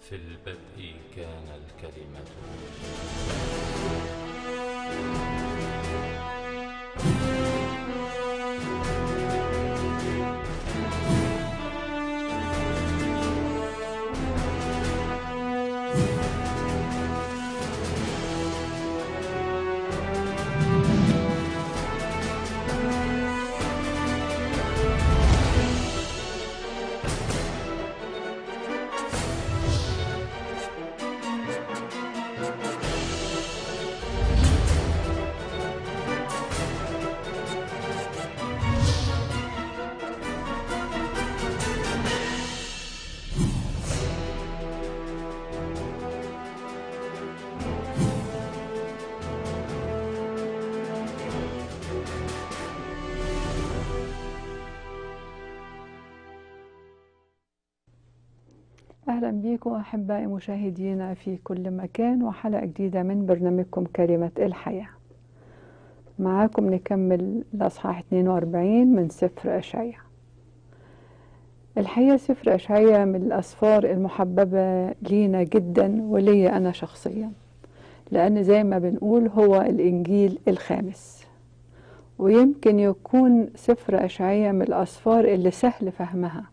في البدء كان الكلمة أهلا بيكم أحبائي مشاهدينا في كل مكان وحلقة جديدة من برنامجكم كلمة الحياة معاكم نكمل الأصحاح 42 من سفر أشعيا الحقيقة سفر أشعيا من الأسفار المحببة لينا جدا ولي أنا شخصيا لأن زي ما بنقول هو الإنجيل الخامس ويمكن يكون سفر أشعيا من الأسفار اللي سهل فهمها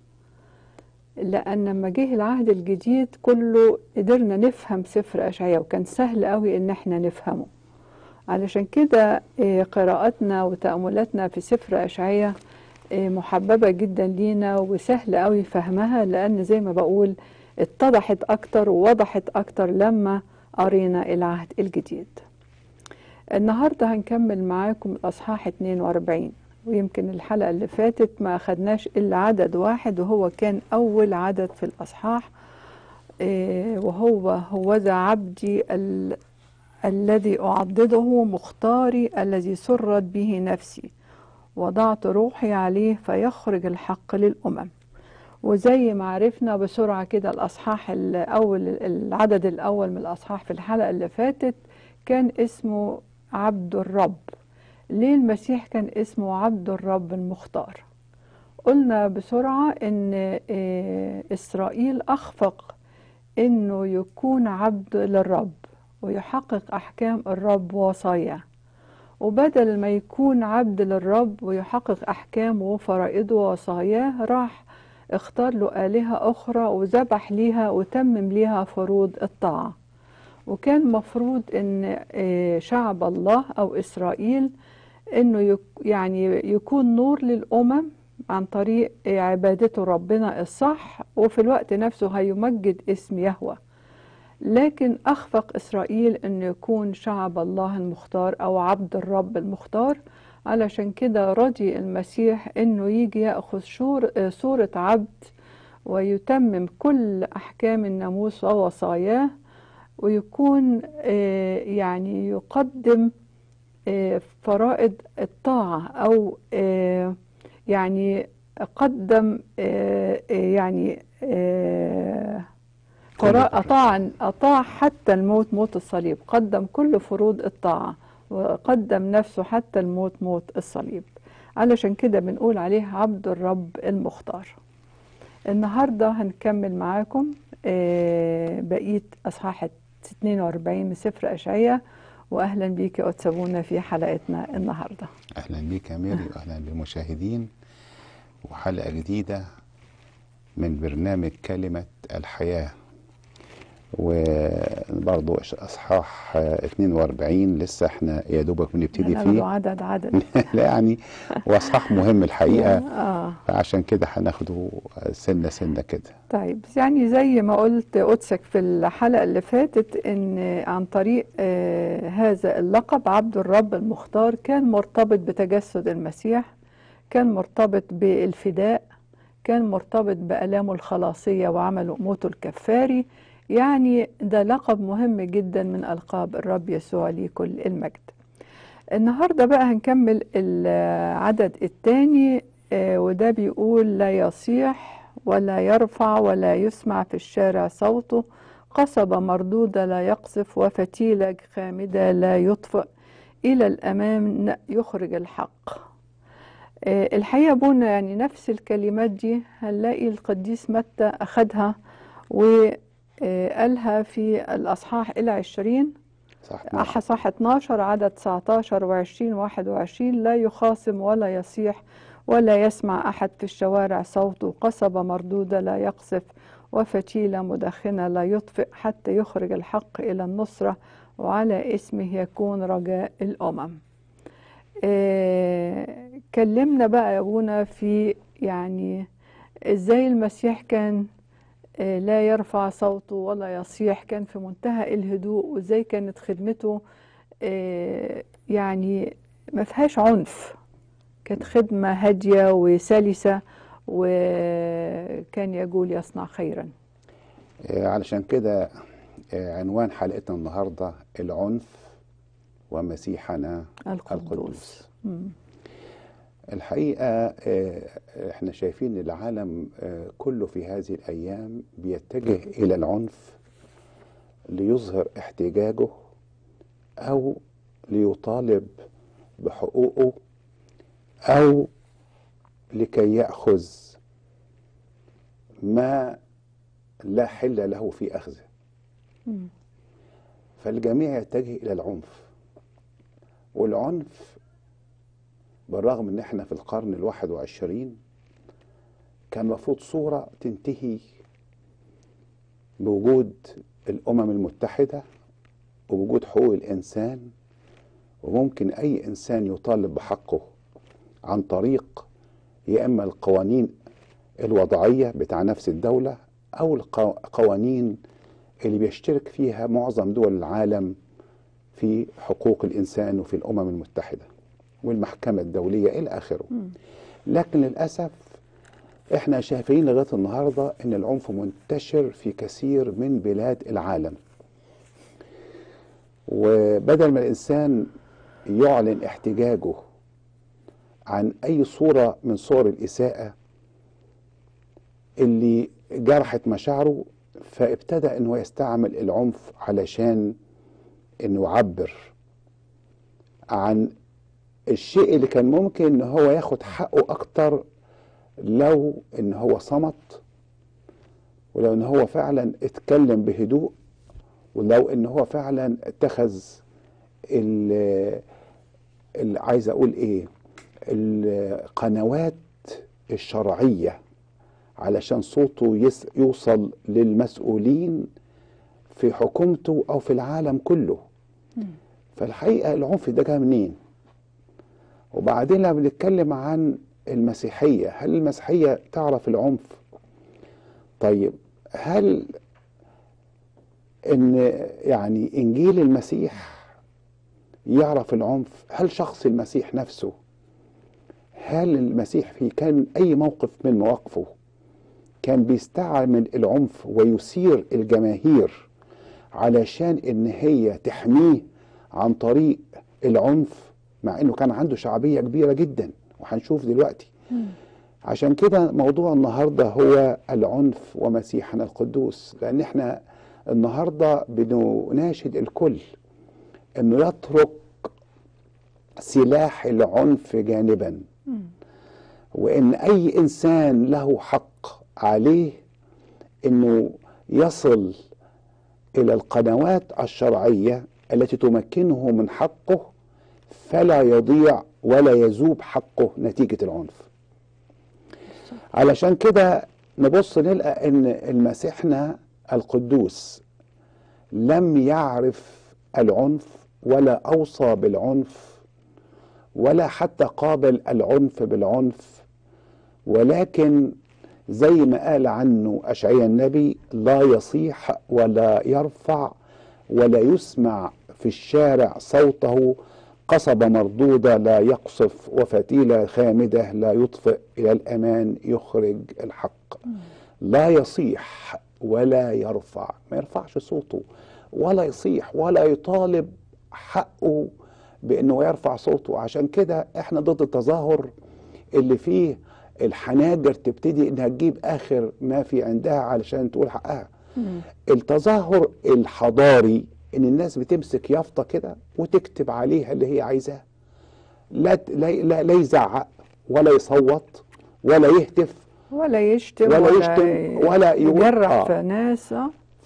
لأن لما جه العهد الجديد كله قدرنا نفهم سفر أشعياء وكان سهل قوي إن احنا نفهمه علشان كده قراءتنا وتأملاتنا في سفر أشعياء محببة جدا لينا وسهل قوي فهمها لأن زي ما بقول اتضحت أكتر ووضحت أكتر لما قرينا العهد الجديد النهاردة هنكمل معاكم الأصحاح 42 ويمكن الحلقة اللي فاتت ما أخدناش إلا عدد واحد وهو كان أول عدد في الأصحاح إيه وهو هوذا عبدي ال... الذي أعضده مختاري الذي سرت به نفسي وضعت روحي عليه فيخرج الحق للأمم وزي ما عرفنا بسرعة كده الأصحاح الأول العدد الأول من الأصحاح في الحلقة اللي فاتت كان اسمه عبد الرب ليه المسيح كان اسمه عبد الرب المختار قلنا بسرعة ان اسرائيل اخفق انه يكون عبد للرب ويحقق احكام الرب ووصاياه وبدل ما يكون عبد للرب ويحقق احكامه وفرائضه ووصاياه راح اختار له آلهة أخرى وذبح ليها وتمم ليها فروض الطاعة وكان مفروض ان شعب الله او اسرائيل انه يعني يكون نور للامم عن طريق عبادته ربنا الصح وفي الوقت نفسه هيمجد اسم يهوه لكن اخفق اسرائيل انه يكون شعب الله المختار او عبد الرب المختار علشان كده رضي المسيح انه يجي ياخذ صوره عبد ويتمم كل احكام الناموس ووصاياه ويكون يعني يقدم فرائض الطاعة أو يعني قدم يعني أطاع أطاع حتى الموت موت الصليب قدم كل فروض الطاعة وقدم نفسه حتى الموت موت الصليب علشان كده بنقول عليه عبد الرب المختار النهاردة هنكمل معاكم بقية أصحاح 42 من سفر أشعية واهلا بيك يا أتسابونا في حلقتنا النهارده. اهلا بيك يا ميري واهلا بالمشاهدين وحلقه جديده من برنامج كلمه الحياه. وبرضه اصحاح 42 لسه احنا يا دوبك بنبتدي فيه عدد عدد لا يعني واصحاح مهم الحقيقه آه. فعشان كده هناخده سنه سنه كده طيب يعني زي ما قلت قدسك في الحلقه اللي فاتت ان عن طريق آه هذا اللقب عبد الرب المختار كان مرتبط بتجسد المسيح كان مرتبط بالفداء كان مرتبط بآلامه الخلاصيه وعمله موته الكفاري يعني ده لقب مهم جدا من ألقاب الرب يسوع ليه كل المجد النهاردة بقى هنكمل العدد الثاني وده بيقول لا يصيح ولا يرفع ولا يسمع في الشارع صوته قصبة مردودة لا يقصف وفتيلة خامدة لا يطفئ إلى الأمام يخرج الحق الحقيقة بونا يعني نفس الكلمات دي هنلاقي القديس متى أخدها و آه، قالها في الأصحاح العشرين صح أصحاح 12 عدد 19 و20 21 لا يخاصم ولا يصيح ولا يسمع أحد في الشوارع صوته قصبة مردودة لا يقصف وفتيلة مدخنة لا يطفئ حتى يخرج الحق إلى النصرة وعلى اسمه يكون رجاء الأمم آه، كلمنا بقى يا أبونا في يعني إزاي المسيح كان آه، لا يرفع صوته ولا يصيح كان في منتهى الهدوء وإزاي كانت خدمته آه، يعني ما فيهاش عنف كانت خدمة هادية وسلسة وكان يقول يصنع خيرا آه، علشان كده آه، عنوان حلقتنا النهارده العنف ومسيحنا القدوس القدوس مم. الحقيقة آه، احنا شايفين العالم آه، كله في هذه الأيام بيتجه إلى العنف ليظهر احتجاجه أو ليطالب بحقوقه أو لكي يأخذ ما لا حل له في أخذه مم. فالجميع يتجه إلى العنف والعنف بالرغم ان احنا في القرن الواحد وعشرين كان المفروض صورة تنتهي بوجود الأمم المتحدة وبوجود حقوق الإنسان وممكن أي إنسان يطالب بحقه عن طريق يا إما القوانين الوضعية بتاع نفس الدولة أو القوانين اللي بيشترك فيها معظم دول العالم في حقوق الإنسان وفي الأمم المتحدة والمحكمة الدولية إلى آخره مم. لكن للأسف احنا شايفين لغاية النهاردة ان العنف منتشر في كثير من بلاد العالم وبدل ما الإنسان يعلن احتجاجه عن أي صورة من صور الإساءة اللي جرحت مشاعره فابتدى انه يستعمل العنف علشان انه يعبر عن الشيء اللي كان ممكن ان هو ياخد حقه اكتر لو ان هو صمت ولو ان هو فعلا اتكلم بهدوء ولو ان هو فعلا اتخذ ال ال- عايز اقول ايه القنوات الشرعيه علشان صوته يس يوصل للمسؤولين في حكومته او في العالم كله فالحقيقه العنف ده جه منين وبعدين لما بنتكلم عن المسيحيه هل المسيحيه تعرف العنف طيب هل ان يعني انجيل المسيح يعرف العنف هل شخص المسيح نفسه هل المسيح في كان اي موقف من مواقفه كان بيستعمل العنف ويثير الجماهير علشان ان هي تحميه عن طريق العنف مع انه كان عنده شعبيه كبيره جدا وهنشوف دلوقتي عشان كده موضوع النهارده هو العنف ومسيحنا القدوس لان احنا النهارده بنناشد الكل انه يترك سلاح العنف جانبا وان اي انسان له حق عليه انه يصل الى القنوات الشرعيه التي تمكنه من حقه فلا يضيع ولا يذوب حقه نتيجه العنف علشان كده نبص نلقى ان المسيحنا القدوس لم يعرف العنف ولا اوصى بالعنف ولا حتى قابل العنف بالعنف ولكن زي ما قال عنه أشعياء النبي لا يصيح ولا يرفع ولا يسمع في الشارع صوته قصبة مردودة لا يقصف وفتيلة خامدة لا يطفئ إلى الأمان يخرج الحق لا يصيح ولا يرفع ما يرفعش صوته ولا يصيح ولا يطالب حقه بأنه يرفع صوته عشان كده احنا ضد التظاهر اللي فيه الحناجر تبتدي انها تجيب اخر ما في عندها علشان تقول حقها التظاهر الحضاري ان الناس بتمسك يافطه كده وتكتب عليها اللي هي عايزاه لا ت- لا لا, لا يزعق ولا يصوت ولا يهتف ولا يشتم ولا ولا, يشتم ولا يقول- يجرح آه. في ناس آه.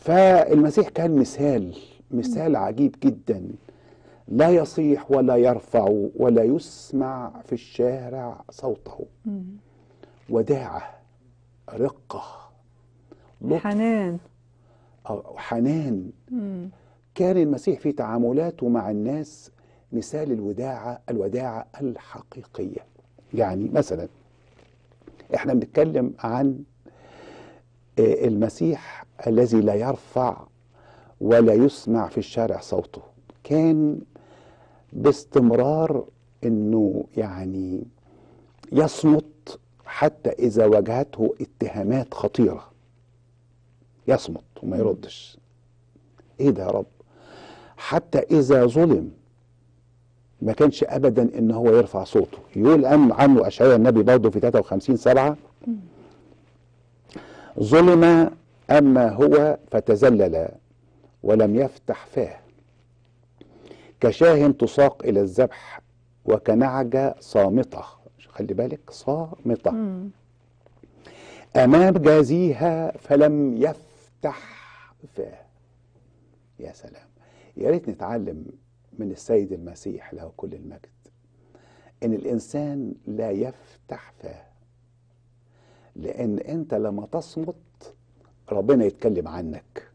فالمسيح كان مثال مثال عجيب جدا لا يصيح ولا يرفع ولا يسمع في الشارع صوته مم. وداعة رقة لطف حنان أو حنان مم. كان المسيح في تعاملاته مع الناس مثال الوداعة الوداعة الحقيقية يعني مثلا احنا بنتكلم عن آه، المسيح الذي لا يرفع ولا يسمع في الشارع صوته كان باستمرار انه يعني يصمت حتى اذا واجهته اتهامات خطيره يصمت وما يردش ايه ده يا رب حتى اذا ظلم ما كانش ابدا ان هو يرفع صوته يقول أن عنه اشعياء النبي برضه في 53 سبعة ظلم اما هو فتذلل ولم يفتح فاه كشاه تساق الى الذبح وكنعجه صامته خلي بالك صامته مم. امام جازيها فلم يفتح فاه يا سلام يا ريت نتعلم من السيد المسيح له كل المجد ان الانسان لا يفتح فاه لان انت لما تصمت ربنا يتكلم عنك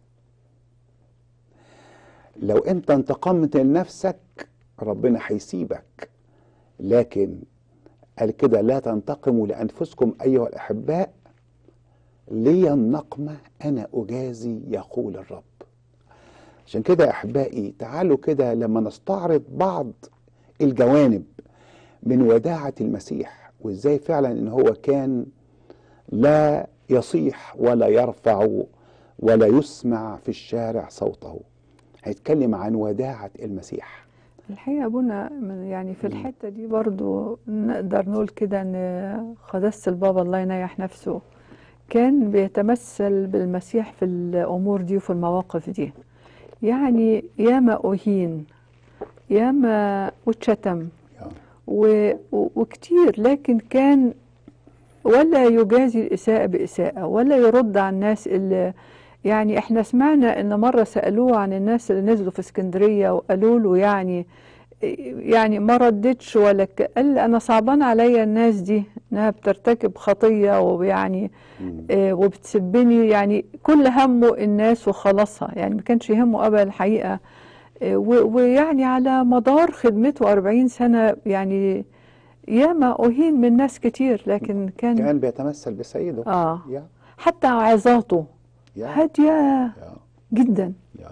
لو انت انتقمت لنفسك ربنا هيسيبك لكن قال كده لا تنتقموا لانفسكم ايها الاحباء لي النقمه انا اجازي يقول الرب عشان كده يا احبائي تعالوا كده لما نستعرض بعض الجوانب من وداعه المسيح وازاي فعلا ان هو كان لا يصيح ولا يرفع ولا يسمع في الشارع صوته هيتكلم عن وداعه المسيح الحقيقة أبونا من- يعني في الحتة دي برضو نقدر نقول كده إن قداسة البابا الله ينيح نفسه كان بيتمثل بالمسيح في الأمور دي وفي المواقف دي يعني ياما أهين ياما واتشتم و... و- وكتير لكن كان ولا يجازي الإساءة بإساءة ولا يرد على الناس اللي يعني احنا سمعنا ان مرة سألوه عن الناس اللي نزلوا في اسكندرية وقالوا له يعني يعني ما ردتش ولا ك- قال انا صعبان عليا الناس دي انها بترتكب خطية ويعني آه، وبتسبني يعني كل همه الناس وخلاصها يعني ما كانش يهمه ابدا الحقيقة آه، و- ويعني على مدار خدمته 40 سنة يعني ياما أهين من ناس كتير لكن كان, كان بيتمثل بسيده آه يا حتى عظاته يا هادية يا جدا يا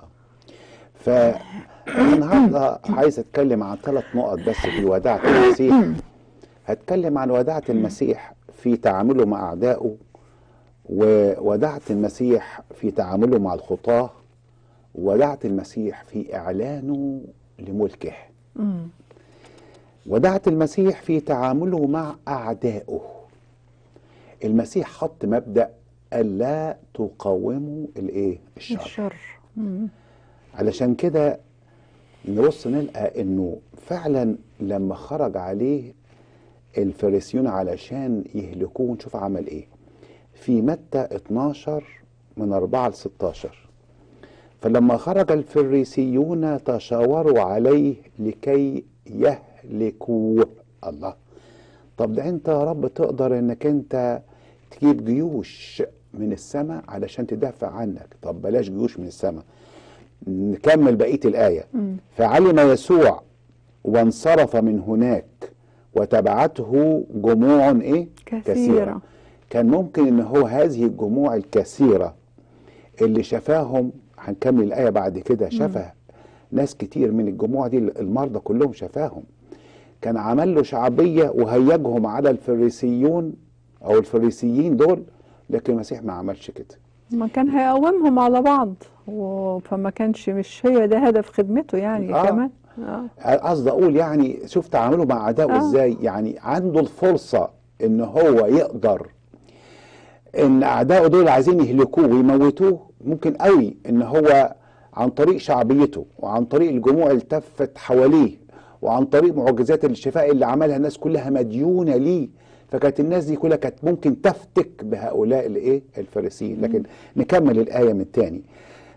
فالنهارده عايز اتكلم عن ثلاث نقط بس في وداعة المسيح هتكلم عن وداعة المسيح في تعامله مع أعدائه ووداعة المسيح في تعامله مع الخطاة وداعة المسيح في إعلانه لملكه مم. وداعة المسيح في تعامله مع أعدائه المسيح حط مبدأ ألا تقاوموا الإيه؟ الشر الشر مم. علشان كده نبص نلقى انه فعلا لما خرج عليه الفريسيون علشان يهلكوه نشوف عمل ايه في متى 12 من 4 ل 16 فلما خرج الفريسيون تشاوروا عليه لكي يهلكوه الله طب ده انت يا رب تقدر انك انت تجيب جيوش من السماء علشان تدافع عنك طب بلاش جيوش من السماء نكمل بقية الآية مم. فعلم يسوع وانصرف من هناك وتبعته جموع ايه كثيرة. كان ممكن ان هو هذه الجموع الكثيرة اللي شفاهم هنكمل الآية بعد كده شفى ناس كتير من الجموع دي المرضى كلهم شفاهم كان عمل له شعبية وهيجهم على الفريسيون أو الفريسيين دول لكن المسيح ما عملش كده ما كان هيقومهم على بعض و- فما كانش مش هي ده هدف خدمته يعني آه. كمان آه. قصدي اقول يعني شوف تعامله مع اعدائه آه. ازاي يعني عنده الفرصه ان هو يقدر ان اعدائه دول عايزين يهلكوه ويموتوه ممكن قوي ان هو عن طريق شعبيته وعن طريق الجموع اللي التفت حواليه وعن طريق معجزات الشفاء اللي عملها الناس كلها مديونه ليه فكانت الناس دي كلها كانت ممكن تفتك بهؤلاء الايه الفريسيين لكن نكمل الايه من تاني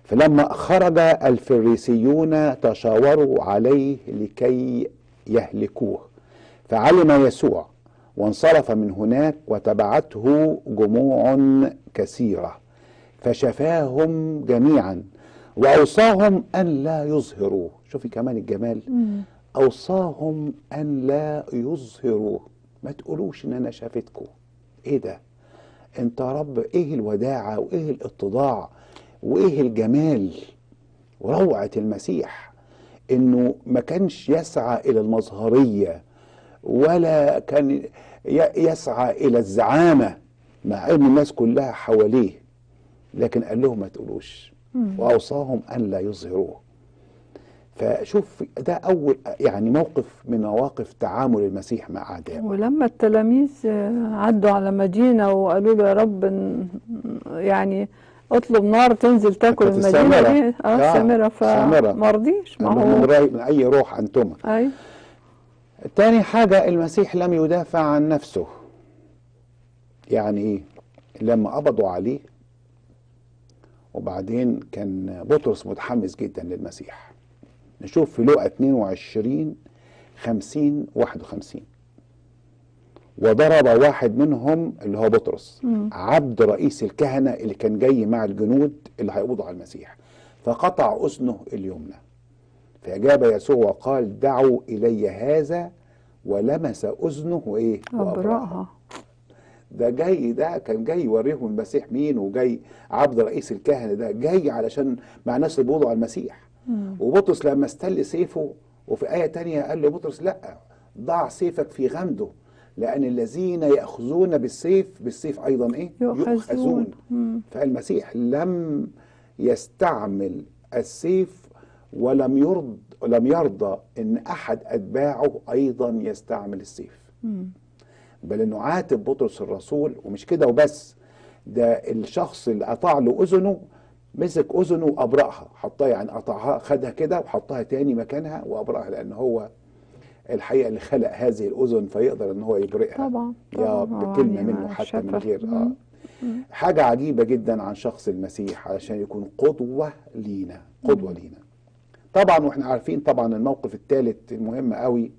فلما خرج الفريسيون تشاوروا عليه لكي يهلكوه فعلم يسوع وانصرف من هناك وتبعته جموع كثيره فشفاهم جميعا واوصاهم ان لا يظهروه شوفي كمان الجمال اوصاهم ان لا يظهروه ما تقولوش ان انا شافتكم ايه ده انت يا رب ايه الوداعه وايه الاتضاع وايه الجمال وروعه المسيح انه ما كانش يسعى الى المظهريه ولا كان ي- يسعى الى الزعامه مع ان الناس كلها حواليه لكن قال لهم ما تقولوش واوصاهم ان لا يظهروه فشوف ده اول يعني موقف من مواقف تعامل المسيح مع اعدائه ولما التلاميذ آه، عدوا على مدينة وقالوا له يا رب ن- يعني اطلب نار تنزل تاكل كانت المدينة السامرة. دي اه آه، سامرة سامرة. فما رضيش ما قال لهم من, هو رأي من اي روح انتما اي تاني حاجة المسيح لم يدافع عن نفسه يعني ايه لما قبضوا عليه وبعدين كان بطرس متحمس جدا للمسيح نشوف في لقا 22 50 51 وضرب واحد منهم اللي هو بطرس عبد رئيس الكهنة اللي كان جاي مع الجنود اللي هيقبضوا على المسيح فقطع أذنه اليمنى فأجاب يسوع وقال دعوا إلي هذا ولمس أذنه وإيه أبرأها ده جاي ده كان جاي يوريهم المسيح مين وجاي عبد رئيس الكهنة ده جاي علشان مع الناس اللي بيوضعوا على المسيح وبطرس لما استل سيفه وفي آية تانية قال لبطرس لا ضع سيفك في غمده لأن الذين يأخذون بالسيف بالسيف أيضا إيه يؤخذون. مم. فالمسيح لم يستعمل السيف ولم يرض ولم يرضى ان احد اتباعه ايضا يستعمل السيف بل انه عاتب بطرس الرسول ومش كده وبس ده الشخص اللي قطع له اذنه مسك اذنه وابرأها حطها يعني قطعها خدها كده وحطها تاني مكانها وابرأها لان هو الحقيقه اللي خلق هذه الاذن فيقدر ان هو يبرئها طبعا يا طبعا. بكلمه يعني منه حتى من شفا. غير اه مم. حاجة عجيبة جدا عن شخص المسيح علشان يكون قدوة لينا قدوة لينا طبعا واحنا عارفين طبعا الموقف الثالث المهم قوي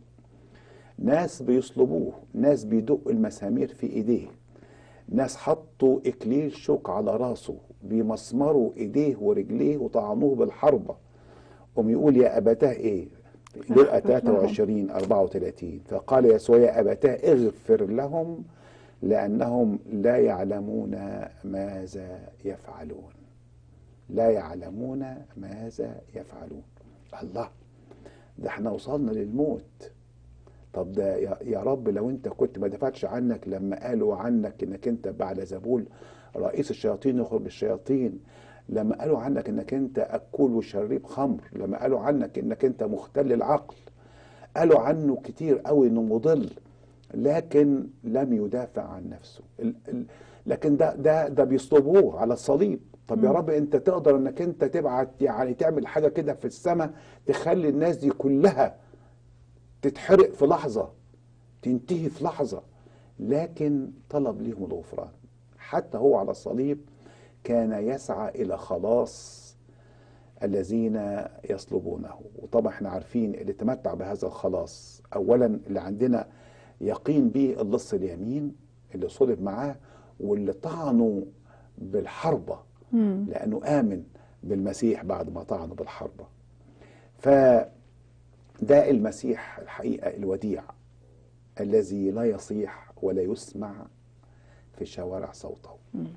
ناس بيصلبوه ناس بيدقوا المسامير في ايديه ناس حطوا اكليل شوك على راسه بيمسمروا ايديه ورجليه وطعنوه بالحربة قوم يقول يا ابتاه ايه لقى اغفر لهم. 23 34 فقال يسوع يا ابتاه اغفر لهم لأنهم لا يعلمون ماذا يفعلون لا يعلمون ماذا يفعلون الله ده احنا وصلنا للموت طب ده يا, يا رب لو انت كنت ما دفعتش عنك لما قالوا عنك انك انت بعد زبول رئيس الشياطين يخرج الشياطين لما قالوا عنك انك انت اكول وشريب خمر لما قالوا عنك انك انت مختل العقل قالوا عنه كتير قوي انه مضل لكن لم يدافع عن نفسه ال- ال- لكن ده ده ده بيصلبوه على الصليب طب يا رب انت تقدر انك انت تبعت يعني تعمل حاجه كده في السماء تخلي الناس دي كلها تتحرق في لحظه تنتهي في لحظه لكن طلب ليهم الغفران حتى هو على الصليب كان يسعى الى خلاص الذين يصلبونه وطبعا احنا عارفين اللي تمتع بهذا الخلاص اولا اللي عندنا يقين به اللص اليمين اللي صلب معاه واللي طعنوا بالحربة مم. لأنه آمن بالمسيح بعد ما طعنوا بالحربة فده المسيح الحقيقة الوديع الذي لا يصيح ولا يسمع في الشوارع صوته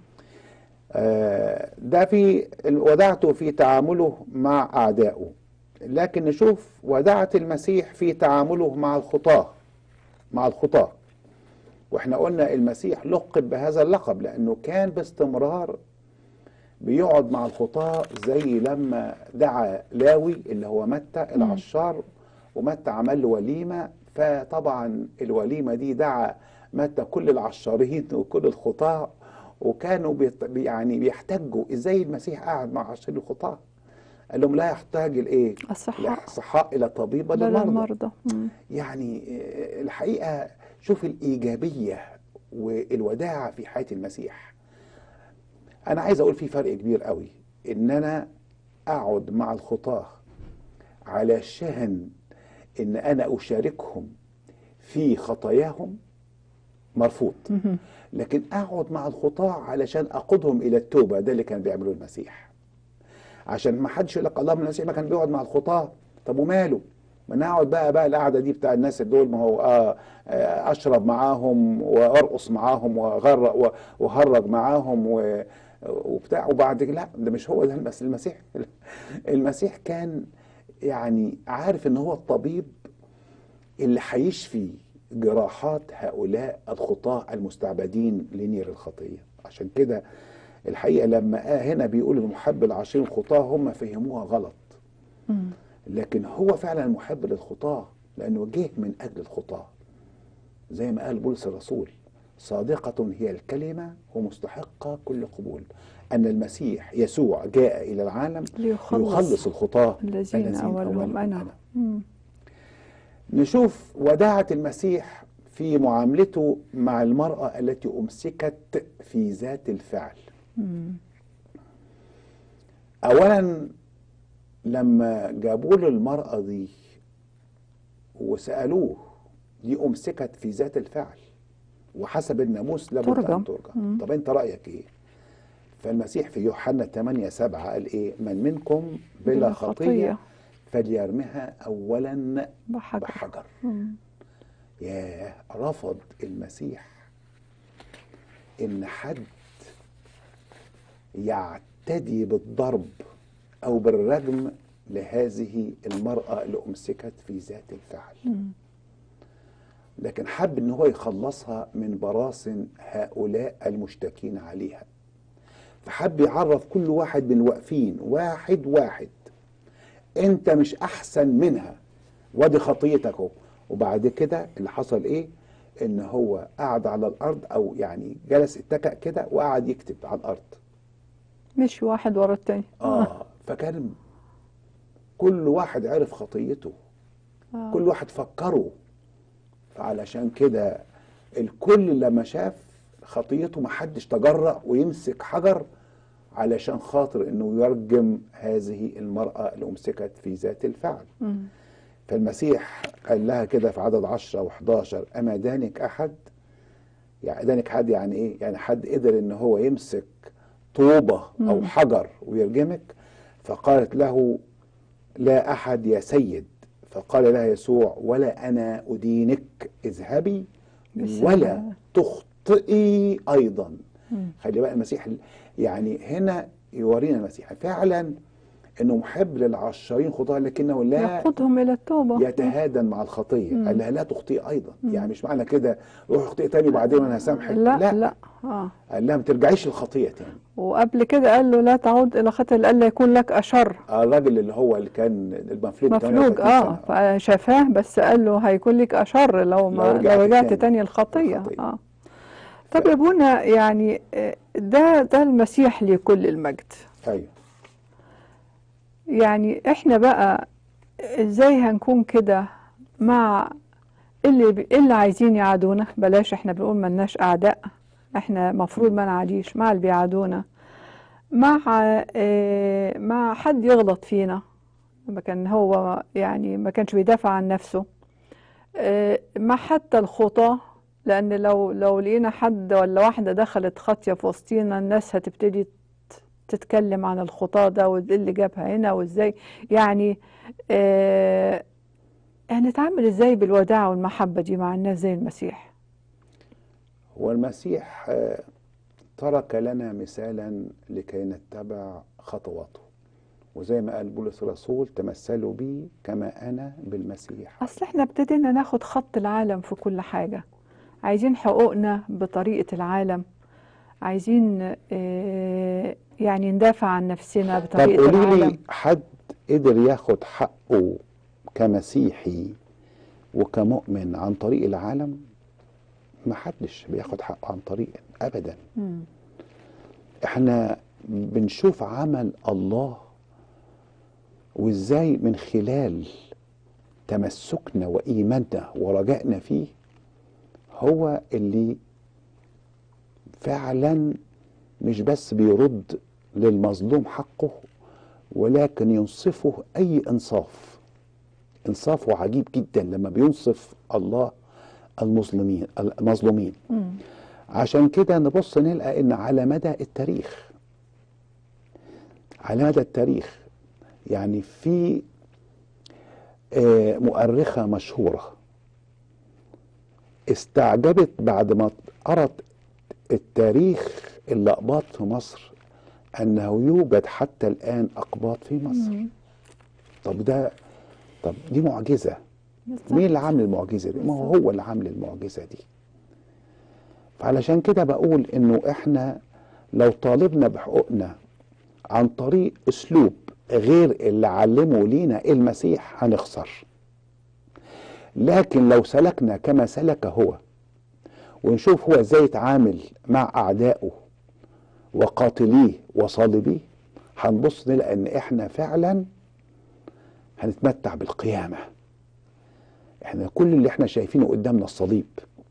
آه، ده في ودعته في تعامله مع أعدائه لكن نشوف ودعة المسيح في تعامله مع الخطاة مع الخطاة واحنا قلنا المسيح لقب بهذا اللقب لأنه كان باستمرار بيقعد مع الخطاة زي لما دعا لاوي اللي هو متى العشار ومتى عمل له وليمة فطبعا الوليمة دي دعا متى كل العشارين وكل الخطاة وكانوا بيت يعني بيحتجوا ازاي المسيح قاعد مع عشرين الخطاة قال لهم لا يحتاج الايه الصحاء الصحاء الى طبيبة بل للمرضى المرضى مم. يعني آه، الحقيقة شوف الإيجابية والوداعة في حياة المسيح أنا عايز أقول في فرق كبير قوي إن أنا اقعد مع الخطاه علشان ان انا اشاركهم في خطاياهم مرفوض لكن اقعد مع الخطاه علشان اقودهم الى التوبه ده اللي كان بيعمله المسيح عشان ما حدش يقول لك الله من المسيح ما كان بيقعد مع الخطاه طب وماله ما انا اقعد بقى بقى القعده دي بتاع الناس دول ما هو آه آه اشرب معاهم وارقص معاهم وغرق و- وهرج معاهم و- وبتاع وبعد كده لا ده مش هو ده المس- المسيح المسيح كان يعني عارف ان هو الطبيب اللي هيشفي جراحات هؤلاء الخطاة المستعبدين لنير الخطية عشان كده الحقيقة لما آه هنا بيقول المحب العشرين خطاة هم فهموها غلط لكن هو فعلا محب للخطاة لأنه جه من أجل الخطاة زي ما قال بولس الرسول صادقة هي الكلمة ومستحقة كل قبول أن المسيح يسوع جاء إلى العالم ليخلص يخلص الخطاة الذين أولهم أنا مم. نشوف وداعة المسيح في معاملته مع المرأة التي أمسكت في ذات الفعل أولا لما جابوا له المرأة دي وسألوه دي أمسكت في ذات الفعل وحسب الناموس لابد ترجم. أن ترجم طب أنت رأيك إيه فالمسيح في يوحنا 8 7 قال إيه من منكم بلا بلا خطية خطية. فليرمها أولا بحجر بحجر مم. ياه رفض المسيح ان حد يعتدي بالضرب او بالرجم لهذه المرأة اللي أمسكت في ذات الفعل لكن حب ان هو يخلصها من براثن هؤلاء المشتكين عليها فحب يعرف كل واحد من الواقفين واحد واحد انت مش احسن منها وادي خطيتك اهو وبعد كده اللي حصل ايه ان هو قعد على الارض او يعني جلس اتكأ كده وقعد يكتب على الارض مش واحد ورا التاني اه فكان كل واحد عرف خطيته آه. كل واحد فكره فعلشان كده الكل لما شاف خطيته محدش تجرأ ويمسك حجر علشان خاطر انه يرجم هذه المرأة اللي امسكت في ذات الفعل مم. فالمسيح قال لها كده في عدد 10 و11 أما دانك أحد يعني دانك حد يعني إيه يعني حد قدر إن هو يمسك طوبة أو حجر ويرجمك فقالت له لا أحد يا سيد فقال لها يسوع ولا أنا أدينك اذهبي بالسلامة. ولا تخطئي أيضا خلي بقى المسيح يعني هنا يورينا المسيح فعلا انه محب للعشرين خطاه لكنه لا يقودهم إلى التوبة يتهادن مع الخطيه قال لها لا تخطئي ايضا يعني مش معنى كده روح اخطئي تاني وبعدين انا هسامحك لا لا, لا آه. قال لها ما ترجعيش للخطيه تاني وقبل كده قال له لا تعود إلى خطأ لألا يكون لك أشر الراجل اللي هو اللي كان المفلوج مفلوج 38 اه سنة. فشافاه بس قال له هيكون لك أشر لو ما لو رجعت لو رجعت تاني تاني الخطية الخطية. اه طب يا ابونا يعني آه، ده ده المسيح لكل المجد ايوه يعني احنا بقى ازاي هنكون كده مع اللي ب... اللي عايزين يعادونا بلاش احنا بنقول ملناش اعداء احنا مفروض ما نعاديش مع اللي بيعادونا مع اه مع حد يغلط فينا ما كان هو يعني ما كانش بيدافع عن نفسه اه مع حتى الخطاة لان لو لو لقينا حد ولا واحدة دخلت خطية في وسطينا الناس هتبتدي تتكلم عن الخطاة ده وايه اللي جابها هنا وازاي يعني آه هنتعامل ازاي بالوداع والمحبة دي مع الناس زي المسيح هو المسيح آه، ترك لنا مثالا لكي نتبع خطواته وزي ما قال بولس الرسول تمثلوا بي كما انا بالمسيح اصل احنا ابتدينا ناخد خط العالم في كل حاجة عايزين حقوقنا بطريقة العالم عايزين آه يعني ندافع عن نفسنا طب بطريقة قولي لي العالم حد قدر ياخد حقه كمسيحي وكمؤمن عن طريق العالم ما حدش بياخد حقه عن طريق ابدا مم. احنا بنشوف عمل الله وازاي من خلال تمسكنا وايماننا ورجائنا فيه هو اللي فعلا مش بس بيرد للمظلوم حقه ولكن ينصفه أي إنصاف إنصافه عجيب جدا لما بينصف الله المظلمين المظلومين عشان كده نبص نلقى ان على مدى التاريخ على مدى التاريخ يعني في آه، مؤرخة مشهورة استعجبت بعد ما قرأت التاريخ الأقباط في مصر أنه يوجد حتى الآن أقباط في مصر طب ده طب دي معجزة مين اللي عامل المعجزة دي؟ ما هو هو اللي عامل المعجزة دي فعلشان كده بقول انه احنا لو طالبنا بحقوقنا عن طريق اسلوب غير اللي علمه لينا المسيح هنخسر لكن لو سلكنا كما سلك هو ونشوف هو ازاي يتعامل مع اعدائه وقاتليه وصالبيه هنبص نلاقي ان احنا فعلا هنتمتع بالقيامه احنا كل اللي احنا شايفينه قدامنا الصليب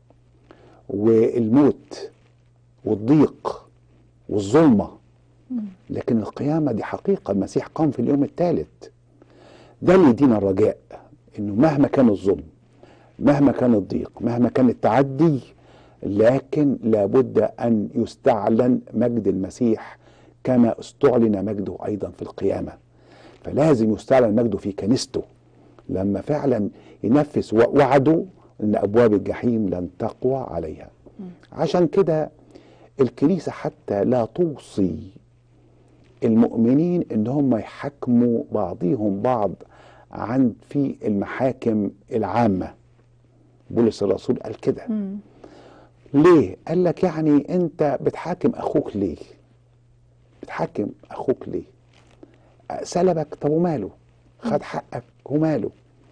والموت والضيق والظلمة لكن القيامة دي حقيقة المسيح قام في اليوم الثالث ده اللي يدينا الرجاء انه مهما كان الظلم مهما كان الضيق مهما كان التعدي لكن لابد ان يستعلن مجد المسيح كما استعلن مجده ايضا في القيامه فلازم يستعلن مجده في كنيسته لما فعلا ينفذ وعده ان ابواب الجحيم لن تقوى عليها عشان كده الكنيسه حتى لا توصي المؤمنين ان هم يحكموا بعضهم بعض عن في المحاكم العامه بولس الرسول قال كده ليه قال لك يعني انت بتحاكم اخوك ليه بتحاكم اخوك ليه سلبك طب وماله خد حقك وماله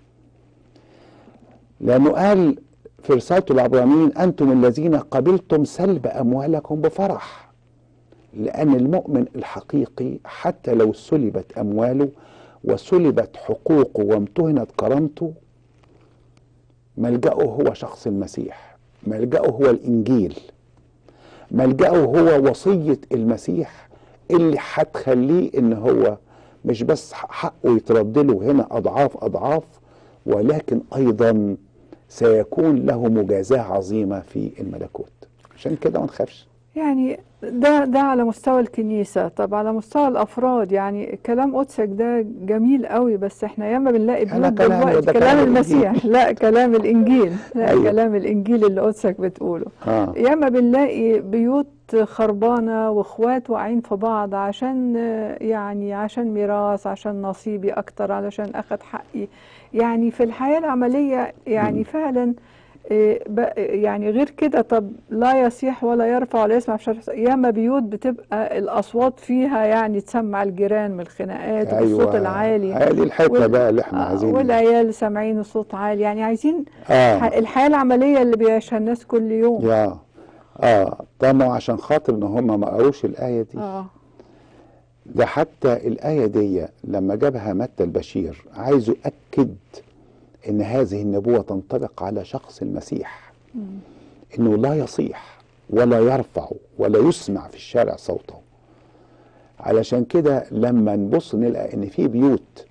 لأنه قال في رسالته العبرانيين أنتم الذين قبلتم سلب أموالكم بفرح لأن المؤمن الحقيقي حتى لو سلبت أمواله وسلبت حقوقه وامتهنت كرامته ملجأه هو شخص المسيح ملجأه هو الإنجيل ملجأه هو وصية المسيح اللي هتخليه إن هو مش بس حقه يترد له هنا أضعاف أضعاف ولكن أيضا سيكون له مجازاة عظيمة في الملكوت عشان كده ما نخافش يعني ده ده على مستوى الكنيسة طب على مستوى الأفراد يعني كلام قدسك ده جميل قوي بس احنا ياما بنلاقي أنا بيوت كلام- دلوقتي ده كلام كلام المسيح لا كلام الإنجيل لا أيوة. كلام الإنجيل اللي قدسك بتقوله آه. ياما بنلاقي بيوت خربانة واخوات واقعين في بعض عشان آه، يعني عشان ميراث عشان نصيبي أكتر علشان أخد حقي يعني في الحياة العملية يعني فعلا آه، ب- يعني غير كده طب لا يصيح ولا يرفع ولا يسمع في شرح ياما بيوت بتبقى الأصوات فيها يعني تسمع الجيران من الخناقات والصوت العالي هذه الحته وال- بقى اللي احنا آه، عايزين والعيال سامعين الصوت عالي يعني عايزين آه. ح- الحياة العملية اللي بيعيشها الناس كل يوم يا اه طبعا عشان خاطر ان هم ما قروش الايه دي اه ده حتى الآية دي لما جابها متى البشير عايز يؤكد إن هذه النبوة تنطبق على شخص المسيح إنه لا يصيح ولا يرفع ولا يسمع في الشارع صوته علشان كده لما نبص نلقى إن في بيوت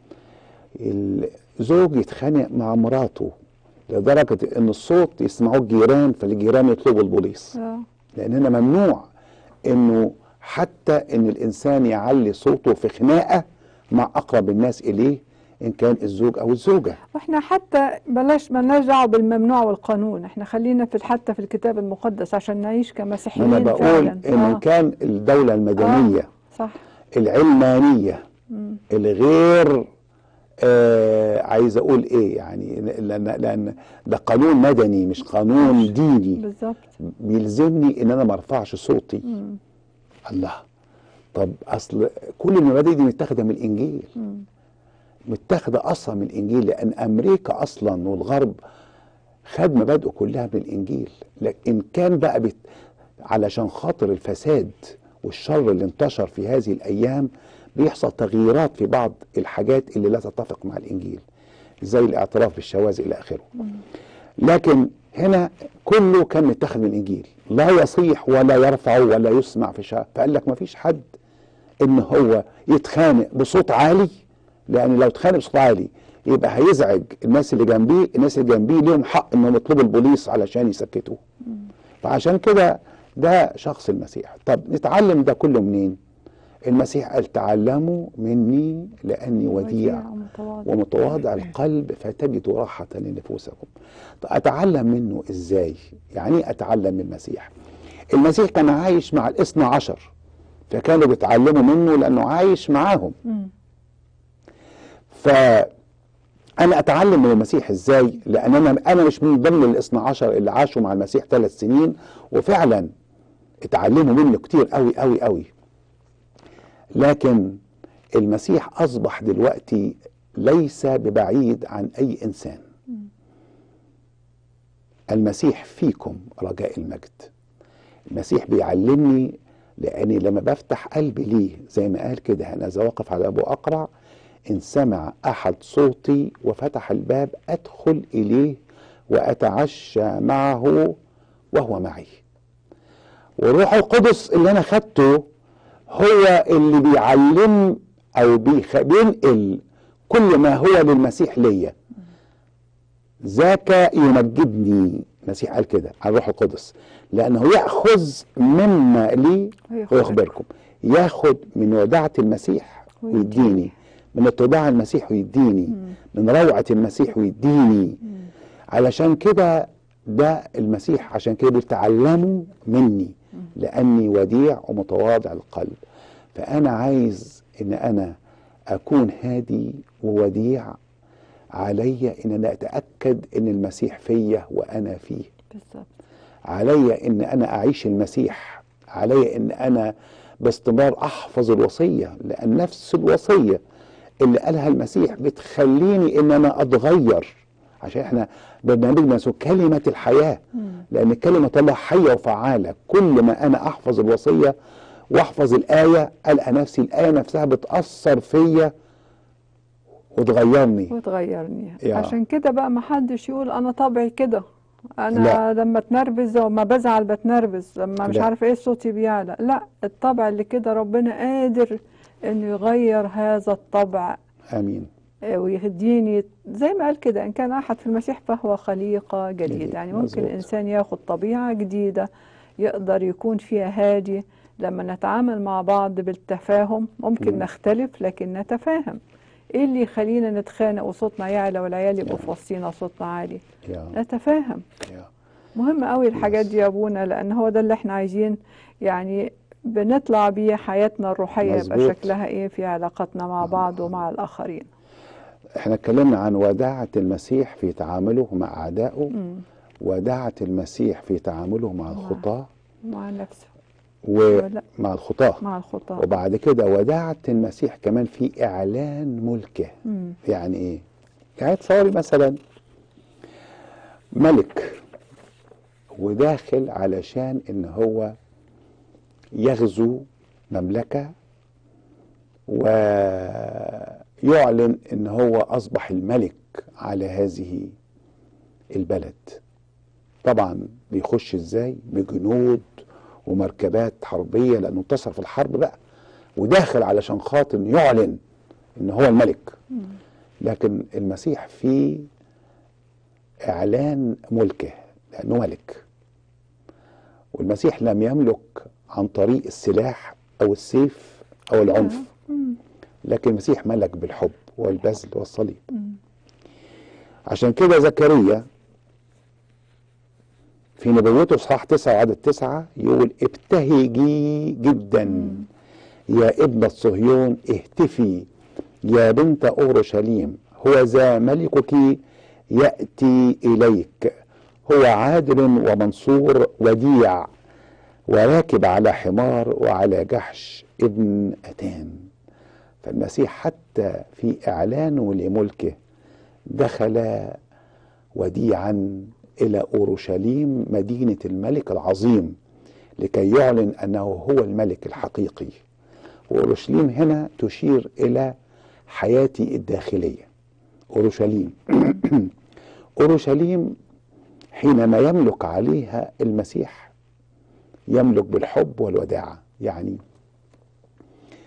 الزوج يتخانق مع مراته لدرجة إن الصوت يسمعوه الجيران فالجيران يطلبوا البوليس اه لان هنا ممنوع انه حتى ان الانسان يعلي صوته في خناقه مع اقرب الناس اليه ان كان الزوج او الزوجه واحنا حتى بلاش ملناش دعوه بالممنوع والقانون احنا خلينا في حتى في الكتاب المقدس عشان نعيش انا كمسيحيين بقول فعلا ان آه. كان الدوله المدنيه صح العلمانيه الغير آه عايز اقول ايه يعني لان لان ده قانون مدني مش قانون ديني بالظبط بيلزمني ان انا ما ارفعش صوتي الله طب اصل كل المبادئ دي متاخده من الانجيل متاخده اصلا من الانجيل لان امريكا اصلا والغرب خد مبادئه كلها من الانجيل لكن كان بقى بت... علشان خاطر الفساد والشر اللي انتشر في هذه الايام بيحصل تغييرات في بعض الحاجات اللي لا تتفق مع الانجيل زي الاعتراف بالشواذ الى اخره لكن هنا كله كان متاخد من الانجيل لا يصيح ولا يرفع ولا يسمع في شيء فقال لك ما فيش حد ان هو يتخانق بصوت عالي لان لو اتخانق بصوت عالي يبقى هيزعج الناس اللي جنبيه الناس اللي جنبيه ليهم حق انهم يطلبوا البوليس علشان يسكتوه فعشان كده ده شخص المسيح طب نتعلم ده كله منين المسيح قال تعلموا مني لاني وديع ومتواضع. ومتواضع القلب فتجدوا راحة لنفوسكم طب أتعلم منه إزاي يعني إيه أتعلم من المسيح المسيح كان عايش مع الاثنى عشر فكانوا بيتعلموا منه لأنه عايش معاهم مم. فأنا أتعلم من المسيح إزاي لأن أنا أنا مش من ضمن الاثنى عشر اللي عاشوا مع المسيح ثلاث سنين وفعلا اتعلموا منه كتير قوي قوي قوي لكن المسيح أصبح دلوقتي ليس ببعيد عن أي إنسان المسيح فيكم رجاء المجد المسيح بيعلمني لأني لما بفتح قلبي ليه زي ما قال كده أنا إذا وقف على أبو أقرع إن سمع أحد صوتي وفتح الباب أدخل إليه وأتعشى معه وهو معي والروح القدس اللي أنا خدته هو اللي بيعلم أو بيخ- بينقل كل ما هو للمسيح ليا ذاك يمجدني المسيح قال كده على الروح القدس لأنه يأخذ مما لي ويخبرك. ويخبركم ياخد من وداعة المسيح ويديني من اتباع المسيح ويديني من روعة المسيح ويديني علشان كده ده المسيح عشان كده بيتعلموا مني لأني وديع ومتواضع القلب فأنا عايز إن أنا أكون هادي ووديع علي إن أنا أتأكد إن المسيح فيا وأنا فيه بالظبط علي ان انا اعيش المسيح علي ان انا باستمرار احفظ الوصيه لان نفس الوصيه اللي قالها المسيح بتخليني ان انا اتغير عشان احنا برنامجنا اسمه كلمه الحياه لان كلمه الله حيه وفعاله كل ما انا احفظ الوصيه واحفظ الايه القى نفسي الايه نفسها بتاثر فيا وتغيرني وتغيرني يا. عشان كده بقى ما حدش يقول انا طبعي كده انا لا. لما اتنرفز وما بزعل بتنرفز لما مش لا. عارفه ايه صوتي بيعلى لا الطبع اللي كده ربنا قادر انه يغير هذا الطبع امين آه، ويهديني زي ما قال كده ان كان احد في المسيح فهو خليقه جديده جديد، يعني ممكن مظبوط. الانسان ياخد طبيعه جديده يقدر يكون فيها هادي لما نتعامل مع بعض بالتفاهم ممكن مم. نختلف لكن نتفاهم ايه اللي يخلينا نتخانق وصوتنا يعلى والعيال يبقوا في وسطينا صوتنا عالي يا نتفاهم يا مهم قوي الحاجات دي يا ابونا لان هو ده اللي احنا عايزين يعني بنطلع بيه حياتنا الروحيه يبقى مظبوط. شكلها ايه في علاقتنا مع بعض ومع الاخرين احنا اتكلمنا عن وداعة المسيح في تعامله مع أعدائه مم. وداعة المسيح في تعامله مع مع- الخطاة مع نفسه ومع لا. الخطاة مع الخطاة وبعد كده وداعة المسيح كمان في إعلان ملكه مم. يعني إيه؟ يعني تصوري مثلا ملك وداخل علشان إن هو يغزو مملكة ويعلن إن هو أصبح الملك على هذه البلد طبعا بيخش ازاي بجنود ومركبات حربية لأنه انتصر في الحرب بقى وداخل علشان خاطر يعلن إن هو الملك لكن المسيح في إعلان ملكه لأنه ملك والمسيح لم يملك عن طريق السلاح أو السيف أو العنف مم. لكن المسيح ملك بالحب والبذل والصليب مم. عشان كده زكريا في نبوته اصحاح تسعة وعدد تسعة يقول ابتهجي جدا يا ابنة صهيون اهتفي يا بنت اورشليم هو ذا ملكك ياتي اليك هو عادل ومنصور وديع وراكب على حمار وعلى جحش ابن اتان فالمسيح حتى في اعلانه لملكه دخل وديعا الى اورشليم مدينه الملك العظيم لكي يعلن انه هو الملك الحقيقي واورشليم هنا تشير الى حياتي الداخليه اورشليم اورشليم حينما يملك عليها المسيح يملك بالحب والوداعه يعني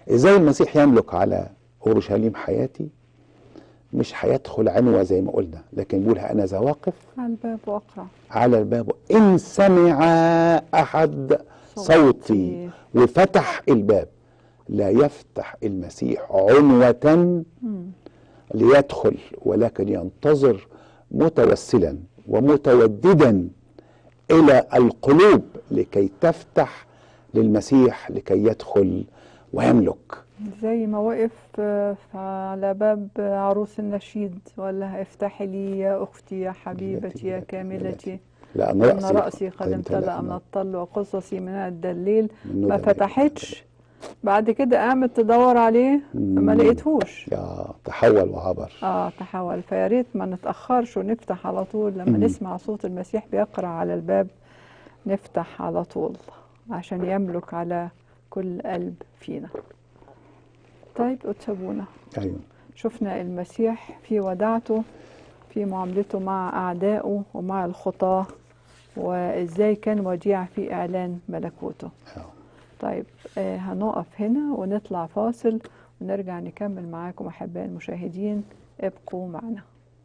ازاي المسيح يملك على اورشليم حياتي مش هيدخل عنوة زي ما قلنا لكن بيقول انا ذا واقف على الباب واقرا على الباب ان سمع احد صوتي. صوتي وفتح الباب لا يفتح المسيح عنوة ليدخل ولكن ينتظر متوسلا ومتوددا الى القلوب لكي تفتح للمسيح لكي يدخل ويملك زي ما وقف آه، على باب عروس النشيد ولا افتحي لي يا اختي يا حبيبتي يا كاملتي لان ان راسي راسي قد امتلأ من الطل وقصصي من الدليل من ما ندم فتحتش بعد كده قامت تدور عليه ما مم. لقيتهوش يا تحول وعبر اه تحول فيا ريت ما نتاخرش ونفتح على طول لما مم. نسمع صوت المسيح بيقرع على الباب نفتح على طول عشان يملك على كل قلب فينا طيب اتسابونا ايوه شفنا المسيح في ودعته في معاملته مع أعدائه ومع الخطاة وإزاي كان وديع في إعلان ملكوته آه. طيب آه هنقف هنا ونطلع فاصل ونرجع نكمل معاكم أحباء المشاهدين ابقوا معنا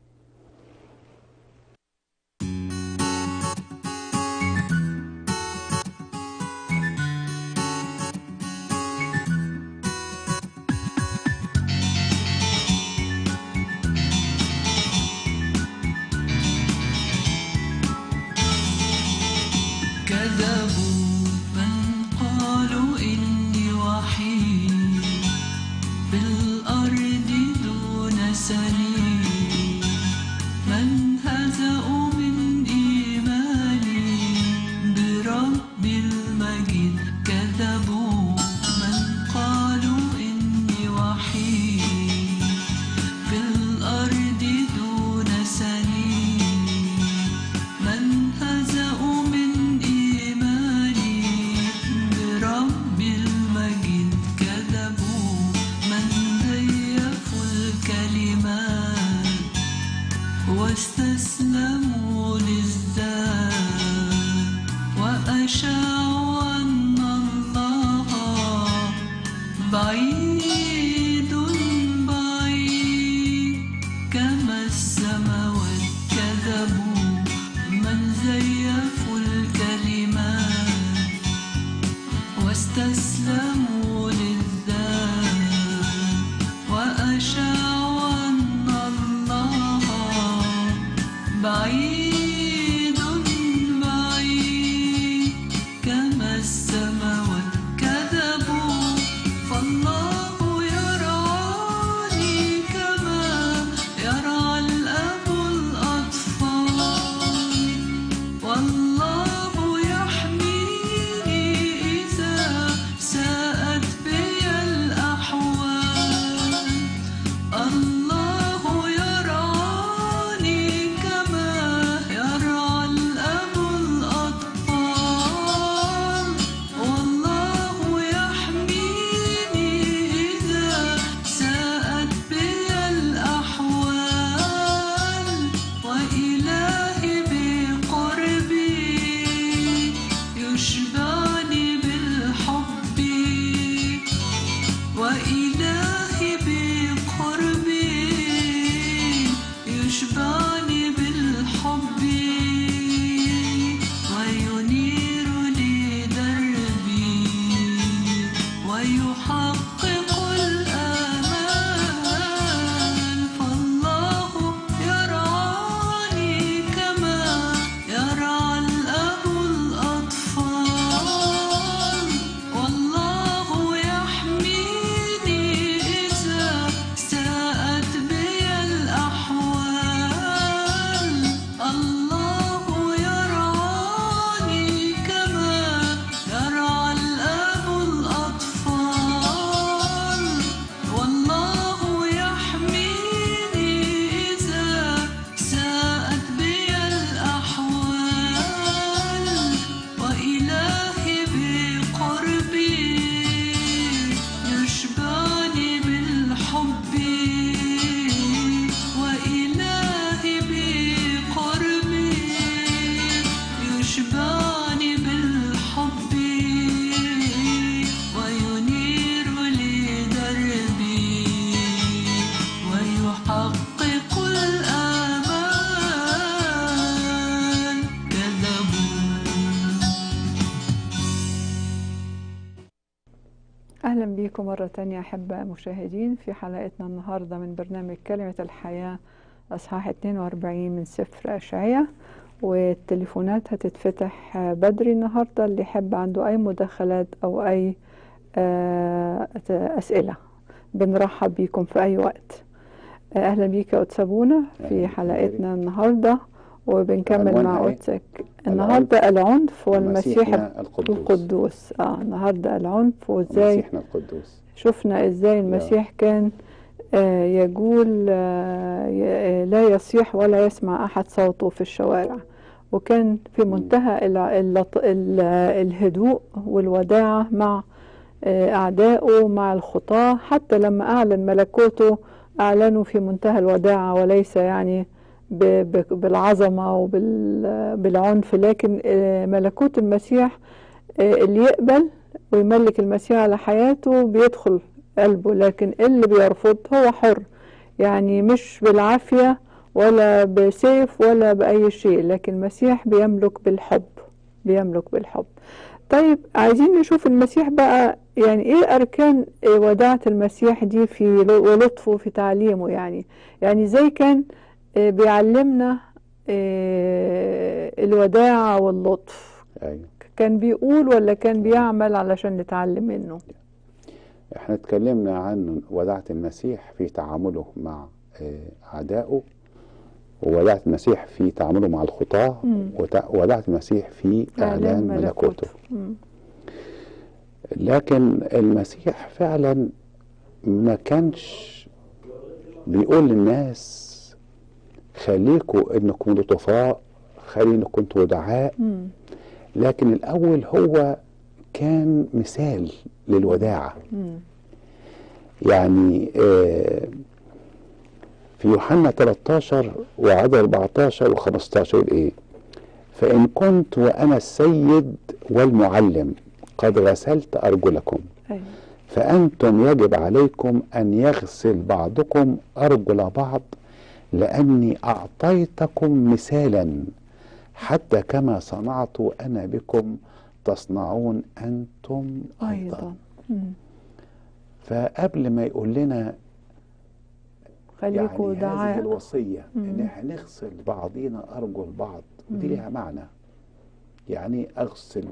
كذبوا من قالوا إني وحيد في الأرض دون سنين من هزأوا من إيماني برب المجيد كذبوا من قالوا إني وحيد في الأرض دون سنين من هزأوا من إيماني برب المجيد كذبوا من زيفوا الكلمات بيكم مرة تانية أحباء مشاهدين في حلقتنا النهاردة من برنامج كلمة الحياة أصحاح 42 من سفر أشعية والتليفونات هتتفتح بدري النهاردة اللي يحب عنده أي مداخلات أو أي آه، أسئلة بنرحب بيكم في أي وقت آه، أهلا بيك يا أتسابونا في أهلا حلقتنا النهاردة وبنكمل عنوانها مع إيه؟ قدسك النهاردة العنف والمسيح مسيحنا القدوس القدوس اه النهارده العنف وازاي مسيحنا القدوس شفنا ازاي المسيح كان آه يقول آه ي- آه، لا يصيح ولا يسمع احد صوته في الشوارع وكان في منتهى ال- اللط- ال- الهدوء والوداعة مع آه، أعدائه مع الخطاة حتى لما أعلن ملكوته أعلنوا في منتهى الوداعة وليس يعني ب- ب- بالعظمة وبالعنف لكن آه، ملكوت المسيح آه، اللي يقبل ويملك المسيح على حياته بيدخل قلبه لكن اللي بيرفض هو حر يعني مش بالعافية ولا بسيف ولا بأي شيء لكن المسيح بيملك بالحب بيملك بالحب طيب عايزين نشوف المسيح بقى يعني ايه اركان آه، وداعة المسيح دي في ولطفه في تعليمه يعني يعني زي كان آه، بيعلمنا آه، الوداعة واللطف ايوه كان بيقول ولا كان بيعمل علشان نتعلم منه احنا اتكلمنا عن وداعة المسيح في تعامله مع آه، اعدائه ووداعة المسيح في تعامله مع الخطاة مم. وتع- وداعة المسيح في اعلان ملكوته مم. لكن المسيح فعلا ما كانش بيقول للناس خليكوا انكم لطفاء خليكم انتوا ودعاء مم. لكن الاول هو كان مثال للوداعه مم. يعني آه، في يوحنا 13 وعدد 14 و15 يقول ايه فان كنت وانا السيد والمعلم قد غسلت ارجلكم أيوة. فأنتم يجب عليكم أن يغسل بعضكم أرجل بعض لأني أعطيتكم مثالا حتى كما صنعت أنا بكم تصنعون أنتم أيضا أيضا مم. فقبل ما يقول لنا خليكوا يعني هذه دعاء الوصية إن مم. احنا نغسل بعضينا أرجل بعض ودي مم. لها معنى يعني أغسل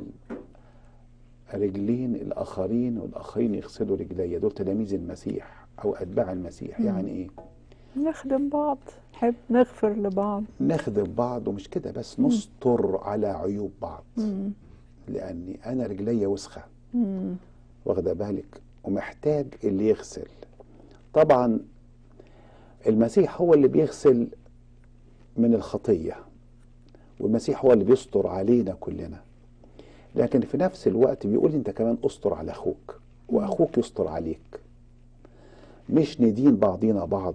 رجلين الآخرين والآخرين يغسلوا رجلي دول تلاميذ المسيح أو أتباع المسيح مم. يعني إيه نخدم بعض نحب نغفر لبعض نخدم بعض ومش كده بس نستر على عيوب بعض مم. لأني أنا رجلي وسخة مم. واخدة بالك ومحتاج اللي يغسل طبعا المسيح هو اللي بيغسل من الخطية والمسيح هو اللي بيستر علينا كلنا لكن في نفس الوقت بيقول انت كمان استر على اخوك واخوك يستر عليك مش ندين بعضينا بعض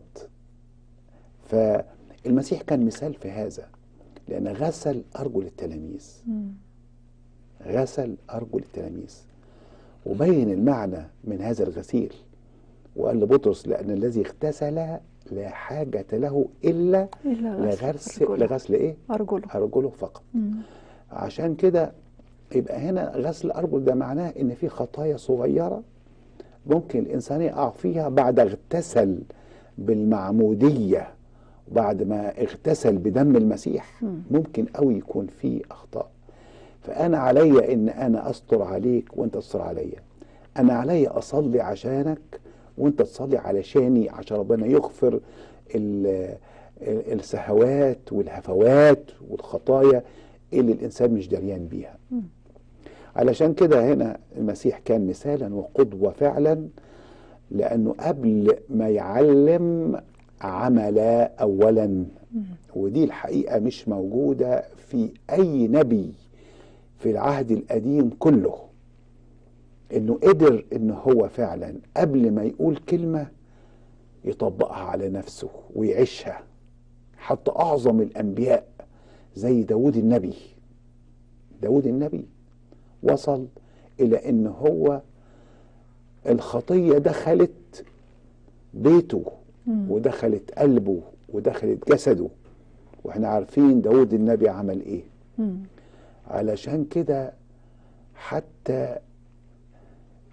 فالمسيح كان مثال في هذا لأن غسل أرجل التلاميذ مم. غسل أرجل التلاميذ وبين المعنى من هذا الغسيل وقال لبطرس لأن الذي اغتسل لا حاجة له إلا إلا لغسل أرجله. لغسل إيه؟ أرجله أرجله فقط مم. عشان كده يبقى هنا غسل الأرجل ده معناه إن في خطايا صغيرة ممكن الإنسان يقع فيها بعد اغتسل بالمعمودية وبعد ما اغتسل بدم المسيح مم. ممكن قوي يكون في أخطاء فأنا عليا إن أنا أستر عليك وأنت تستر عليا أنا عليا أصلي عشانك وأنت تصلي علشاني عشان ربنا يغفر ال- ال- السهوات والهفوات والخطايا اللي الإنسان مش دريان بيها مم. علشان كده هنا المسيح كان مثالا وقدوة فعلا لأنه قبل ما يعلم عمل أولا مم. ودي الحقيقة مش موجودة في أي نبي في العهد القديم كله إنه قدر إن هو فعلا قبل ما يقول كلمة يطبقها على نفسه ويعيشها حتى أعظم الأنبياء زي داود النبي داود النبي وصل إلى إن هو الخطية دخلت بيته مم. ودخلت قلبه ودخلت جسده واحنا عارفين داود النبي عمل ايه مم. علشان كده حتى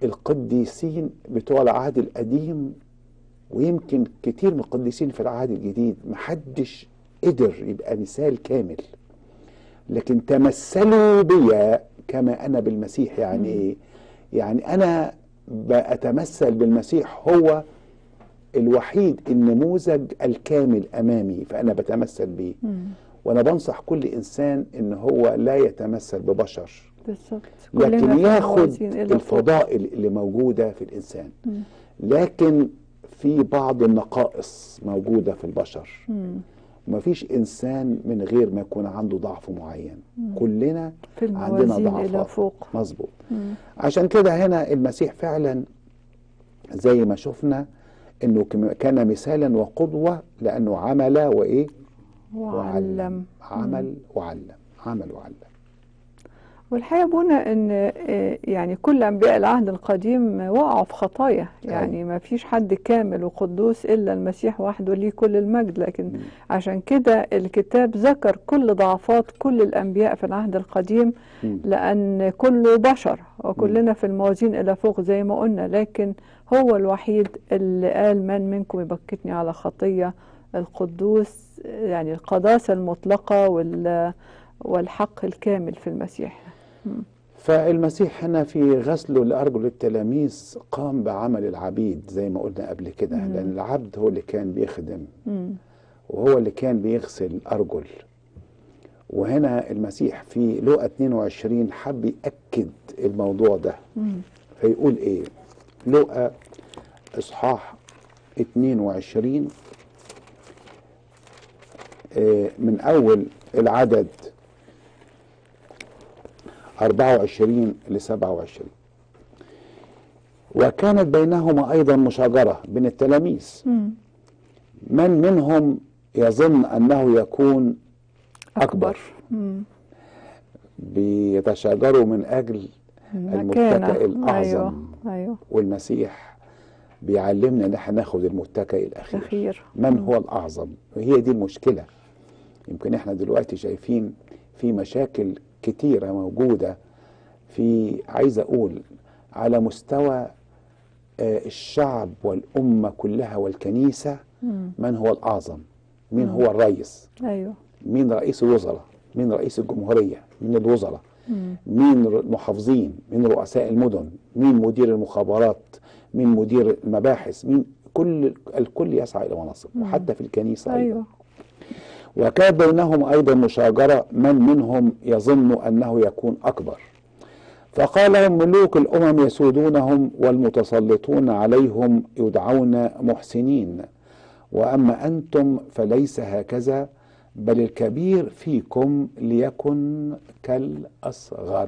القديسين بتوع العهد القديم ويمكن كتير من القديسين في العهد الجديد محدش قدر يبقى مثال كامل لكن تمثلوا بيا كما انا بالمسيح يعني ايه يعني انا بأتمثل بالمسيح هو الوحيد النموذج الكامل امامي فانا بتمثل بيه وانا بنصح كل انسان ان هو لا يتمثل ببشر بالظبط لكن كلنا في ياخد موازين إلى فوق. الفضائل اللي موجودة في الإنسان لكن في بعض النقائص موجودة في البشر مفيش إنسان من غير ما يكون عنده ضعف معين كلنا في عندنا الموازين إلى ضعفات فوق مظبوط عشان كده هنا المسيح فعلا زي ما شفنا انه كم- كان مثالا وقدوة لانه عمل وايه وعلم عمل وعلم عمل وعلم والحقيقة بونا ان آه، يعني كل انبياء العهد القديم وقعوا في خطايا يعني ما فيش حد كامل وقدوس الا المسيح وحده ليه كل المجد لكن عشان كده الكتاب ذكر كل ضعفات كل الانبياء في العهد القديم مم. لان كله بشر وكلنا في الموازين الى فوق زي ما قلنا لكن هو الوحيد اللي قال من منكم يبكتني على خطية القدوس يعني القداسة المطلقة وال والحق الكامل في المسيح فالمسيح هنا في غسله لأرجل التلاميذ قام بعمل العبيد زي ما قلنا قبل كده لأن العبد هو اللي كان بيخدم مم. وهو اللي كان بيغسل الأرجل وهنا المسيح في لقا 22 حب يأكد الموضوع ده مم. فيقول إيه لقا إصحاح 22 آه، من أول العدد 24 ل 27 وكانت بينهما أيضا مشاجرة بين التلاميذ مم. من منهم يظن أنه يكون أكبر مم. بيتشاجروا من أجل المتكئ الأعظم أيوه أيوه والمسيح بيعلمنا ان احنا ناخد المتكئ الاخير الأخير. من هو الاعظم وهي دي المشكله يمكن احنا دلوقتي شايفين في مشاكل كتيره موجوده في عايز اقول على مستوى آه، الشعب والامه كلها والكنيسه من هو الاعظم مين هو الرئيس أيوه مين رئيس الوزراء مين رئيس الجمهورية مين الوزراء مين ر- المحافظين مين رؤساء المدن مين مدير المخابرات مين مدير المباحث مين كل الكل يسعى إلى مناصب وحتى في الكنيسة أيضا أيوه وكان بينهم أيضا مشاجرة من منهم يظن أنه يكون أكبر فقال لهم ملوك الأمم يسودونهم والمتسلطون عليهم يدعون محسنين وأما أنتم فليس هكذا بل الكبير فيكم ليكن كالأصغر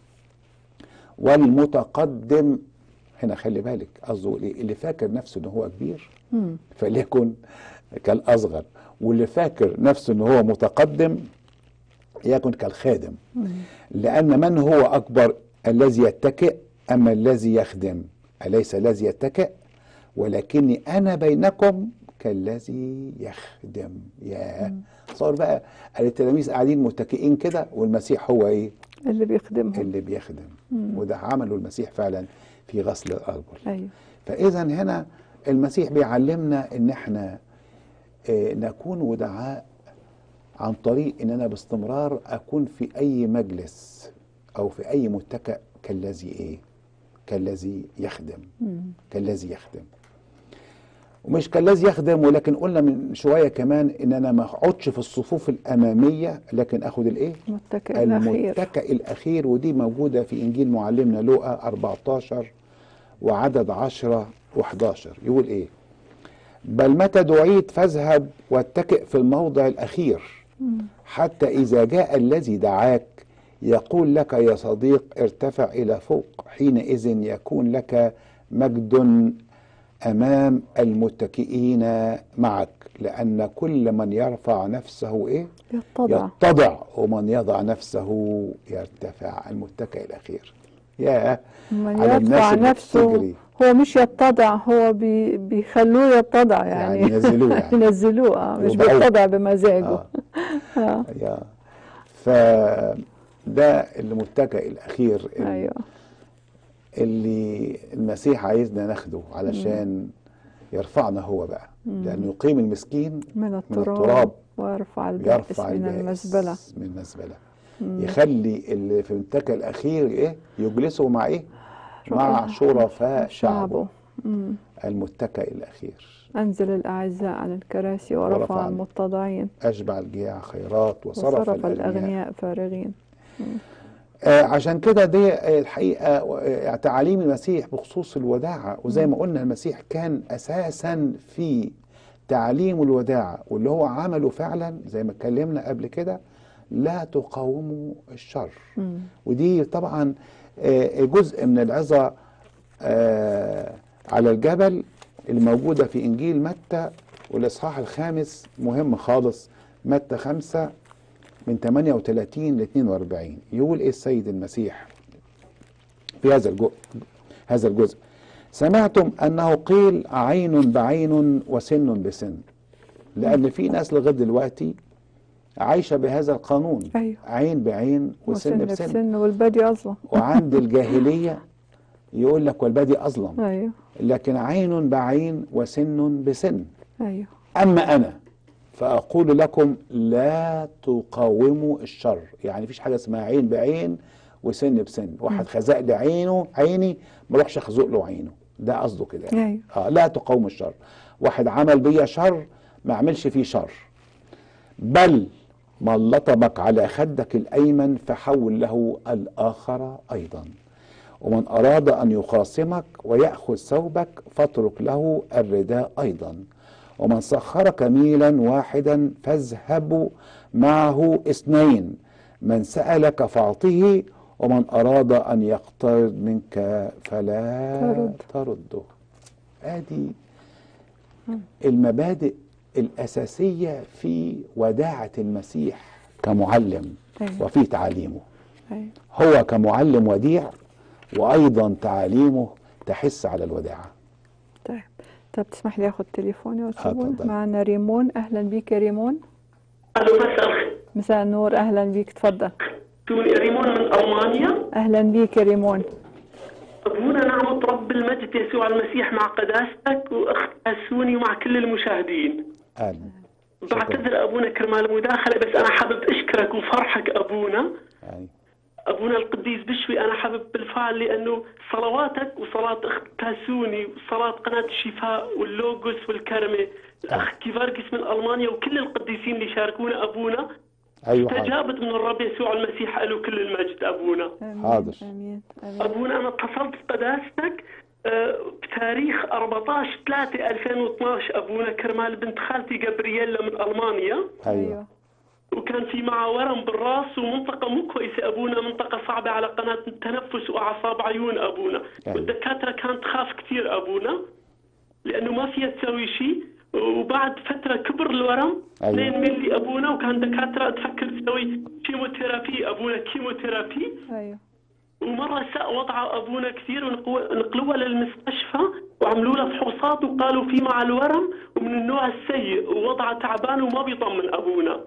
والمتقدم هنا خلي بالك قصده إيه؟ اللي فاكر نفسه ان هو كبير مم. فليكن كالأصغر واللي فاكر نفسه ان هو متقدم يكن كالخادم لأن من هو أكبر الذي يتكئ أما الذي يخدم أليس الذي يتكئ ولكني أنا بينكم كالذي يخدم يا صار بقى التلاميذ قاعدين متكئين كده والمسيح هو ايه اللي بيخدمهم اللي بيخدم وده عمله المسيح فعلا في غسل الارجل أيوه فاذا هنا المسيح بيعلمنا ان احنا آه، نكون ودعاء عن طريق ان انا باستمرار اكون في اي مجلس او في اي متكئ كالذي ايه كالذي يخدم كالذي يخدم ومش كالذي يخدم ولكن قلنا من شويه كمان ان انا ما اقعدش في الصفوف الاماميه لكن اخد الايه المتكئ الأخير المتكئ الأخير ودي موجودة في إنجيل معلمنا لوقا 14 وعدد 10 و11 يقول إيه بل متى دعيت فاذهب واتكئ في الموضع الأخير حتى إذا جاء الذي دعاك يقول لك يا صديق ارتفع إلى فوق حينئذ يكون لك مجد أمام المتكئين معك لأن كل من يرفع نفسه إيه يتضع يتضع ومن يضع نفسه يرتفع المتكئ الأخير يا من على الناس يرفع اللي نفسه بتجري. هو مش يتضع هو بي بيخلوه يتضع يعني, يعني ينزلوه يعني. ينزلوه آه، مش يوضعوه. بيتضع بمزاجه آه. آه. يا فده المتكئ الأخير ال- ايوه اللي المسيح عايزنا ناخده علشان يرفعنا هو بقى لأنه يقيم المسكين من التراب, التراب ويرفع البائس يرفع من البائس المزبلة من المزبلة يخلي اللي في المتكئ الأخير إيه يجلسوا مع إيه مع شرفاء شعبه مم. المتكئ الأخير أنزل الأعزاء عن الكراسي ورفع ورفع المتضعين أشبع الجياع خيرات وصرف, وصرف الأغنياء الأغنياء فارغين آه عشان كده دي آه، الحقيقة آه، تعاليم المسيح بخصوص الوداعة وزي ما قلنا المسيح كان أساسا في تعليم الوداعة واللي هو عمله فعلا زي ما اتكلمنا قبل كده لا تقاوموا الشر مم. ودي طبعا آه، جزء من العظة آه، على الجبل الموجودة في إنجيل متى والإصحاح الخامس مهم خالص متى خمسة من 38 ل 42 يقول إيه السيد المسيح في هذا الجزء هذا الجزء سمعتم أنه قيل عين بعين وسن بسن لأن في ناس لغاية دلوقتي عايشة بهذا القانون أيوه. عين بعين وسن وسن بسن بسن والبدي أظلم وعند الجاهلية يقول لك والبادي أظلم أيوه لكن عين بعين وسن بسن أيوه أما أنا فأقول لكم لا تقاوموا الشر يعني مفيش حاجة اسمها عين بعين وسن بسن واحد خزق لي عينه عيني ما اروحش اخزق له عينه ده قصده كده يعني. أيوه. آه لا تقاوموا الشر واحد عمل بيا شر ما اعملش فيه شر بل من لطمك على خدك الأيمن فحول له الآخر أيضا ومن أراد أن يخاصمك ويأخذ ثوبك فاترك له الرداء أيضا ومن سخرك ميلا واحدا فاذهب معه اثنين من سألك فاعطه ومن أراد أن يقترض منك فلا ترد. ترده ادي المبادئ الأساسية في وداعة المسيح كمعلم أيوة. وفي تعاليمه أيوه هو كمعلم وديع وأيضا تعاليمه تحس على الوداعة طيب طب تسمح لي اخد تليفوني وتسيبوني اتفضل. معنا ريمون اهلا بيك يا ريمون الو مساء الخير مساء النور اهلا بيك تفضل توني ريمون من المانيا اهلا بيك يا ريمون ابونا نعمة رب المجد يسوع المسيح مع قداستك واخت اسوني ومع كل المشاهدين أهلا بعتذر ابونا كرمال المداخله بس انا حابب اشكرك وفرحك ابونا يعني ابونا القديس بشوي انا حابب بالفعل لانه صلواتك وصلاه اخت تاسوني وصلاه قناه الشفاء واللوجوس والكرمه الاخ كيفاركس من المانيا وكل القديسين اللي شاركونا ابونا أيوة حاضر استجابت من الرب يسوع المسيح له كل المجد ابونا امين حاضر. امين امين ابونا انا اتصلت بقداستك آه، بتاريخ 14 3 2012 ابونا كرمال بنت خالتي جابرييلا من المانيا أيوة وكان في معها ورم بالراس ومنطقه مو كويسه ابونا منطقه صعبه على قناه التنفس واعصاب عيون ابونا أيوة. والدكاتره كانت تخاف كثير ابونا لانه ما فيها تسوي شيء وبعد فتره كبر الورم أيوة. 2 ملي ابونا وكان دكاتره تفكر تسوي كيموثيرابي ابونا كيموثيرابي ايوه ومرة ساء وضع أبونا كثير ونقو- نقلوها للمستشفى وعملوا له فحوصات وقالوا في مع الورم ومن النوع السيء ووضعه تعبان وما بيطمن أبونا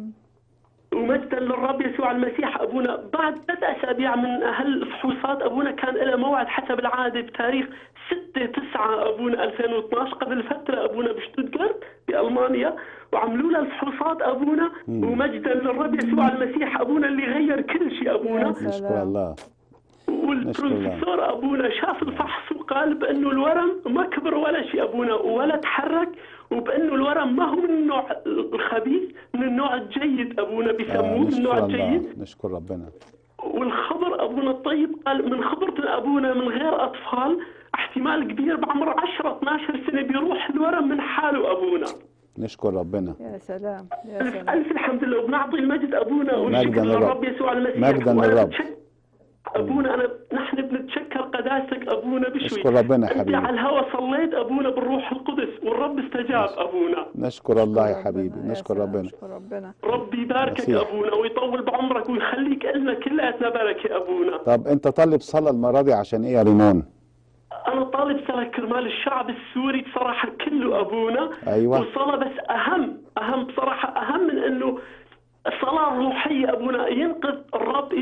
ومجدا للرب يسوع المسيح أبونا بعد ثلاث أسابيع من هالفحوصات أبونا كان له موعد حسب العادة بتاريخ 6 9 أبونا 2012 قبل فترة أبونا بشتوتغارت بألمانيا وعملوا له الفحوصات أبونا ومجدا للرب يسوع المسيح أبونا اللي غير كل شيء أبونا يا نشكر سلام. الله والبروفيسور ابونا شاف الفحص وقال بانه الورم ما كبر ولا شيء ابونا ولا تحرك وبانه الورم ما هو من النوع الخبيث من النوع الجيد ابونا آه بيسموه من النوع نشكر الجيد الله نشكر ربنا والخبر ابونا الطيب قال من خبرة ابونا من غير اطفال احتمال كبير بعمر 10 12 سنه بيروح الورم من حاله ابونا نشكر ربنا يا سلام يا الف سلام الف الحمد لله وبنعطي المجد ابونا مجداً والشكر للرب. للرب يسوع المسيح مجداً وأنا للرب. بتشك- ابونا انا نحن بنتشكر قداستك ابونا بشوي نشكر ربنا يا انت حبيبي. على الهوى صليت ابونا بالروح القدس والرب استجاب ابونا نشكر الله يا ربنا، حبيبي يا نشكر سلام، ربنا نشكر ربنا ربي يباركك مسيح. ابونا ويطول بعمرك ويخليك لنا كلياتنا بركه ابونا طب انت طالب صلاة المرة دي عشان ايه يا ريمون انا طالب صلاه كرمال الشعب السوري بصراحه كله ابونا أيوة. وصلاه بس اهم اهم بصراحه اهم من انه صلاة روحية أبونا ينقذ الرب يفتح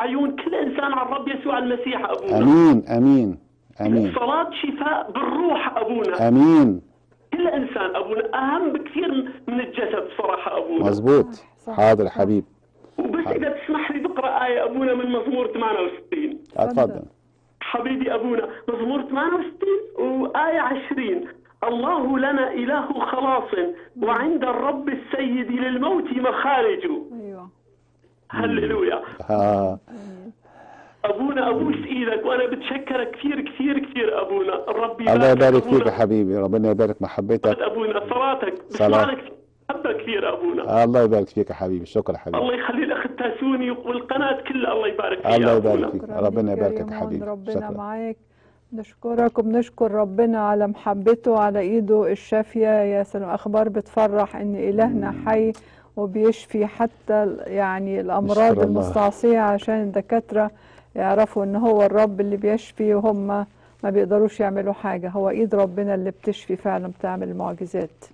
عيون كل انسان على الرب يسوع المسيح ابونا امين امين امين صلاة شفاء بالروح ابونا امين كل انسان ابونا اهم بكثير من الجسد صراحه ابونا مظبوط صح. حاضر يا حبيب وبس اذا تسمح لي بقرا ايه ابونا من مزمور 68 اتفضل حبيبي ابونا مزمور 68 وايه 20 الله لنا اله خلاص وعند الرب السيد للموت مخارج ايوه هللويا آه. ابونا ابوس ايدك وانا بتشكرك كثير كثير كثير ابونا الرب الله يبارك فيك أبونا. يا حبيبي ربنا يبارك محبتك ابونا صلاتك صلاة. بسمع لك حبه كثير ابونا الله يبارك فيك يا حبيبي شكرا يا حبيبي الله يخلي الاخ التاسوني والقناه كلها الله يبارك فيها الله أبونا. يبارك فيك شكرا ربنا ليك يا يباركك يا ريمون، حبيبي ربنا شكرا معاك نشكرك وبنشكر ربنا على محبته على ايده الشافيه يا سلام اخبار بتفرح ان الهنا حي وبيشفي حتى ال- يعني الامراض نشكر الله. المستعصيه عشان الدكاتره يعرفوا ان هو الرب اللي بيشفي وهم ما بيقدروش يعملوا حاجه هو ايد ربنا اللي بتشفي فعلا بتعمل المعجزات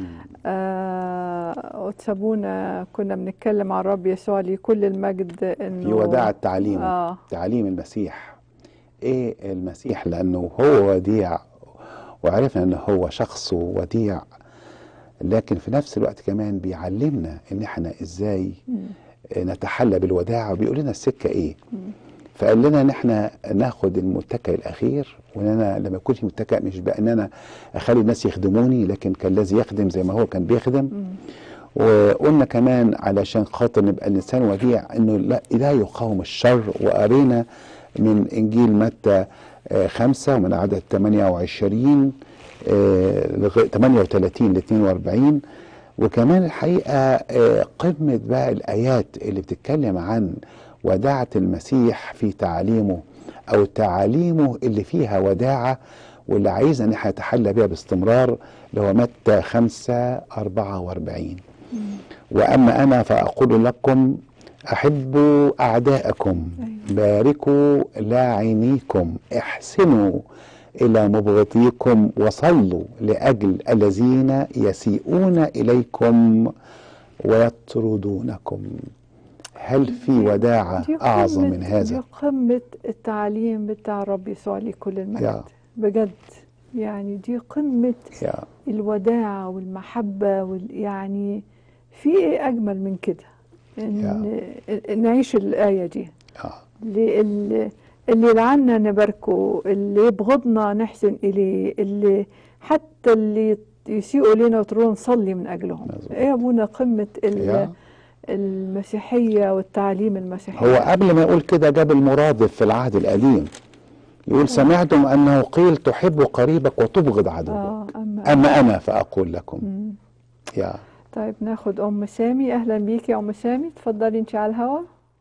آه وتسابونا كنا بنتكلم عن الرب يسوع ليه كل المجد انه في وداع التعليم اه تعليم المسيح ايه المسيح لانه هو وديع وعرفنا ان هو شخص وديع لكن في نفس الوقت كمان بيعلمنا ان احنا ازاي نتحلى بالوداعة وبيقول لنا السكة ايه فقال لنا ان احنا ناخد المتكئ الاخير وان انا لما يكون في متكئ مش بقى ان انا اخلي الناس يخدموني لكن كان الذي يخدم زي ما هو كان بيخدم وقلنا كمان علشان خاطر نبقى الانسان وديع انه لا, لا يقاوم الشر وقرينا من انجيل متى آه، خمسة ومن عدد 28 آه، لغاية 38 ل 42 وكمان الحقيقة آه، قمة بقى الآيات اللي بتتكلم عن وداعة المسيح في تعاليمه أو تعاليمه اللي فيها وداعة واللي عايزنا ان احنا نتحلى بيها باستمرار اللي هو متى 5 44 واما انا فاقول لكم احبوا اعداءكم باركوا لاعنيكم احسنوا الى مبغضيكم وصلوا لاجل الذين يسيئون اليكم ويطردونكم هل في وداعه دي اعظم قمة- من دي هذا قمة التعليم بتاع الرب يسوع ليه كل يا. المجد بجد يعني دي قمة يا الوداعة والمحبة وال يعني في ايه أجمل من كده إن إن نعيش الآية دي آه. اللي, اللي, اللي يلعنا نباركه اللي يبغضنا نحسن إليه اللي حتى اللي يسيئوا لنا وترون نصلي من أجلهم مظبوط. إيه يا أبونا قمة ال- يا. المسيحية والتعليم المسيحي هو قبل ما يقول كده جاب المرادف في العهد القديم يقول سمعتم انه قيل تحب قريبك وتبغض عدوك آه أما اما انا فاقول لكم مم. يا طيب ناخد أم سامي أهلا بيكي يا أم سامي تفضلي أنت على الهوا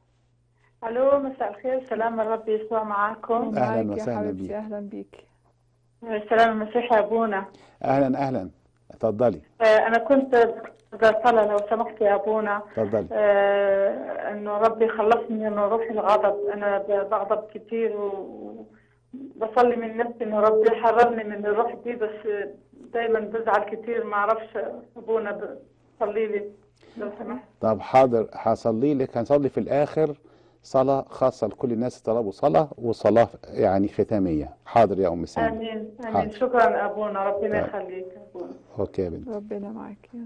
الو مساء الخير سلام الرب يسوع معاكم أهلاً معاك يا وسهلاً حبيبتي بيك. أهلا بيكي سلام المسيح يا ابونا اهلا اهلا اتفضلي آه، انا كنت بدي صلاة لو سمحت يا ابونا اتفضلي آه، انه ربي خلصني من روح الغضب انا ب- بغضب كتير وبصلي من نفسي انه ربي يحررني من الروح دي بس دايما بزعل كتير ما اعرفش ابونا بصلي لي لو سمحت طب حاضر هصلي لك هنصلي في الاخر صلاة خاصة لكل الناس اللي طلبوا صلاة وصلاة يعني ختامية حاضر يا ام سامي امين حاضر. امين شكرا ابونا ربنا طيب. يخليك يا ابونا اوكي يا بنت ربنا معاك يا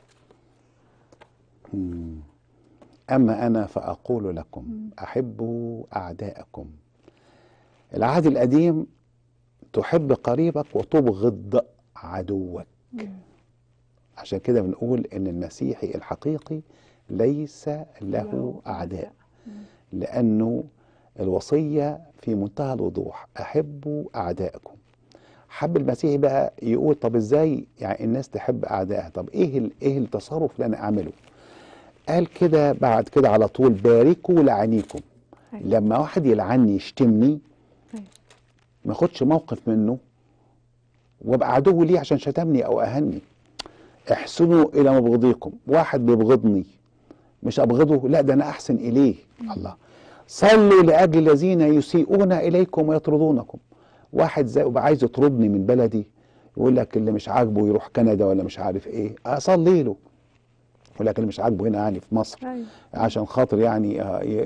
مم. أما أنا فأقول لكم أحبوا أعداءكم العهد القديم تحب قريبك وتبغض عدوك عشان كده بنقول إن المسيحي الحقيقي ليس له أعداء لأنه الوصية في منتهى الوضوح أحبوا أعداءكم حب المسيحي بقى يقول طب ازاي يعني الناس تحب اعدائها طب ايه ال- ايه التصرف اللي انا اعمله قال كده بعد كده على طول باركوا لعينيكم أيوة. لما واحد يلعني يشتمني أيوة. ما اخدش موقف منه وابقى عدو ليه عشان شتمني او اهني احسنوا الى مبغضيكم واحد بيبغضني مش ابغضه لا ده انا احسن اليه الله صلوا لاجل الذين يسيئون اليكم ويطردونكم واحد زي يبقى عايز يطردني من بلدي يقول لك اللي مش عاجبه يروح كندا ولا مش عارف ايه اصلي له يقول لك اللي مش عاجبه هنا يعني في مصر أيوة. عشان خاطر يعني آه، ي- ي-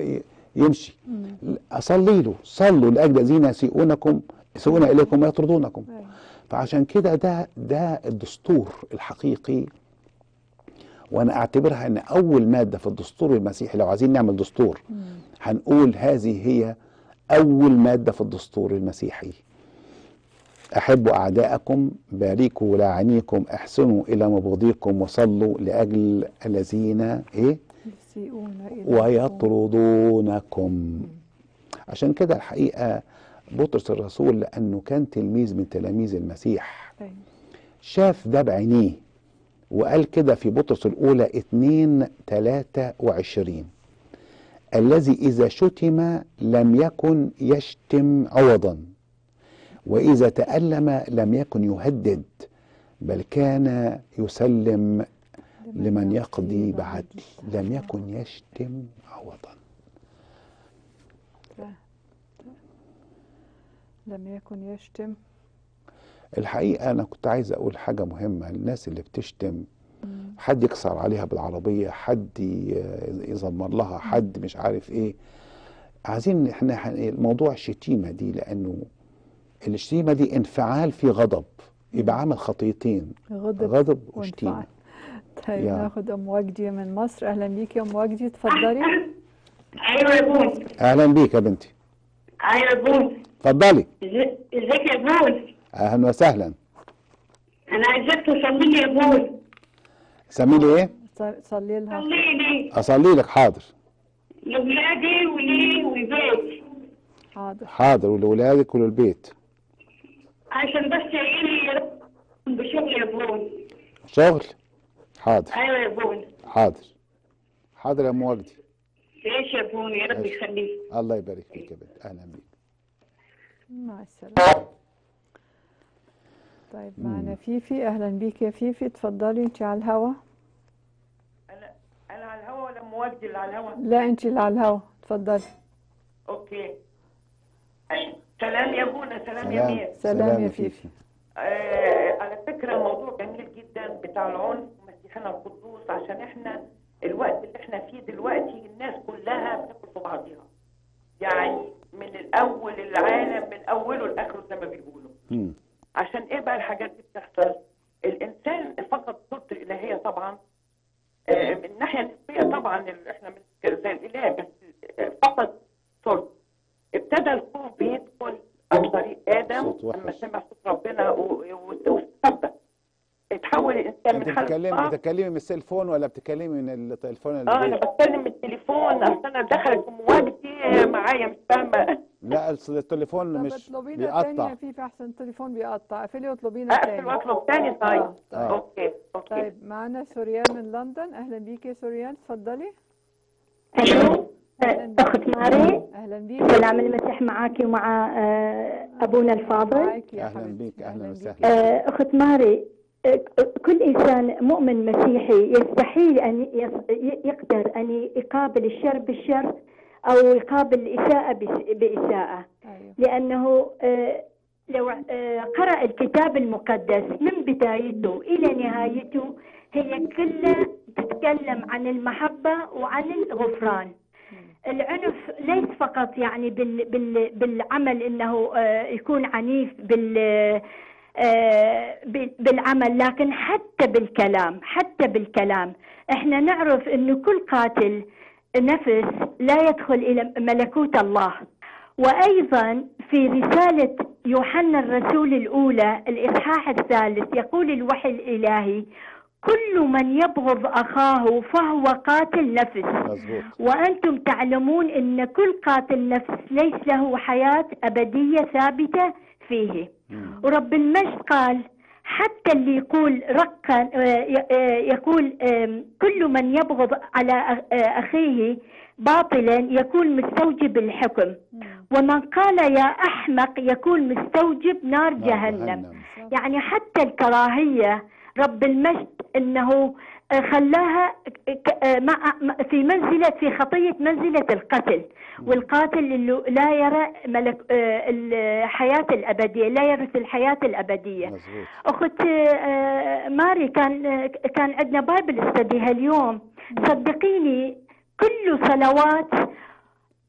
يمشي اصلي له صلوا لاجل الذين يسيئونكم يسيئون اليكم ويطردونكم أيوة. فعشان كده ده ده الدستور الحقيقي وانا اعتبرها ان اول ماده في الدستور المسيحي لو عايزين نعمل دستور هنقول هذه هي اول ماده في الدستور المسيحي احبوا اعداءكم باركوا لاعنيكم احسنوا الى مبغضيكم وصلوا لاجل الذين ايه يسيئون إليكم. ويطردونكم عشان كده الحقيقه بطرس الرسول لانه كان تلميذ من تلاميذ المسيح أيوة. شاف ده بعينيه وقال كده في بطرس الأولى 2 23 الذي إذا شتم لم يكن يشتم عوضا وإذا تألم لم يكن يهدد بل كان يسلم لمن يقضي بعدل لم يكن يشتم عوضا لم يكن يشتم الحقيقة أنا كنت عايز أقول حاجة مهمة الناس اللي بتشتم حد يكسر عليها بالعربية حد ي- يزمر لها حد مش عارف إيه عايزين إحنا ح- الموضوع الشتيمة دي لأنه الشتيمة دي انفعال في غضب يبقى عامل خطيتين غضب غضب وانفعال وشتيمة طيب يا. ناخد ام وجدي من مصر اهلا بيكي يا ام وجدي اتفضلي ايوه يا بون أهلا بيك يا بنتي ايوه يا بون اتفضلي إزي- ازيك يا بون أهلا وسهلا انا عايزاك تصلي لي يا بون سمي لي إيه؟ ص- صلي لها صلي لي أصلي لك حاضر لاولادي ولي والبيت حاضر حاضر ولولادك وللبيت عشان بس يجيلي بشغل يا بون شغل حاضر ايوه يا بون حاضر حاضر يا أم وجدي ايش يا بون يا رب يخليك الله يبارك فيك يا بنت أهلا بيك مع السلامه طيب معنا فيفي اهلا بيكي يا فيفي اتفضلي انت على الهوا انا انا على الهوا ولا موجه اللي على الهوا لا انت اللي على الهوا اتفضلي اوكي سلام يا بونا سلام يا مير سلام يا فيفي. آه على فكره موضوع جميل جدا بتاع العنف مسيحنا القدوس عشان احنا الوقت اللي احنا فيه دلوقتي الناس كلها بتاكل في بعضها يعني من الاول العالم من اوله لاخره زي ما بيقولوا مم. عشان ايه بقى الحاجات دي بتحصل؟ الانسان فقد صورته الالهيه طبعا آه، من الناحيه النسبيه طبعا ال- احنا مش زي الاله بس آه، فقد صورته ابتدى الخوف بيدخل عن طريق ادم صوت وحش. لما سمع صوت ربنا و- و- واستخبى اتحول الانسان انت من حاله بتتكلمي ضعف بتتكلمي من السيلفون ولا بتتكلمي من التليفون اه انا البيت؟ بتكلم من التليفون اصل انا دخلت في مواجهتي معايا مش فاهمه لا أصل التليفون طب مش اطلبينا تاني يا بيقطع فيفي احسن التليفون بيقطع قفلي واطلبينا اقفل تاني واطلب تاني طيب آه، طيب. اوكي اوكي طيب معنا سوريان من لندن اهلا بيكي يا سوريان اتفضلي الو اخت ماري اهلا بيكي سلام المسيح معك ومع آه، ابونا الفاضل معاكي يا أهلا حبيبتي بيك أهلا بيكي. وسهلا آه، اخت ماري آه، كل انسان مؤمن مسيحي يستحيل ان يص- ي- يقدر ان يقابل الشر بالشر او يقابل الاساءه بس- باساءه ايوه لأنه آه، لو آه، قرأ الكتاب المقدس من بدايته إلى نهايته هي كلها تتكلم عن المحبة وعن الغفران العنف ليس فقط يعني بال بال بالعمل انه آه، يكون عنيف بال آه، بال- بالعمل لكن حتى بالكلام حتى بالكلام احنا نعرف انه كل قاتل نفس لا يدخل الى ملكوت الله وايضا في رساله يوحنا الرسول الاولى الاصحاح الثالث يقول الوحي الالهي كل من يبغض اخاه فهو قاتل نفس مظبوط وأنتم تعلمون أن كل قاتل نفس ليس له حياة أبدية ثابتة فيه ورب المجد قال حتى اللي يقول رقا آه، ي- آه، يقول آم، كل من يبغض على أ- آه، أخيه باطلا يكون مستوجب الحكم ومن قال يا أحمق يكون مستوجب نار نار جهنم يعني حتى الكراهية رب المجد انه آه، خلاها ك- آه، مع م- في منزلة في خطية منزلة القتل والقاتل اللي لا يرى ملك آه، الحياة الأبدية لا يرث الحياة الأبدية مظبوط أخت آه، ماري كان آه، كان عندنا بايبل استدي هاليوم صدقيني كل صلوات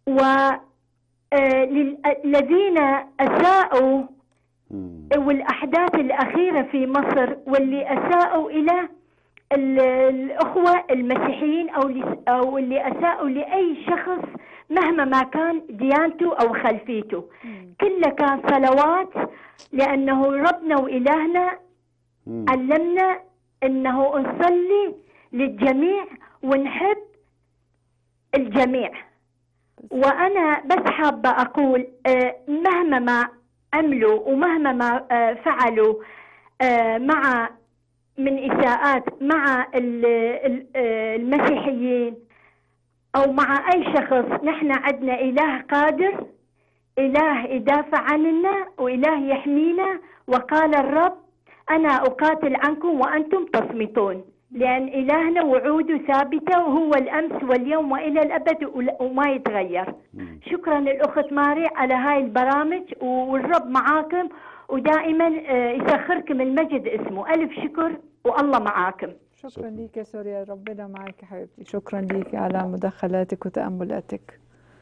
والذين أساءوا مم. والأحداث الأخيرة في مصر واللي أساءوا إلى ال- الأخوة المسيحيين أو اللي- أو اللي أساءوا لأي شخص مهما ما كان ديانته أو خلفيته كله كان صلوات لأنه ربنا وإلهنا مم. علمنا أنه نصلي للجميع ونحب الجميع وأنا بس حابة أقول آه، مهما ما عملوا ومهما ما آه، فعلوا آه، مع من إساءات مع ال- ال- آه، المسيحيين أو مع أي شخص نحن عندنا إله قادر إله يدافع عننا وإله يحمينا وقال الرب أنا أقاتل عنكم وأنتم تصمتون لأن إلهنا وعوده ثابتة وهو الأمس واليوم وإلى الأبد ول- وما يتغير شكرا للأخت ماري على هاي البرامج والرب معاكم ودائما آه، يسخركم المجد اسمه ألف شكر والله معاكم شكرا ليك يا سوريا ربنا معك يا حبيبتي شكرا ليك على مداخلاتك وتأملاتك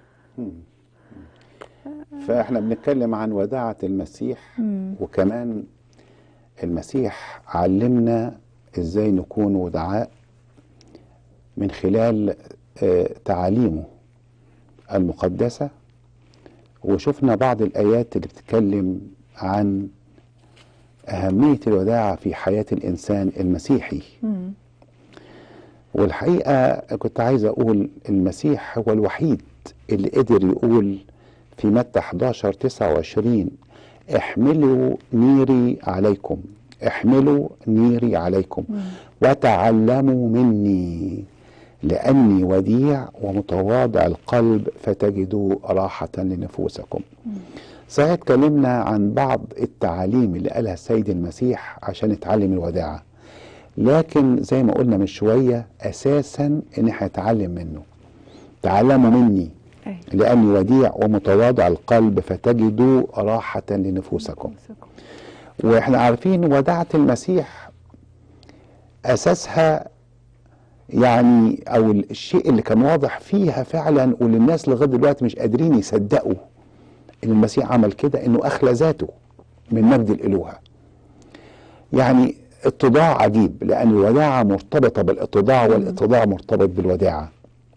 فاحنا بنتكلم عن وداعة المسيح وكمان المسيح علمنا ازاي نكون ودعاء من خلال آه، تعاليمه المقدسة وشفنا بعض الآيات اللي بتتكلم عن أهمية الوداعة في حياة الإنسان المسيحي والحقيقة كنت عايز أقول المسيح هو الوحيد اللي قدر يقول في متى 11 29 احملوا نيري عليكم احملوا نيري عليكم وتعلموا مني لأني وديع ومتواضع القلب فتجدوا راحة لنفوسكم صحيح اتكلمنا عن بعض التعاليم اللي قالها السيد المسيح عشان نتعلم الوداعة لكن زي ما قلنا من شوية أساسا إن احنا نتعلم منه تعلموا مني أي. لأني وديع ومتواضع القلب فتجدوا راحة لنفوسكم واحنا عارفين وداعة المسيح أساسها يعني أو الشيء اللي كان واضح فيها فعلا واللي الناس لغاية دلوقتي مش قادرين يصدقوا إن المسيح عمل كده إنه أخلى ذاته من مجد الإلوهة يعني اتضاع عجيب لأن الوداعة مرتبطة بالاتضاع والاتضاع مرتبط بالوداعة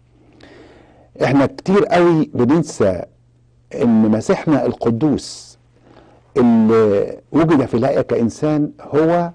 احنا كتير قوي بننسى ان مسيحنا القدوس اللي وجد في الهيئة كإنسان هو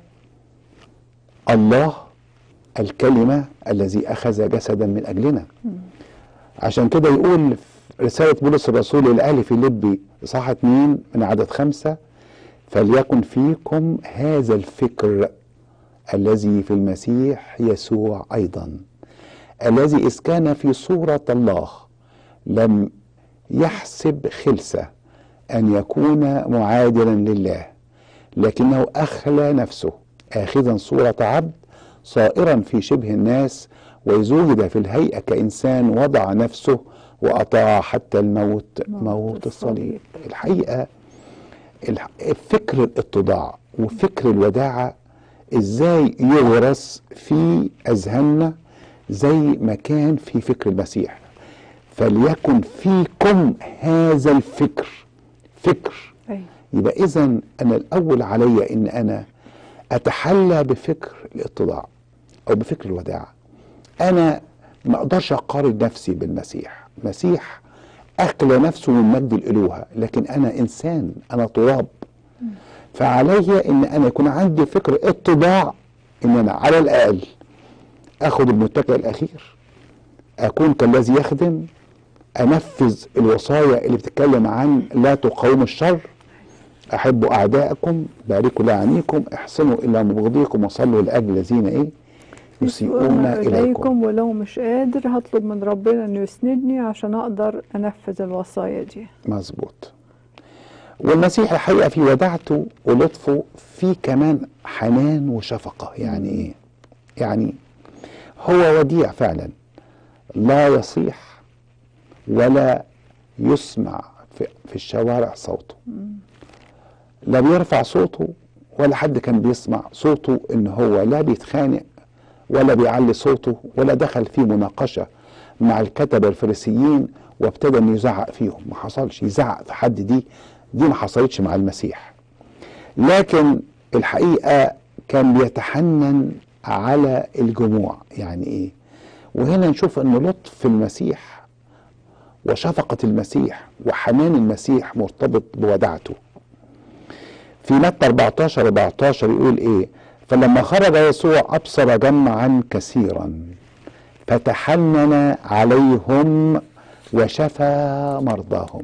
الله الكلمة الذي أخذ جسدا من أجلنا عشان كده يقول في رسالة بولس الرسول لأهل فيليبي إصحاح 2 من عدد خمسة فليكن فيكم هذا الفكر الذي في المسيح يسوع أيضا الذي إذ كان في صورة الله لم يحسب خلسة أن يكون معادلا لله لكنه أخلى نفسه آخذا صورة عبد صائرا في شبه الناس وإذ وجد في الهيئة كإنسان وضع نفسه وأطاع حتى الموت موت الصليب الحقيقة الح- فكر الاتضاع وفكر الوداعة ازاي يغرس في اذهاننا زي ما كان في فكر المسيح فليكن فيكم هذا الفكر فكر أي. يبقى اذا انا الاول علي ان انا اتحلى بفكر الاتضاع او بفكر الوداعه انا ما اقدرش اقارن نفسي بالمسيح مسيح اخلى نفسه من مجد الالوهه لكن انا انسان انا تراب فعلي ان انا يكون عندي فكر اتضاع ان انا على الاقل اخد المتكئ الاخير اكون كالذي يخدم انفذ الوصايا اللي بتتكلم عن لا تقاوموا الشر احبوا اعدائكم باركوا لعنيكم احسنوا الى مبغضيكم وصلوا لاجل الذين ايه يسيئون اليكم إليكم ولو مش قادر هطلب من ربنا إنه يسندني عشان أقدر أنفذ الوصايا دي مظبوط والمسيح الحقيقه في وداعته ولطفه في كمان حنان وشفقه يعني ايه يعني هو وديع فعلا لا يصيح ولا يسمع في, في الشوارع صوته لا بيرفع صوته ولا حد كان بيسمع صوته ان هو لا بيتخانق ولا بيعلي صوته ولا دخل في مناقشه مع الكتبه الفريسيين وابتدى انه يزعق فيهم ما حصلش يزعق في حد دي دي ما حصلتش مع المسيح لكن الحقيقه كان بيتحنن على الجموع يعني ايه وهنا نشوف ان لطف المسيح وشفقه المسيح وحنان المسيح مرتبط بوداعته في متى 14 14 يقول ايه فلما خرج يسوع ابصر جمعا كثيرا فتحنن عليهم وشفى مرضاهم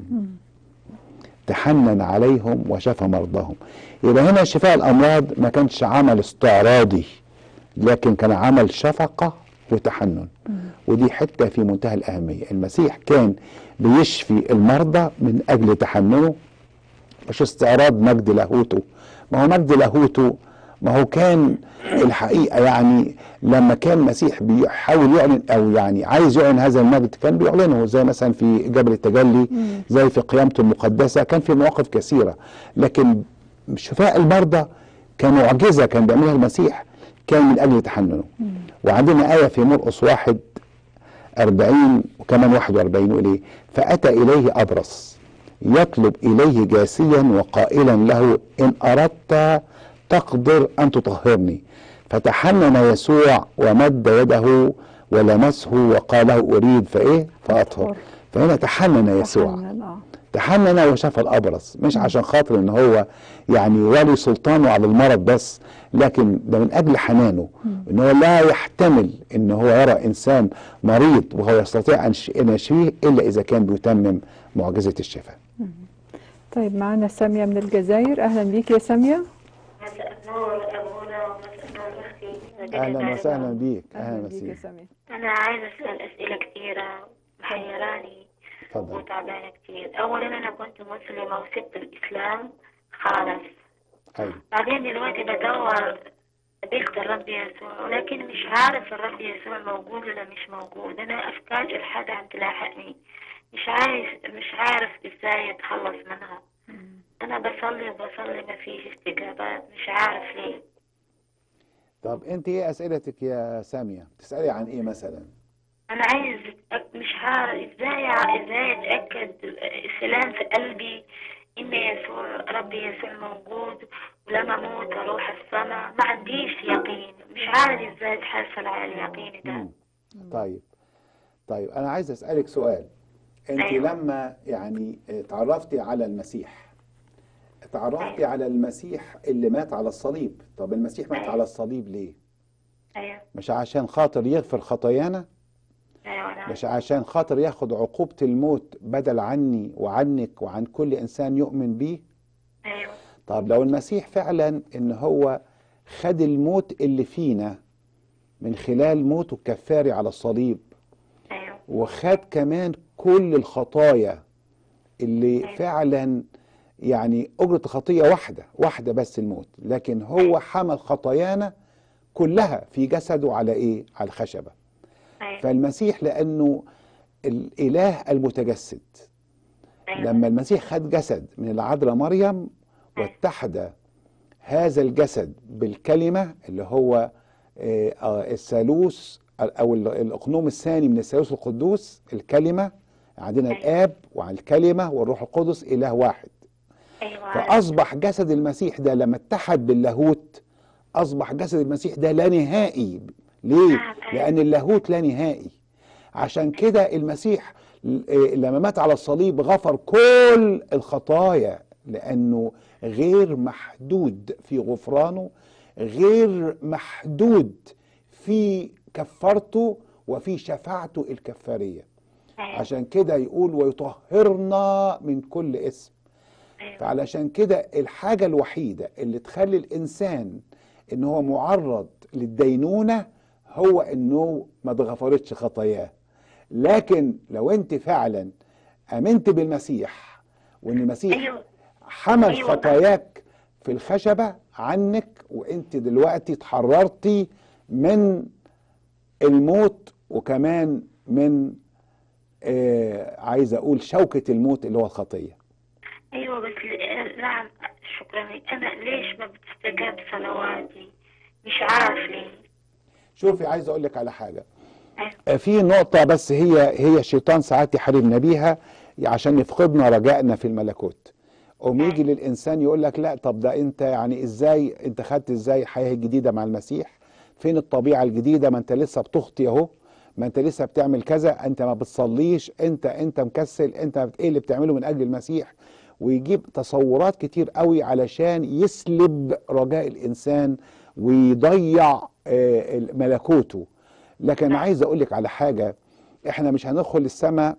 تحنن عليهم وشفى مرضاهم يبقى هنا شفاء الامراض ما كانش عمل استعراضي لكن كان عمل شفقه وتحنن ودي حته في منتهى الاهميه المسيح كان بيشفي المرضى من اجل تحننه مش استعراض مجد لاهوته ما هو مجد لاهوته ما هو كان الحقيقه يعني لما كان المسيح بيحاول يعلن او يعني عايز يعلن هذا المجد كان بيعلنه زي مثلا في جبل التجلي زي في قيامته المقدسه كان في مواقف كثيره لكن شفاء المرضى كان معجزه كان بيعملها المسيح كان من اجل تحننه وعندنا ايه في مرقس واحد أربعين وكمان واحد وأربعين يقول إيه فأتى إليه أبرص يطلب إليه جاسيا وقائلا له إن أردت تقدر أن تطهرني فتحنن يسوع ومد يده ولمسه وقال له أريد فإيه فأطهر فهنا تحنن يسوع تحنن، آه. تحنن وشفى الابرص مش عشان خاطر ان هو يعني ولي سلطانه على المرض بس لكن ده من اجل حنانه ان هو لا يحتمل ان هو يرى انسان مريض وهو يستطيع ان ش- ان يشفيه الا اذا كان بيتمم معجزه الشفاء طيب معنا سامية من الجزائر أهلا بيك يا سامية مساء النور أبونا ومساء النور أختي اهلا وسهلا بيك اهلا أهلا بيك يا وسهلا سامية أنا عايزة أسأل أسئلة كثيرة محيراني اتفضل وتعبانة كثير أولا أنا كنت مسلمة وسبت الإسلام خالص ايوه بعدين دلوقتي بدور قبلت الرب يسوع ولكن مش عارف الرب يسوع موجود ولا مش موجود أنا أفكار الحاد عم تلاحقني مش عايز مش عارف إزاي أتخلص منها أنا بصلي وبصلي ما فيش استجابات مش عارف ليه طب انت ايه اسئلتك يا ساميه تسالي عن ايه مثلا أنا عايز أت- مش عارف إزاي إزاي أتأكد السلام في قلبي إن يسوع ربي يسوع موجود ولما أموت أروح السماء ما عنديش يقين مش عارف إزاي أتحصل على اليقين ده مم. طيب طيب انا عايز اسالك سؤال انت أيوة. لما يعني اتعرفتي على المسيح اتعرفتي على المسيح اللي مات على الصليب طب المسيح مات أيوة. على الصليب ليه أيوه مش عشان خاطر يغفر خطايانا أيوه نعم مش عشان خاطر ياخد عقوبة الموت بدل عني وعنك وعن كل إنسان يؤمن بيه أيوه طب لو المسيح فعلا إن هو خد الموت اللي فينا من خلال موته الكفاري على الصليب أيوه وخد كمان كل الخطايا اللي فعلا يعني أجرة خطية واحدة واحدة بس الموت لكن هو حمل خطايانا كلها في جسده على إيه؟ على الخشبة أيوه فالمسيح لأنه الإله المتجسد أيوه لما المسيح خد جسد من العذراء مريم واتحد هذا الجسد بالكلمة اللي هو آه، آه، الثالوث أو ال- الأقنوم الثاني من الثالوث القدوس الكلمة عندنا الآب وعن الكلمة والروح القدس إله واحد أيوه فأصبح جسد المسيح ده لما اتحد باللاهوت أصبح جسد المسيح ده لا نهائي ليه؟ لأن اللاهوت لا نهائي عشان كده المسيح ل- لما مات على الصليب غفر كل الخطايا لأنه غير محدود في غفرانه غير محدود في كفارته وفي شفاعته الكفارية عشان كده يقول ويطهرنا من كل اسم فعلشان كده الحاجة الوحيدة اللي تخلي الإنسان إن هو معرض للدينونة هو إنه ما اتغفرتش خطاياه لكن لو أنت فعلا آمنت بالمسيح وإن المسيح أيوه حمل أيوة. خطاياك في الخشبة عنك وانت دلوقتي اتحررتي من الموت وكمان من آه عايز اقول شوكة الموت اللي هو الخطية أيوه بس ل- نعم شكرا لك أنا ليش ما بتستجاب صلواتي مش عارف ليه شوفي عايز اقول لك على حاجة في نقطة بس هي هي الشيطان ساعات يحاربنا بيها عشان يفقدنا رجائنا في الملكوت قوم يجي للإنسان يقول لك لا طب ده أنت يعني إزاي أنت خدت إزاي الحياة الجديدة مع المسيح فين الطبيعة الجديدة ما أنت لسه بتخطي أهو ما أنت لسه بتعمل كذا أنت ما بتصليش أنت أنت مكسل أنت بت- إيه اللي بتعمله من أجل المسيح ويجيب تصورات كتير قوي علشان يسلب رجاء الإنسان ويضيع آه، ملكوته لكن أنا عايز أقول لك على حاجة احنا مش هندخل السماء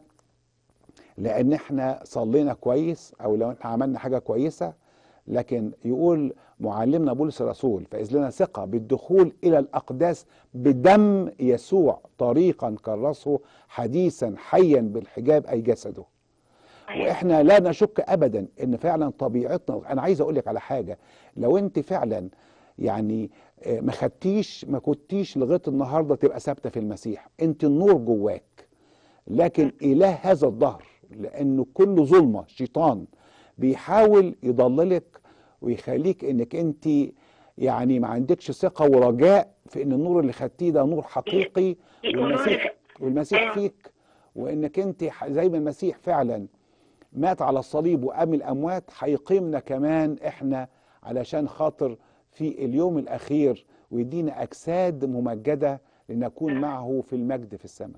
لان احنا صلينا كويس او لو احنا عملنا حاجه كويسه لكن يقول معلمنا بولس الرسول فاذ لنا ثقه بالدخول الى الاقداس بدم يسوع طريقا كرسه حديثا حيا بالحجاب اي جسده واحنا لا نشك ابدا ان فعلا طبيعتنا انا عايز اقول لك على حاجه لو انت فعلا يعني آه، ما خدتيش ما كنتيش لغايه النهارده تبقى ثابته في المسيح انت النور جواك لكن اله هذا الدهر لانه كله ظلمه شيطان بيحاول يضللك ويخليك انك انت يعني ما عندكش ثقه ورجاء في ان النور اللي خدتيه ده نور حقيقي والمسيح والمسيح فيك وانك انت ح- زي ما المسيح فعلا مات على الصليب وقام من الاموات هيقيمنا كمان احنا علشان خاطر في اليوم الاخير ويدينا اجساد ممجده لنكون معه في المجد في السماء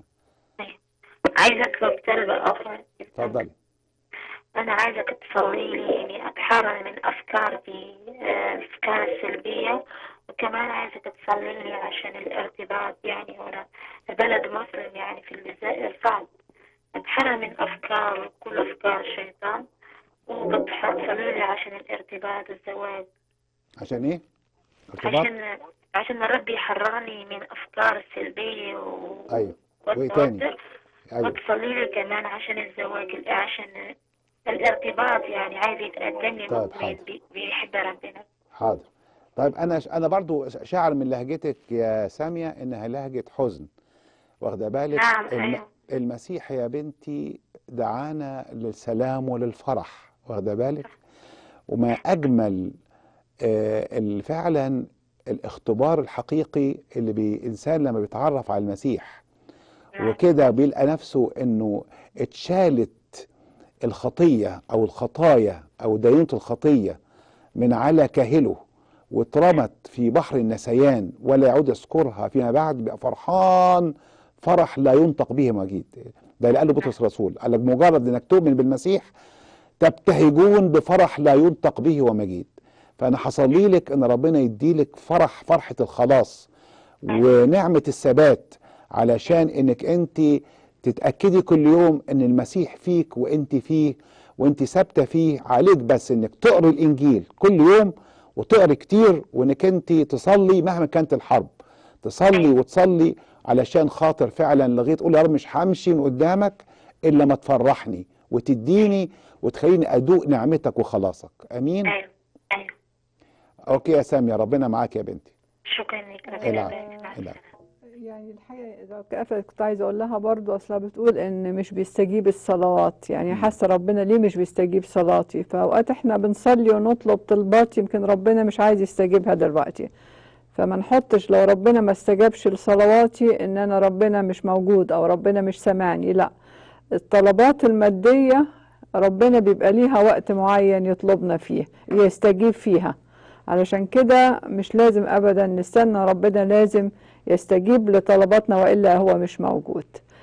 عايزة أطلب طلب آخر اتفضلي أنا عايزك تصلي لي إني أتحرر من أفكار دي آه، الأفكار السلبية وكمان عايزك تصلي لي عشان الارتباط يعني هنا بلد مصر يعني في الجزائر صعب أتحرر من أفكار كل أفكار الشيطان وبتصلي لي عشان الارتباط والزواج عشان ايه ارتباط عشان عشان ربي يحررني من أفكار السلبية و... ايوه وايه تاني والتوتر ايوه وتصلي لي كمان عشان الزواج عشان الارتباط يعني عايز يتقدم لي طيب، مؤمن حاضر. بي- بيحب ربنا حاضر طيب انا انا برضو شاعر من لهجتك يا ساميه انها لهجه حزن واخده بالك نعم، الم- أيوة. المسيح يا بنتي دعانا للسلام وللفرح واخده بالك وما اجمل آه، ال- فعلا الاختبار الحقيقي اللي بإنسان لما بيتعرف على المسيح وكده بيلقى نفسه انه اتشالت الخطية او الخطايا او دينونة الخطية من على كاهله واترمت في بحر النسيان ولا يعود يذكرها فيما بعد بقى فرحان فرح لا ينطق به مجيد ده اللي قاله بطرس الرسول قال لك مجرد انك تؤمن بالمسيح تبتهجون بفرح لا ينطق به ومجيد فانا هصلي لك ان ربنا يديلك فرح فرحه الخلاص ونعمه الثبات علشان انك انت تتاكدي كل يوم ان المسيح فيك وانت فيه وانت ثابته فيه عليك بس انك تقري الانجيل كل يوم وتقري كتير وانك انت تصلي مهما كانت الحرب تصلي وتصلي علشان خاطر فعلا لغايه تقول يا رب مش همشي من قدامك الا ما تفرحني وتديني وتخليني ادوق نعمتك وخلاصك امين أيوة أيوة اوكي يا ساميه ربنا معاك يا بنتي شكرا لك ربنا العفو يبارك معك. العفو يعني الحقيقة إذا قفلت كنت عايزة أقول لها برضو أصلا بتقول إن مش بيستجيب الصلوات يعني حاسة ربنا ليه مش بيستجيب صلاتي فأوقات إحنا بنصلي ونطلب طلبات يمكن ربنا مش عايز يستجيبها دلوقتي فما نحطش لو ربنا ما استجابش لصلواتي إن أنا ربنا مش موجود أو ربنا مش سامعني لا الطلبات المادية ربنا بيبقى ليها وقت معين يطلبنا فيه يستجيب فيها علشان كده مش لازم ابدا نستنى ربنا لازم يستجيب لطلباتنا والا هو مش موجود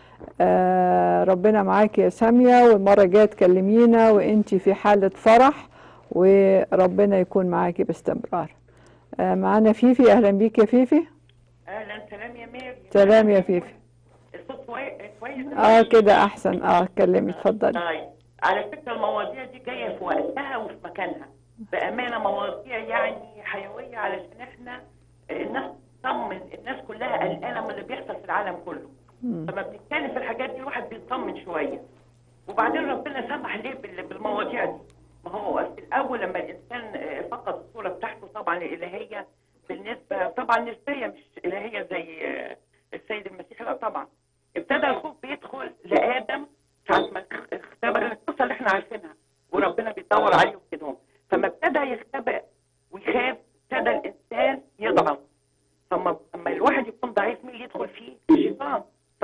آه ربنا معاك يا سامية والمرة الجاية تكلمينا وانتي في حالة فرح وربنا يكون معاكي باستمرار آه معانا فيفي اهلا بيك يا فيفي اهلا سلام يا مير سلام يا فيفي الصوت كوي- كويس اه كده احسن اه اتكلمي اتفضلي طيب على فكره المواضيع دي جايه في وقتها وفي مكانها بامانه مواضيع يعني حيويه علشان احنا الناس تطمن الناس كلها قلقانه من اللي بيحصل في العالم كله لما بنتكلم في الحاجات دي الواحد بيطمن شويه وبعدين ربنا سمح ليه بال- بالمواضيع دي ما هو في الاول لما الانسان آه، فقد الصوره بتاعته طبعا الالهيه بالنسبه طبعا نسبيه مش الهيه زي آه، السيد المسيح لا طبعا ابتدى الخوف بيدخل لادم ساعه ما اختبر القصه اللي احنا عارفينها وربنا بيدور عليه وكده فما ابتدى يختبئ ويخاف ابتدى الانسان يضعف فما اما الواحد يكون ضعيف مين اللي يدخل فيه؟ الشيطان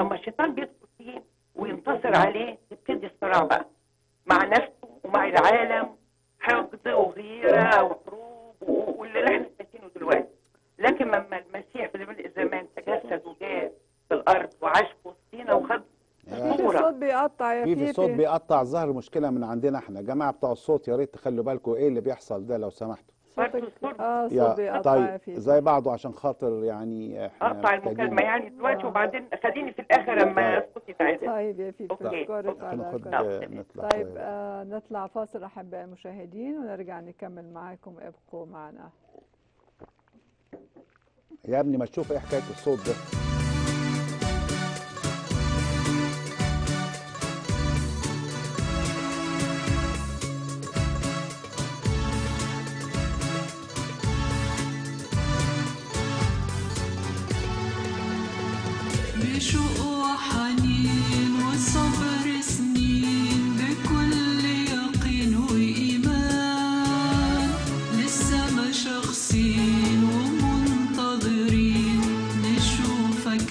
صراع بقى مع نفسه ومع العالم حقد وغيره وحروب و- واللي احنا شايفينه دلوقتي لكن لما المسيح في ملء الزمان تجسد وجاء في الارض وعاش في وسطينا وخد في صوره صوت بيقطع يا في في صوت فيفي بيقطع الظاهر مشكله من عندنا احنا جماعه بتوع الصوت يا ريت تخلوا بالكم ايه اللي بيحصل ده لو سمحتوا صوتك اه صوت يا بيقطع يا طيب فيفي زي بعضه عشان خاطر يعني احنا اقطع محتاجين- المكالمه يعني دلوقتي وبعدين خليني في الاخر لما صوتي تعادل طيب يا فيفي أوكي. اشكرك على ناخد كلامك. نطلع طيب آه نطلع فاصل احبائي المشاهدين ونرجع نكمل معاكم ابقوا معنا يا ابني ما تشوف ايه حكايه الصوت ده بشوق وحنين وصبر سنين بكل يقين وإيمان للسما شخصين ومنتظرين نشوفك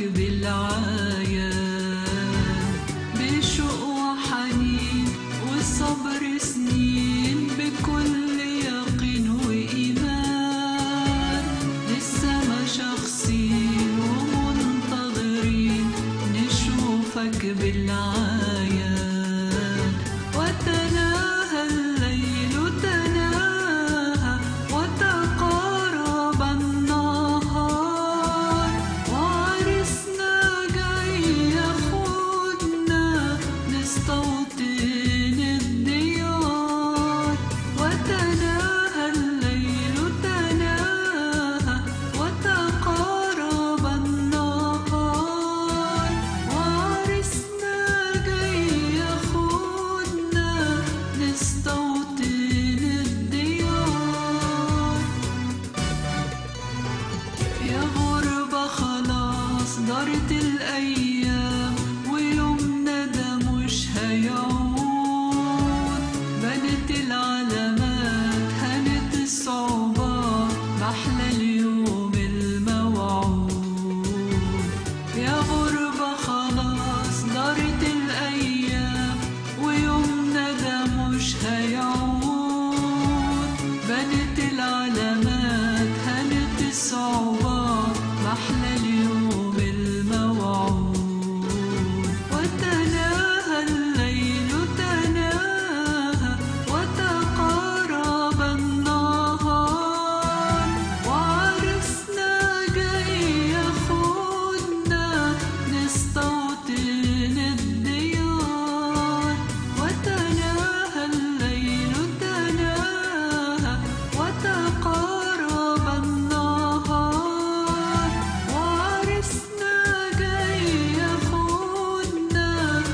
بالعيان بشوق وحنين وصبر سنين بكل يقين وإيمان للسما شخصين ومنتظرين نشوفك بالعيان وتناهى الليل تناهى وتقارب النهار وعرسنا جاي ياخدنا نستوطن الديار وتناهى الليل تناهى وتقارب النهار وعرسنا جاي ياخدنا نستوطن الديار يا غربة خلاص دارت الأيام ويومنا ده مش هيعود بنت العلامات هانت الصعوبات محلى اليوم الموعود يا غربة خلاص دارت الأيام ويومنا ده مش هيعود بنت العلامات هانت الصعوبات محلى اليوم الموعود وتناهى الليل تناهى وتقارب النهار وعرسنا جاي ياخدنا نستوطن الديار وتناهى الليل تناهى وتقارب النهار وعرسنا جاي ياخدنا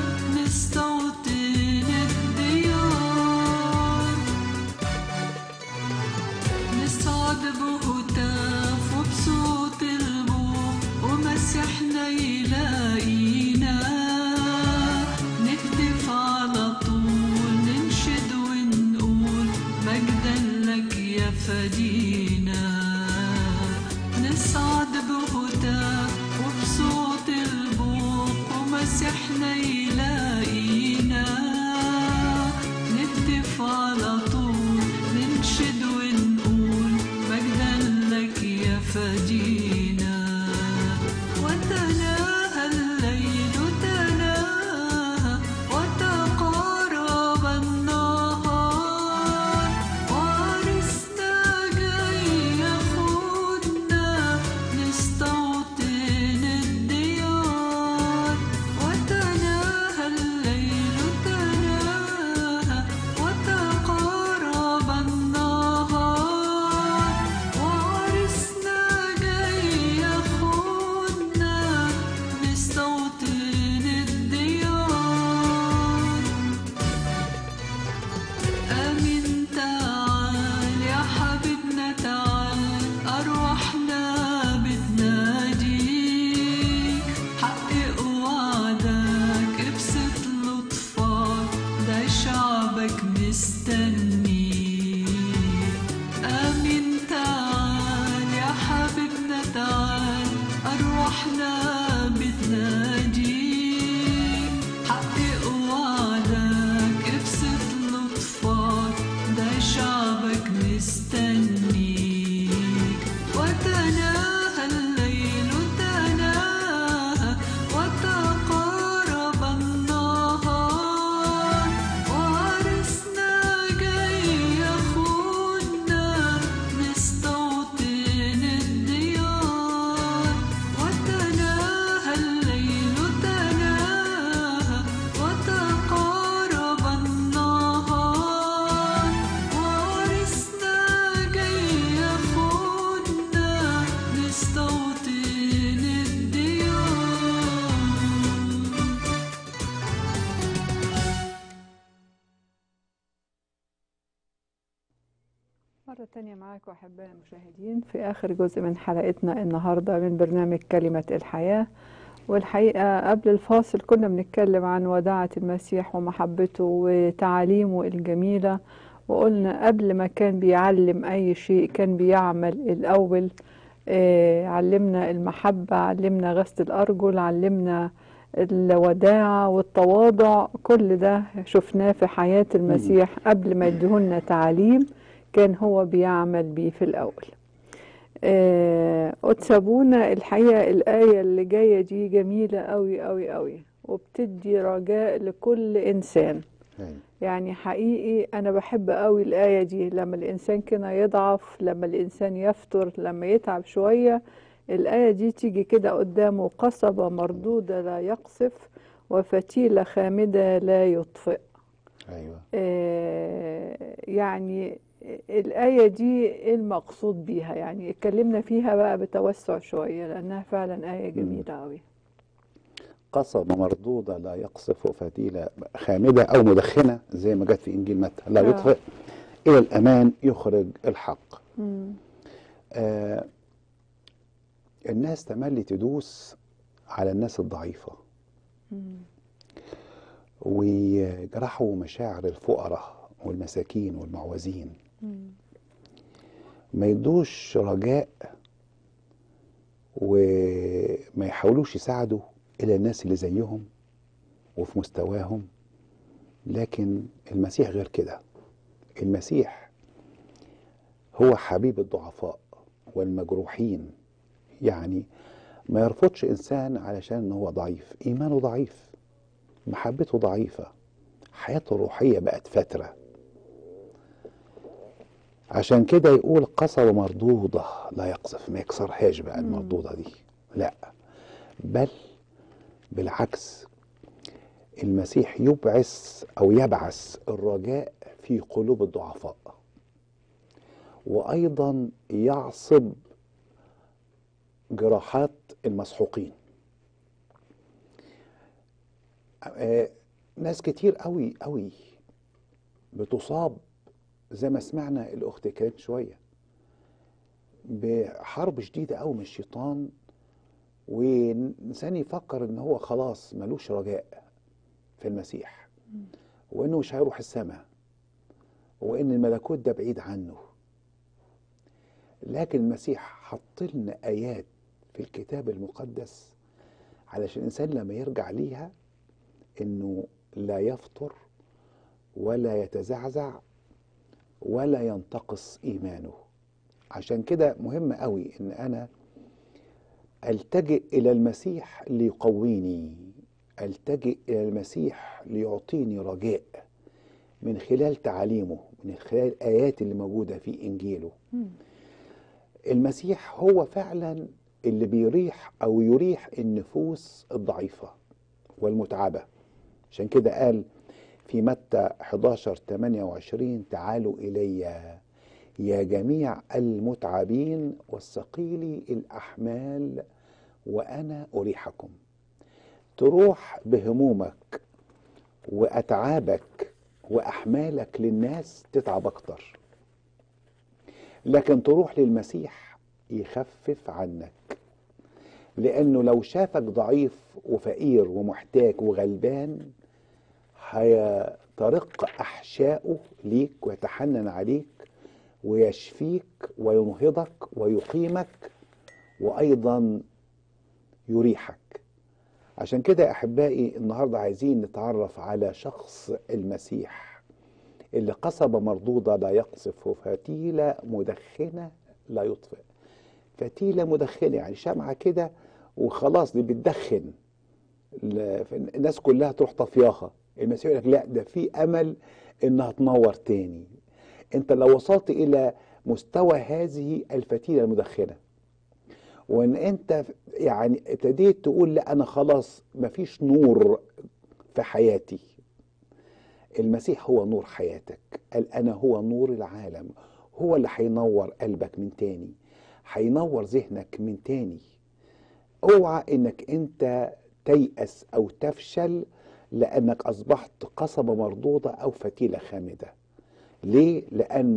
نستوطن الديار نصعد بهتاف وبصوت البوق ومسيحنا يلاقينا نهتف على طول ننشد ونقول مجدا لك يا فدينا نصعد بهتاف وبصوت البوق ومسيحنا يلاقينا نهتف على طول ننشد ونقول مجدا لك يا فدينا وتناهى الليل تناهى وتقارب النهار وعرسنا جاي ياخدنا نستوطن الديار وتناهى الليل تناهى وتقارب النهار وعرسنا جاي ياخدنا نستوطن الديار آمين تعال يا حبيبنا تعال أرواحنا بتناديك حقق وعدك ابسط لطفك ده شعبك مستنيك آمين تعال يا حبيبنا تعال أرواحنا بتناديك حقق وعدك مرة تانية معاكم أحبائي المشاهدين في آخر جزء من حلقتنا النهاردة من برنامج كلمة الحياة والحقيقة قبل الفاصل كنا بنتكلم عن وداعة المسيح ومحبته وتعاليمه الجميلة وقلنا قبل ما كان بيعلم أي شيء كان بيعمل الأول آه، علمنا المحبة علمنا غسل الأرجل علمنا الوداعة والتواضع كل ده شفناه في حياة المسيح قبل ما يديهولنا تعاليم كان هو بيعمل بيه في الأول آه، أتسابونا الحقيقة الآية اللي جاية دي جميلة قوي قوي قوي وبتدي رجاء لكل إنسان أيوة. يعني حقيقي أنا بحب قوي الآية دي لما الإنسان كده يضعف لما الإنسان يفتر لما يتعب شوية الآية دي تيجي كده قدامه قصبة مردودة لا يقصف وفتيلة خامدة لا يطفئ ايوه آه، يعني الآية دي إيه المقصود بيها يعني اتكلمنا فيها بقى بتوسع شوية لأنها فعلا آية جميلة أوي قصبة مردودة لا يقصف فتيلة خامدة أو مدخنة زي ما جت في إنجيل متى لا آه. يطفئ إلى الأمان يخرج الحق مم. آه الناس تملي تدوس على الناس الضعيفة مم. ويجرحوا مشاعر الفقراء والمساكين والمعوزين مم. ما يدوش رجاء وما يحاولوش يساعدوا إلى الناس اللي زيهم وفي مستواهم لكن المسيح غير كده المسيح هو حبيب الضعفاء والمجروحين يعني ما يرفضش إنسان علشان هو ضعيف إيمانه ضعيف محبته ضعيفة حياته الروحية بقت فترة عشان كده يقول قصبة مردودة لا يقصف ما يكسرهاش بقى المردودة دي لا بل بالعكس المسيح يبعث أو يبعث الرجاء في قلوب الضعفاء وأيضا يعصب جراحات المسحوقين آه، ناس كتير قوي قوي بتصاب زي ما سمعنا الاخت كانت شويه بحرب شديده قوي من الشيطان وانسان يفكر ان هو خلاص ملوش رجاء في المسيح وانه مش هيروح السماء وان الملكوت ده بعيد عنه لكن المسيح حط لنا ايات في الكتاب المقدس علشان الانسان لما يرجع ليها انه لا يفطر ولا يتزعزع ولا ينتقص ايمانه عشان كده مهم قوي ان انا التجئ الى المسيح ليقويني التجئ الى المسيح ليعطيني رجاء من خلال تعاليمه من خلال الايات اللي موجوده في انجيله مم. المسيح هو فعلا اللي بيريح او يريح النفوس الضعيفه والمتعبه عشان كده قال في متى 11 28 تعالوا الي يا جميع المتعبين والثقيلي الاحمال وانا اريحكم تروح بهمومك واتعابك واحمالك للناس تتعب اكتر لكن تروح للمسيح يخفف عنك لانه لو شافك ضعيف وفقير ومحتاج وغلبان هيطرق احشائه ليك ويتحنن عليك ويشفيك وينهضك ويقيمك وايضا يريحك عشان كده يا احبائي النهارده عايزين نتعرف على شخص المسيح اللي قصبة مردودة لا يقصف وفتيلة مدخنة لا يطفئ فتيلة مدخنة يعني شمعة كده وخلاص دي بتدخن ال- الناس كلها تروح طفياها المسيح يقول لك لا ده في امل انها تنور تاني انت لو وصلت الى مستوى هذه الفتيله المدخنه وان انت يعني ابتديت تقول لا انا خلاص مفيش نور في حياتي المسيح هو نور حياتك قال انا هو نور العالم هو اللي هينور قلبك من تاني هينور ذهنك من تاني اوعى انك انت تيأس او تفشل لانك اصبحت قصبة مردودة او فتيلة خامدة ليه؟ لان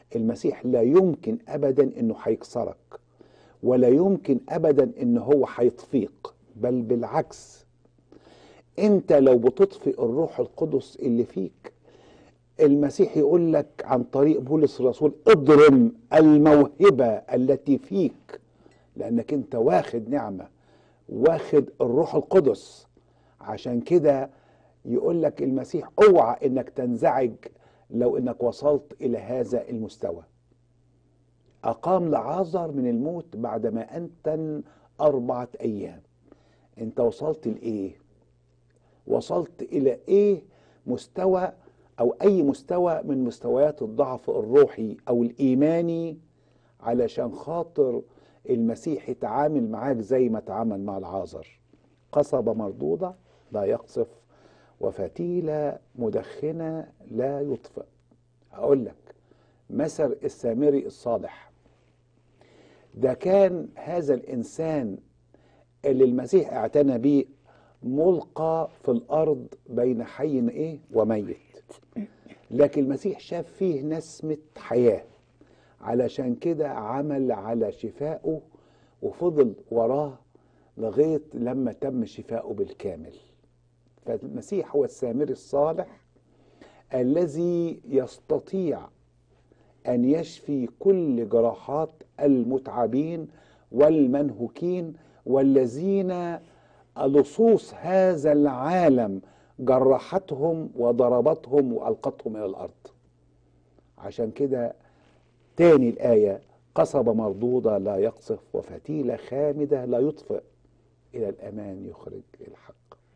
المسيح لا يمكن ابدا انه هيكسرك ولا يمكن ابدا ان هو هيطفيك بل بالعكس انت لو بتطفئ الروح القدس اللي فيك المسيح يقول لك عن طريق بولس الرسول اضرم الموهبة التي فيك لانك انت واخد نعمة واخد الروح القدس عشان كده يقول لك المسيح اوعى انك تنزعج لو انك وصلت الى هذا المستوى اقام لعازر من الموت بعدما انتن اربعة ايام انت وصلت لايه وصلت الى ايه مستوى او اي مستوى من مستويات الضعف الروحي او الايماني علشان خاطر المسيح يتعامل معاك زي ما تعامل مع العازر قصبة مردودة لا يقصف وفتيلة مدخنة لا يطفئ هقول لك مثل السامري الصالح ده كان هذا الإنسان اللي المسيح اعتنى بيه ملقى في الأرض بين حي إيه وميت لكن المسيح شاف فيه نسمة حياة علشان كده عمل على شفائه وفضل وراه لغاية لما تم شفائه بالكامل فالمسيح هو السامري الصالح الذي يستطيع أن يشفي كل جراحات المتعبين والمنهوكين والذين لصوص هذا العالم جرحتهم وضربتهم وألقتهم إلى الأرض عشان كده تاني الآية قصبة مردودة لا يقصف وفتيلة خامدة لا يطفئ إلى الأمان يخرج الحق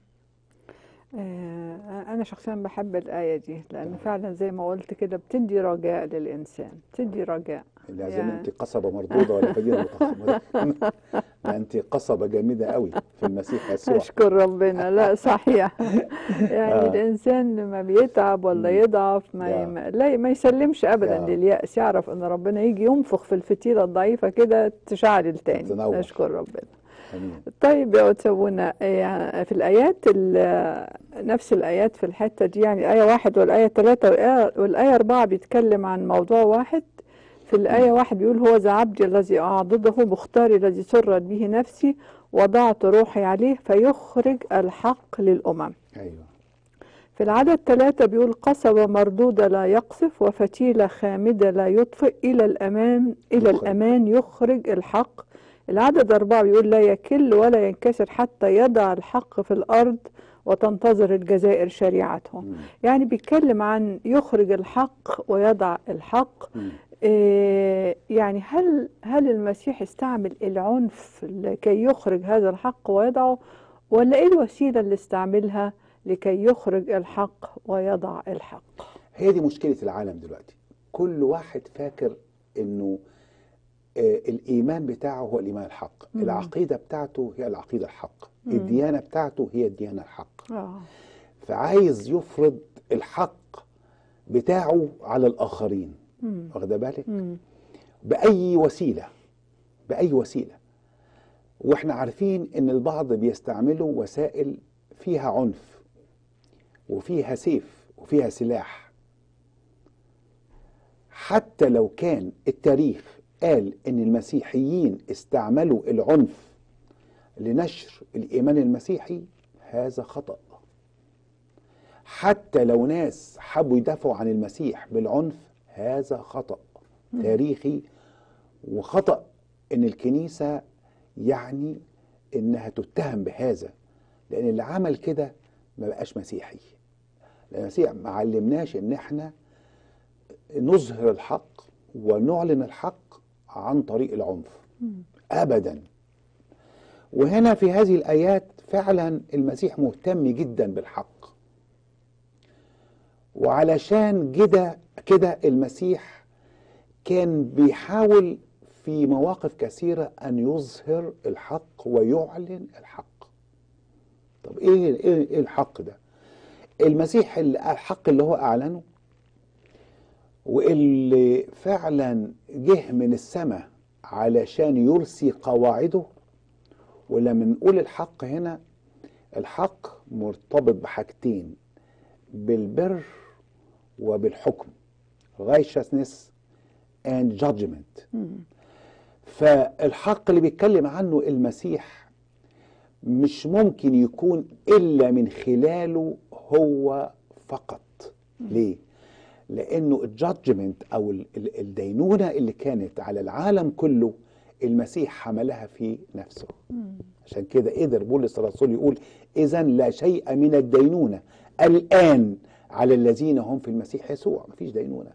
آه، أنا شخصيا بحب الآية دي لأن فعلا زي ما قلت كده بتدي رجاء للإنسان بتدي رجاء لازم يعني- انت قصبة مردودة ولا فجيرة متخمرة ده انت قصبة جامدة قوي في المسيح يسوع أشكر ربنا لا صحيح يعني آه. الإنسان لما بيتعب ولا يضعف ما يا. ي- ما- لا ما يسلمش أبدا يا. لليأس يعرف إن ربنا يجي ينفخ في الفتيلة الضعيفة كده تشعل تاني تنور. أشكر ربنا امين طيب يا أتسونا يعني في الآيات ال- نفس الآيات في الحتة دي يعني آية واحد والآية ثلاثة والآية, والآية أربعة بيتكلم عن موضوع واحد في الآية واحد بيقول هو ذا عبدي الذي أعضده مختاري الذي سرت به نفسي وضعت روحي عليه فيخرج الحق للأمم ايوه في العدد ثلاثة بيقول قصبة مردودة لا يقصف وفتيلة خامدة لا يطفئ إلى الأمان إلى يخرج. الأمان يخرج الحق العدد أربعة بيقول لا يكل ولا ينكسر حتى يضع الحق في الأرض وتنتظر الجزائر شريعته مم. يعني بيتكلم عن يخرج الحق ويضع الحق مم. إيه يعني هل هل المسيح استعمل العنف لكي يخرج هذا الحق ويضعه ولا ايه الوسيله اللي استعملها لكي يخرج الحق ويضع الحق هي دي مشكلة العالم دلوقتي كل واحد فاكر انه آه الايمان بتاعه هو الايمان الحق مم. العقيدة بتاعته هي العقيدة الحق مم. الديانة بتاعته هي الديانة الحق اه فعايز يفرض الحق بتاعه على الآخرين مم. واخده بالك مم. بأي وسيلة بأي وسيلة واحنا عارفين ان البعض بيستعملوا وسائل فيها عنف وفيها سيف وفيها سلاح حتى لو كان التاريخ قال ان المسيحيين استعملوا العنف لنشر الايمان المسيحي هذا خطأ حتى لو ناس حبوا يدافعوا عن المسيح بالعنف هذا خطأ تاريخي وخطأ ان الكنيسة يعني انها تتهم بهذا لان اللي عمل كده ما بقاش مسيحي لان المسيح ما علمناش ان احنا نظهر الحق ونعلن الحق عن طريق العنف ابدا وهنا في هذه الايات فعلا المسيح مهتم جدا بالحق وعلشان كده كده المسيح كان بيحاول في مواقف كثيرة أن يظهر الحق ويعلن الحق طب إيه, إيه, إيه الحق ده المسيح اللي- الحق اللي هو أعلنه واللي فعلا جه من السماء علشان يرسي قواعده ولما نقول الحق هنا الحق مرتبط بحاجتين بالبر وبالحكم righteousness and judgment مم. فالحق اللي بيتكلم عنه المسيح مش ممكن يكون إلا من خلاله هو فقط ليه؟ لأنه الجادجمنت أو ال- ال- الدينونة اللي كانت على العالم كله المسيح حملها في نفسه مم. عشان كده قدر بولس الرسول يقول إذا لا شيء من الدينونة الآن على الذين هم في المسيح يسوع مفيش دينونة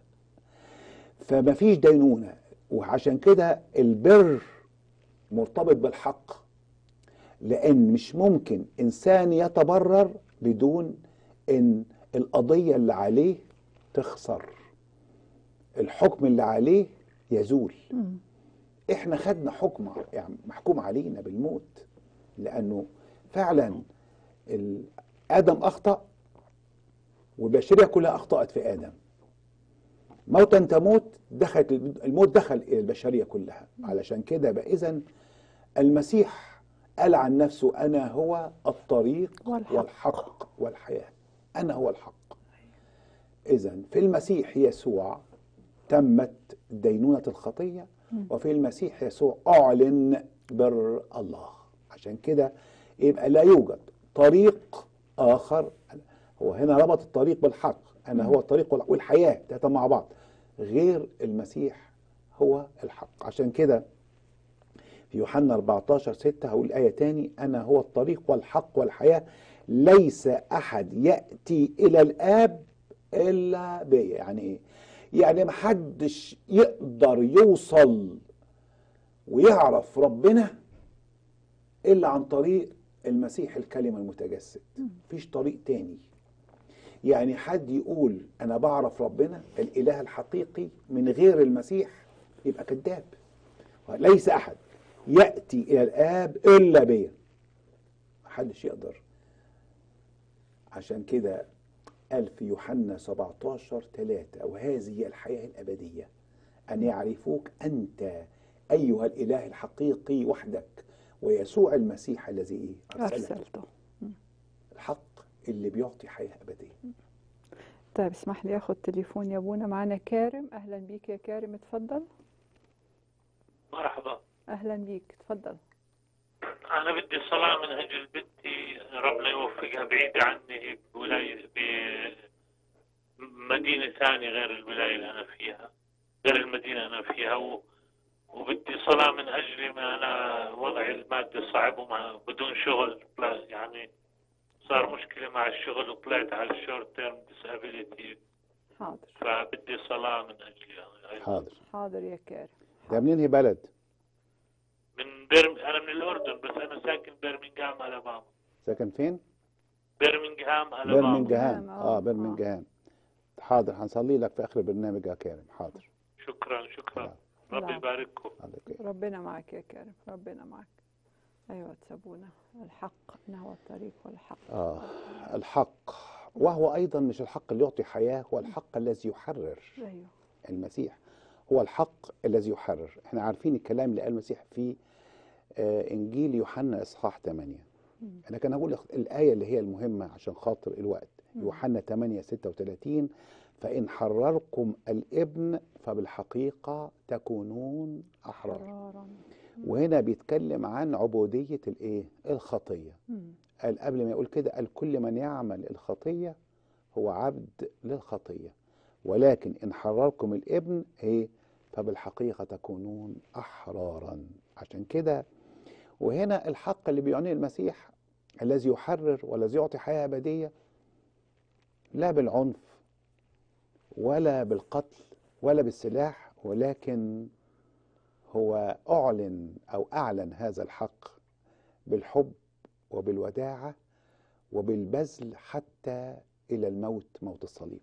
فمفيش دينونة وعشان كده البر مرتبط بالحق لأن مش ممكن إنسان يتبرر بدون إن القضية اللي عليه تخسر الحكم اللي عليه يزول مم. احنا خدنا حكم يعني محكوم علينا بالموت لانه فعلا ال- ادم اخطا والبشريه كلها اخطات في ادم موتا تموت دخلت الموت دخل الى البشريه كلها علشان كده بقى اذا المسيح قال عن نفسه انا هو الطريق والحق. والحق والحياه انا هو الحق اذا في المسيح يسوع تمت دينونه الخطيه وفي المسيح يسوع اعلن بر الله عشان كده يبقى لا يوجد طريق اخر هو هنا ربط الطريق بالحق انا هو الطريق والح- والحياه تلاته مع بعض غير المسيح هو الحق عشان كده في يوحنا 14 6 هقول آية تاني أنا هو الطريق والحق والحياة ليس أحد يأتي إلى الآب إلا بي يعني إيه؟ يعني محدش يقدر يوصل ويعرف ربنا إلا عن طريق المسيح الكلمة المتجسد مفيش طريق تاني يعني حد يقول أنا بعرف ربنا الإله الحقيقي من غير المسيح يبقى كذاب ليس أحد يأتي إلى الآب إلا بيا محدش يقدر عشان كده قال في يوحنا 17 3 وهذه هي الحياة الأبدية أن يعرفوك أنت أيها الإله الحقيقي وحدك ويسوع المسيح الذي إيه؟ أرسلته أرسلته الحق اللي بيعطي حياة أبدية طيب اسمح لي اخد تليفون يا ابونا معانا كارم اهلا بيك يا كارم اتفضل مرحبا اهلا بيك اتفضل أنا بدي صلاة من أجل بنتي ربنا يوفقها بعيدة عني بولاية بمدينة ثانية غير الولاية اللي أنا فيها غير المدينة اللي أنا فيها و... وبدي صلاة من أجل ما أنا وضعي المادي صعب وما بدون شغل يعني صار مشكلة مع الشغل وطلعت على الشورت تيرم ديسابيليتي حاضر فبدي صلاة من أجلها حاضر حاضر يا كارم ده منين هي بلد من برم... أنا من الأردن بس أنا ساكن برمنغهام ألاباما ساكن فين برمنغهام ألاباما برمنجهام آه، اه برمنجهام حاضر هنصلي لك في اخر البرنامج يا كريم حاضر شكرا شكرا ربي نعم. يبارككم حاضر كده. ربنا معك يا كارم ربنا معك ايوه تسابونا الحق انه هو الطريق والحق اه الحق وهو ايضا مش الحق اللي يعطي حياه هو الحق الذي يحرر ايوه المسيح هو الحق الذي يحرر احنا عارفين الكلام اللي قال المسيح في آه انجيل يوحنا اصحاح 8 انا كان هقول الايه اللي هي المهمه عشان خاطر الوقت يوحنا 8 36 فان حرركم الابن فبالحقيقه تكونون احرار قرارا وهنا بيتكلم عن عبوديه الايه الخطيه مم. قال قبل ما يقول كده قال كل من يعمل الخطية هو عبد للخطية ولكن إن حرركم الابن إيه فبالحقيقة تكونون أحرارا عشان كده وهنا الحق اللي بيعنيه المسيح الذي يحرر والذي يعطي حياة أبدية لا بالعنف ولا بالقتل ولا بالسلاح ولكن هو أعلن أو أعلن هذا الحق بالحب وبالوداعة وبالبذل حتى إلى الموت موت الصليب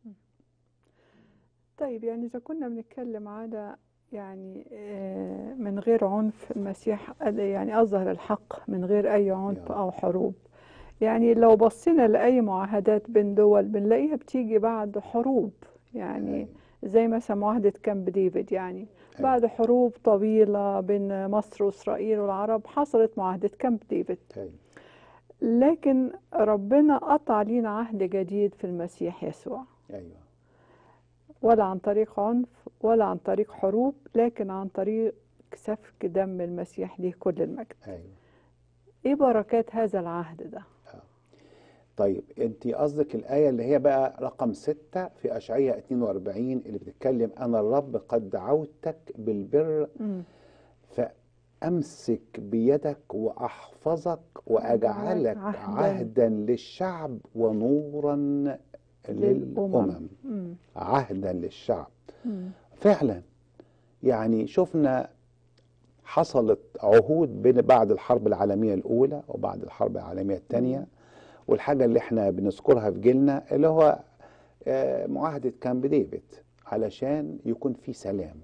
طيب يعني إذا كنا بنتكلم على يعني آه، من غير عنف المسيح قد- يعني أظهر الحق من غير أي عنف يا. أو حروب يعني لو بصينا لأي معاهدات بين دول بنلاقيها بتيجي بعد حروب يعني أيوة. زي مثلا معاهدة كامب ديفيد يعني أيوة. بعد حروب طويلة بين مصر وإسرائيل والعرب حصلت معاهدة كامب ديفيد أيوة. لكن ربنا قطع لينا عهد جديد في المسيح يسوع أيوة ولا عن طريق عنف ولا عن طريق حروب لكن عن طريق سفك دم المسيح ليه كل المجد ايوه ايه بركات هذا العهد ده طيب انت قصدك الآية اللي هي بقى رقم ستة في أشعية 42 اللي بتتكلم أنا الرب قد دعوتك بالبر مم. فأمسك بيدك وأحفظك وأجعلك عهداً. عهدا للشعب ونورا للأمم مم. عهدا للشعب مم. فعلا يعني شفنا حصلت عهود بين بعد الحرب العالمية الأولى وبعد الحرب العالمية الثانية والحاجة اللي احنا بنذكرها في جيلنا اللي هو آه، معاهدة كامب ديفيد علشان يكون في سلام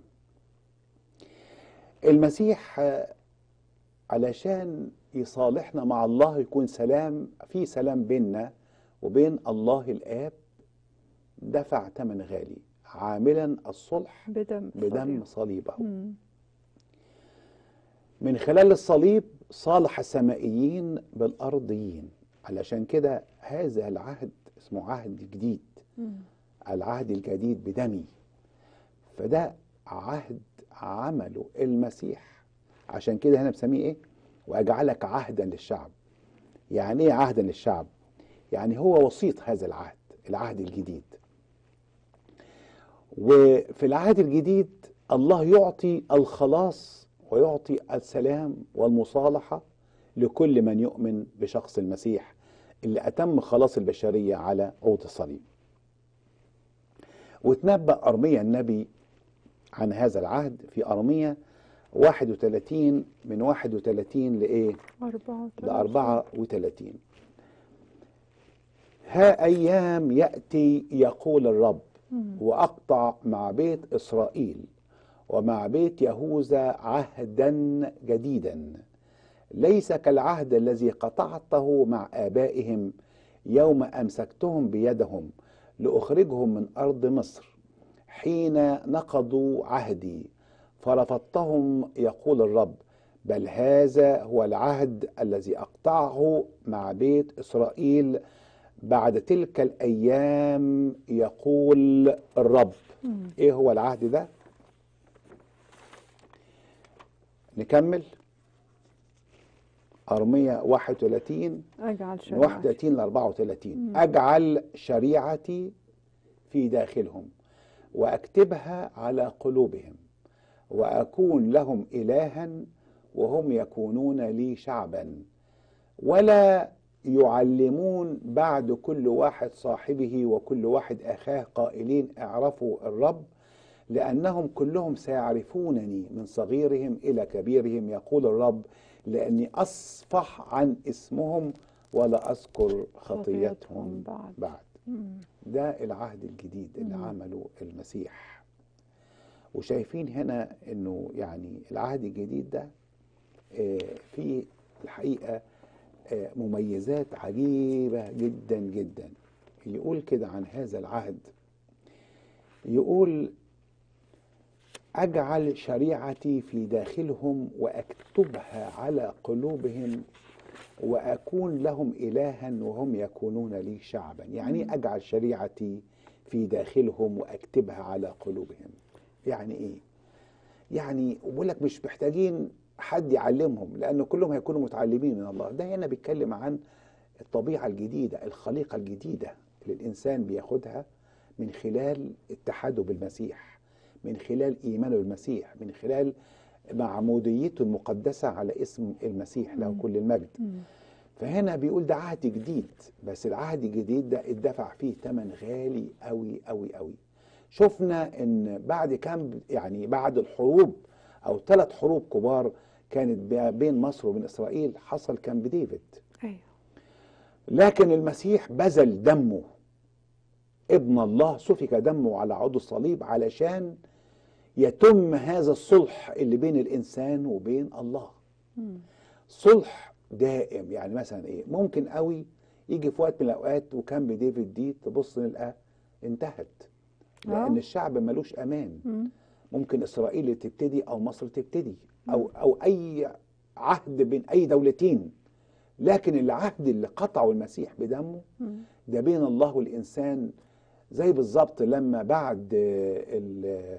المسيح آه، علشان يصالحنا مع الله يكون سلام في سلام بيننا وبين الله الآب دفع ثمن غالي عاملا الصلح بدم بدم صليب. صليبه مم. من خلال الصليب صالح السمائيين بالأرضيين علشان كده هذا العهد اسمه عهد جديد مم. العهد الجديد بدمي فده عهد عمله المسيح عشان كده هنا بسميه ايه واجعلك عهدا للشعب يعني ايه عهدا للشعب يعني هو وسيط هذا العهد العهد الجديد وفي العهد الجديد الله يعطي الخلاص ويعطي السلام والمصالحة لكل من يؤمن بشخص المسيح اللي أتم خلاص البشرية على عود الصليب وتنبأ أرميا النبي عن هذا العهد في أرميا 31 من 31 لإيه؟ أربعة ل 34 ها أيام يأتي يقول الرب وأقطع مع بيت إسرائيل ومع بيت يهوذا عهدا جديدا ليس كالعهد الذي قطعته مع آبائهم يوم أمسكتهم بيدهم لأخرجهم من أرض مصر حين نقضوا عهدي فرفضتهم يقول الرب بل هذا هو العهد الذي أقطعه مع بيت إسرائيل بعد تلك الأيام يقول الرب إيه هو العهد ده؟ نكمل أرمية 31 أجعل من شريعتي 31 ل 34 أجعل شريعتي في داخلهم وأكتبها على قلوبهم وأكون لهم إلها وهم يكونون لي شعبا ولا يعلمون بعد كل واحد صاحبه وكل واحد أخاه قائلين اعرفوا الرب لأنهم كلهم سيعرفونني من صغيرهم إلى كبيرهم يقول الرب لأني أصفح عن اسمهم ولا أذكر خطيتهم خطيتهم بعد. بعد مم. ده العهد الجديد اللي عمله المسيح وشايفين هنا انه يعني العهد الجديد ده آه، فيه الحقيقه آه، مميزات عجيبه جدا جدا يقول كده عن هذا العهد يقول اجعل شريعتي في داخلهم واكتبها على قلوبهم واكون لهم الها وهم يكونون لي شعبا يعني إيه اجعل شريعتي في داخلهم واكتبها على قلوبهم يعني ايه يعني بقول لك مش محتاجين حد يعلمهم لان كلهم هيكونوا متعلمين من الله ده هنا بيتكلم عن الطبيعه الجديده الخليقه الجديده اللي الانسان بياخدها من خلال اتحاده بالمسيح من خلال ايمانه بالمسيح من خلال معموديته المقدسه على اسم المسيح له كل المجد فهنا بيقول ده عهد جديد بس العهد الجديد ده اتدفع فيه ثمن غالي قوي قوي قوي شفنا ان بعد كام يعني بعد الحروب او ثلاث حروب كبار كانت بين مصر وبين اسرائيل حصل كامب ديفيد أيوه لكن المسيح بذل دمه ابن الله سفك دمه على عود الصليب علشان يتم هذا الصلح اللي بين الانسان وبين الله صلح دائم يعني مثلا ايه ممكن قوي يجي في وقت من الاوقات وكامب ديفيد دي تبص نلقى انتهت لان آه. الشعب ملوش امان مم. ممكن اسرائيل تبتدي او مصر تبتدي او او اي عهد بين اي دولتين لكن العهد اللي قطعه المسيح بدمه مم. ده بين الله والانسان زي بالظبط لما بعد ال-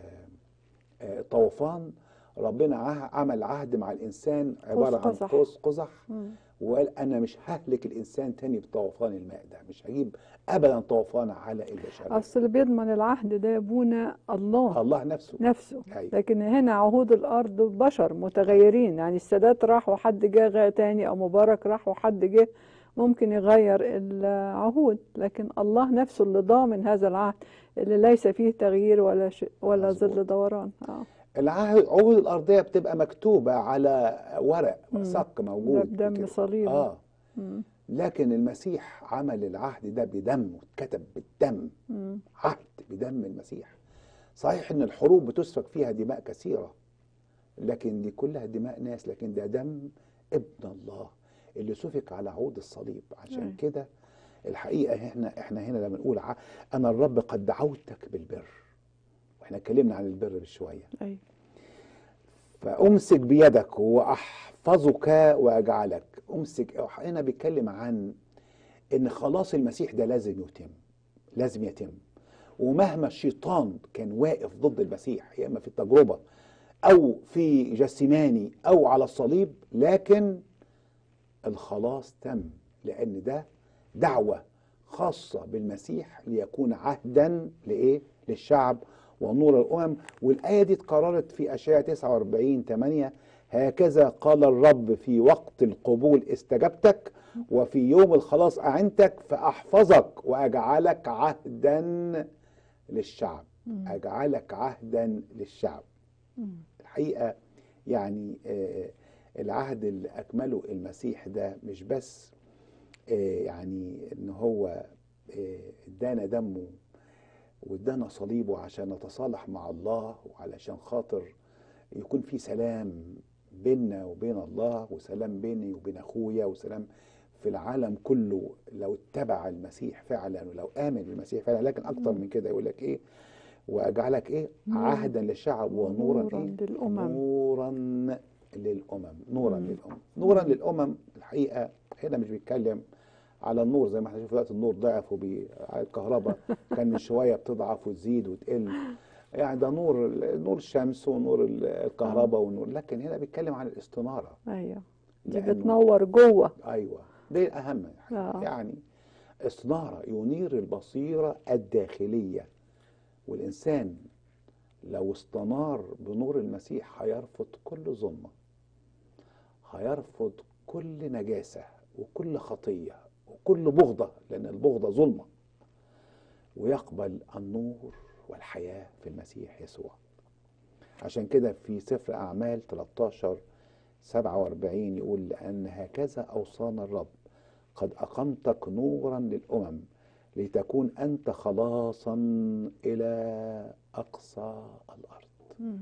الطوفان ربنا عه- عمل عهد مع الانسان عباره عن قزح. قوس قزح مم. وقال انا مش ههلك الانسان تاني بطوفان الماء ده مش هجيب ابدا طوفان على البشر اصل اللي بيضمن العهد ده يا ابونا الله الله نفسه نفسه أيوة. لكن هنا عهود الارض بشر متغيرين يعني السادات راح وحد جه غا تاني او مبارك راح وحد جه ممكن يغير العهود لكن الله نفسه اللي ضامن هذا العهد اللي ليس فيه تغيير ولا شيء ولا مظبوط. ظل دوران اه العهد العهود الارضيه بتبقى مكتوبه على ورق مم. صك ده موجود بدم كده. صليب اه مم. لكن المسيح عمل العهد ده بدم اتكتب بالدم مم. عهد بدم المسيح صحيح ان الحروب بتسفك فيها دماء كثيره لكن دي كلها دماء ناس لكن ده دم ابن الله اللي سفك على عود الصليب عشان أيوة. كده الحقيقه احنا احنا هنا لما نقول ع- انا الرب قد دعوتك بالبر واحنا اتكلمنا عن البر بشويه ايوه فامسك بيدك واحفظك واجعلك امسك هنا بيتكلم عن ان خلاص المسيح ده لازم يتم لازم يتم ومهما الشيطان كان واقف ضد المسيح يا اما في التجربه او في جسماني او على الصليب لكن الخلاص تم لان ده دعوه خاصه بالمسيح ليكون عهدا لايه للشعب ونور الامم والايه دي اتكررت في اشعياء 49 8 هكذا قال الرب في وقت القبول استجبتك وفي يوم الخلاص اعنتك فاحفظك واجعلك عهدا للشعب اجعلك عهدا للشعب الحقيقه يعني آه، العهد اللي اكمله المسيح ده مش بس آه، يعني ان هو آه، ادانا دمه وادانا صليبه عشان نتصالح مع الله وعلشان خاطر يكون في سلام بيننا وبين الله وسلام بيني وبين اخويا وسلام في العالم كله لو اتبع المسيح فعلا ولو امن بالمسيح فعلا لكن اكتر من كده يقول لك ايه واجعلك ايه نور. عهدا للشعب ونورا نورا ايه للأمم. نورا للامم نورا مم. للامم نورا للامم الحقيقه هنا مش بيتكلم على النور زي ما احنا شايفين دلوقتي النور ضعف وبي الكهرباء كان من شويه بتضعف وتزيد وتقل يعني ده نور نور الشمس ونور ال- الكهرباء ونور لكن هنا بيتكلم عن الاستناره ايوه دي لأنه- بتنور جوه ايوه دي اهم آه. يعني استناره ينير البصيره الداخليه والانسان لو استنار بنور المسيح هيرفض كل ظلمه هيرفض كل نجاسه وكل خطيه وكل بغضه لان البغضه ظلمه ويقبل النور والحياه في المسيح يسوع عشان كده في سفر اعمال 13 47 يقول لأن هكذا أوصانا الرب قد أقمتك نورا للأمم لتكون أنت خلاصا إلى أقصى الأرض مم.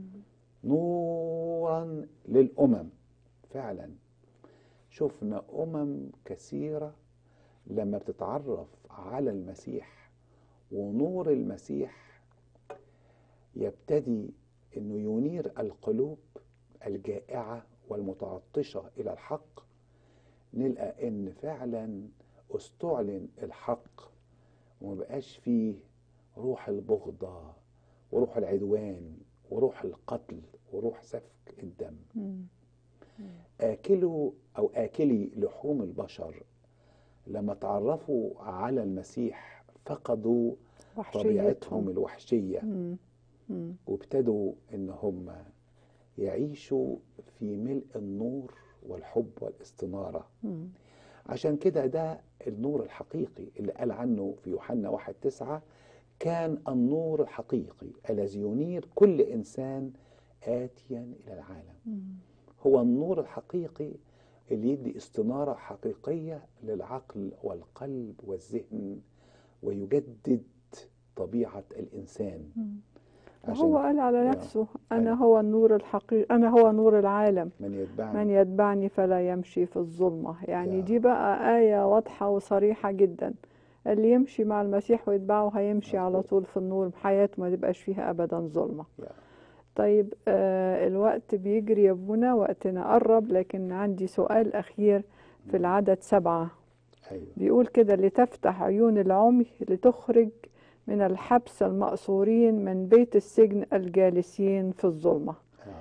نورا للأمم فعلا شفنا أمم كثيرة لما بتتعرف على المسيح ونور المسيح يبتدي انه ينير القلوب الجائعة والمتعطشة إلى الحق نلقى إن فعلا استعلن الحق وما بقاش فيه روح البغضة وروح العدوان وروح القتل وروح سفك الدم مم. آكلوا أو آكلي لحوم البشر لما تعرفوا على المسيح فقدوا طبيعتهم وحشيتهم الوحشية مم. مم. وابتدوا ان هم يعيشوا في ملء النور والحب والاستنارة مم. عشان كده ده النور الحقيقي اللي قال عنه في يوحنا واحد تسعة كان النور الحقيقي الذي ينير كل إنسان آتيا إلى العالم مم. هو النور الحقيقي اللي يدي استنارة حقيقية للعقل والقلب والذهن ويجدد طبيعة الإنسان مم. عشان وهو قال على يا. نفسه أنا أيوة. هو النور الحقيقي أنا هو نور العالم من يتبعني من يتبعني فلا يمشي في الظلمة يعني يا. دي بقى آية واضحة وصريحة جدا اللي يمشي مع المسيح ويتبعه هيمشي على مظبوط. طول في النور حياته ما تبقاش فيها أبدا ظلمة يا. طيب آه الوقت بيجري يا ابونا وقتنا قرب لكن عندي سؤال أخير في العدد سبعة أيوه بيقول كده لتفتح عيون العمي لتخرج من الحبس المأسورين من بيت السجن الجالسين في الظلمة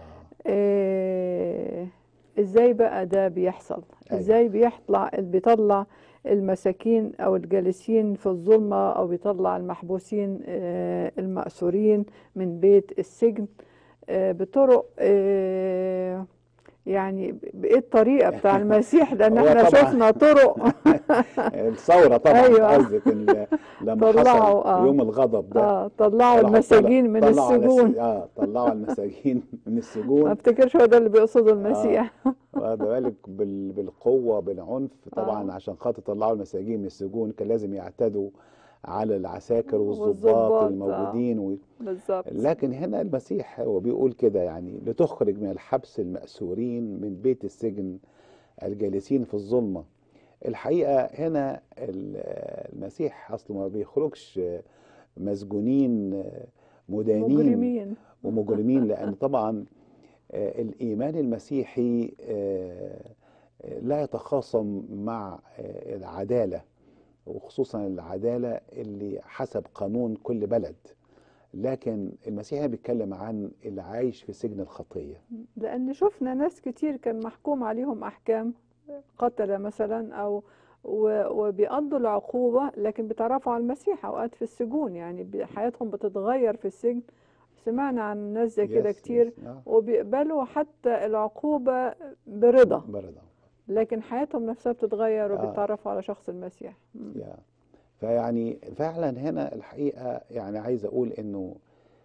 إيه ازاي بقى ده بيحصل ازاي بيطلع بيطلع المساكين او الجالسين في الظلمة او بيطلع المحبوسين آه، المأسورين من بيت السجن آه، بطرق آه، يعني بايه الطريقة بتاع المسيح لان هو احنا طبعاً. شفنا طرق الثوره طبعا أيوة. قصدك ال- لما طلعوا، حصل آه. يوم الغضب ده اه طلعوا راحوا المساجين طلع- من طلعوا على الس- السجون اه طلعوا المساجين من ما السجون افتكرش هو ده اللي بيقصده المسيح واخد بالك بال- بالقوه بالعنف طبعا آه. عشان خاطر يطلعوا المساجين من السجون كان لازم يعتدوا على العساكر والضباط والضباط، آه. الموجودين و... بالظبط لكن هنا المسيح هو بيقول كده يعني لتخرج من الحبس المأسورين من بيت السجن الجالسين في الظلمة الحقيقة هنا ال- المسيح أصله ما بيخرجش مسجونين مدانين مجرمين ومجرمين لأن طبعا آه، الإيمان المسيحي آه، آه، لا يتخاصم مع آه، العدالة وخصوصا العدالة اللي حسب قانون كل بلد لكن المسيح هنا بيتكلم عن اللي عايش في سجن الخطية لأن شفنا ناس كتير كان محكوم عليهم أحكام قتلة مثلا أو و- وبيقضوا العقوبة لكن بيتعرفوا على المسيح أوقات في السجون يعني بي- حياتهم بتتغير في السجن سمعنا عن ناس زي كده يس- كتير يس، آه. وبيقبلوا حتى العقوبة برضا برضا لكن حياتهم نفسها بتتغير آه. وبيتعرفوا على شخص المسيح مم. يا فيعني فعلا هنا الحقيقة يعني عايز أقول إنه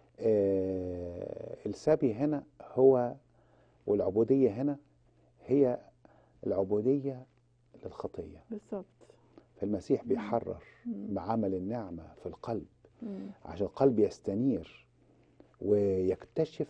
آه السبي هنا هو والعبودية هنا هي العبودية للخطية بالظبط فالمسيح بيحرر مم. بعمل النعمة في القلب مم. عشان القلب يستنير ويكتشف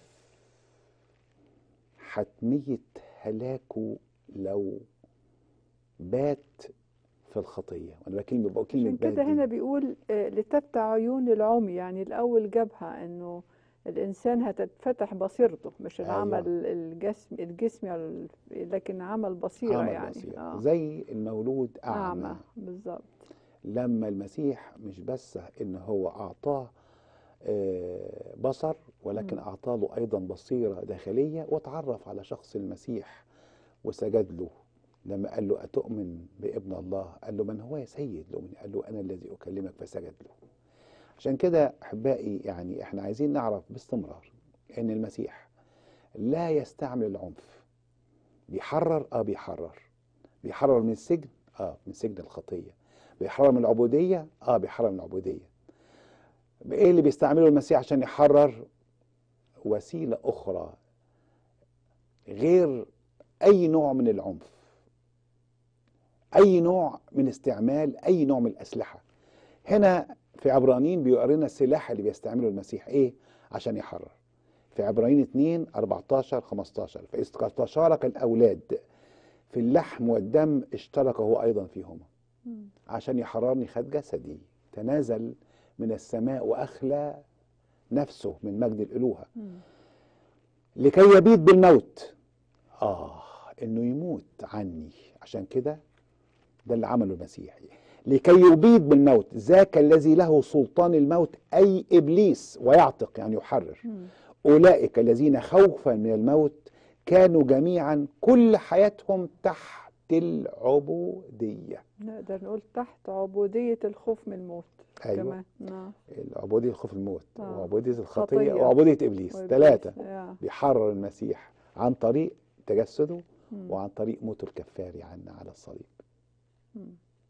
حتمية هلاكه لو بات في الخطية وأنا بكلمة بقول كلمة عشان بات كده دي. هنا بيقول آه، لتفتح عيون العمي يعني الأول جابها إنه الإنسان هتتفتح بصيرته مش أيوة. العمل الجسم الجسمي ال- لكن عمل بصيرة عمل يعني بصيرة. آه. زي المولود أعمى, أعمى بالظبط لما المسيح مش بس إن هو أعطاه آه، بصر ولكن مم. أعطاه له أيضا بصيرة داخلية وتعرف على شخص المسيح وسجد له لما قال له أتؤمن بابن الله قال له من هو يا سيد لؤمن قال له أنا الذي أكلمك فسجد له عشان كده أحبائي يعني إحنا عايزين نعرف باستمرار إن المسيح لا يستعمل العنف بيحرر اه بيحرر بيحرر من السجن اه من سجن الخطيه بيحرر من العبوديه اه بيحرر من العبوديه ايه اللي بيستعمله المسيح عشان يحرر وسيله اخرى غير اي نوع من العنف اي نوع من استعمال اي نوع من الاسلحه هنا في عبرانيين بيورينا السلاح اللي بيستعمله المسيح ايه عشان يحرر في عبرانيين 2 14 15 فإذ قد تشارك الأولاد في اللحم والدم اشترك هو أيضا فيهما مم. عشان يحررني خد جسدي تنازل من السماء وأخلى نفسه من مجد الألوهة مم. لكي يبيد بالموت آه إنه يموت عني عشان كده ده اللي عمله المسيح لكي يبيد بالموت ذاك الذي له سلطان الموت أي إبليس ويعتق يعني يحرر مم. أولئك الذين خوفا من الموت كانوا جميعا كل حياتهم تحت العبودية نقدر نقول تحت عبودية الخوف من الموت أيوة. كمان نعم العبودية خوف الموت آه. وعبودية الخطية خطية. وعبودية إبليس وإبليس. ثلاثة يا. بيحرر المسيح عن طريق تجسده مم. وعن طريق موته الكفاري عنا على الصليب مم.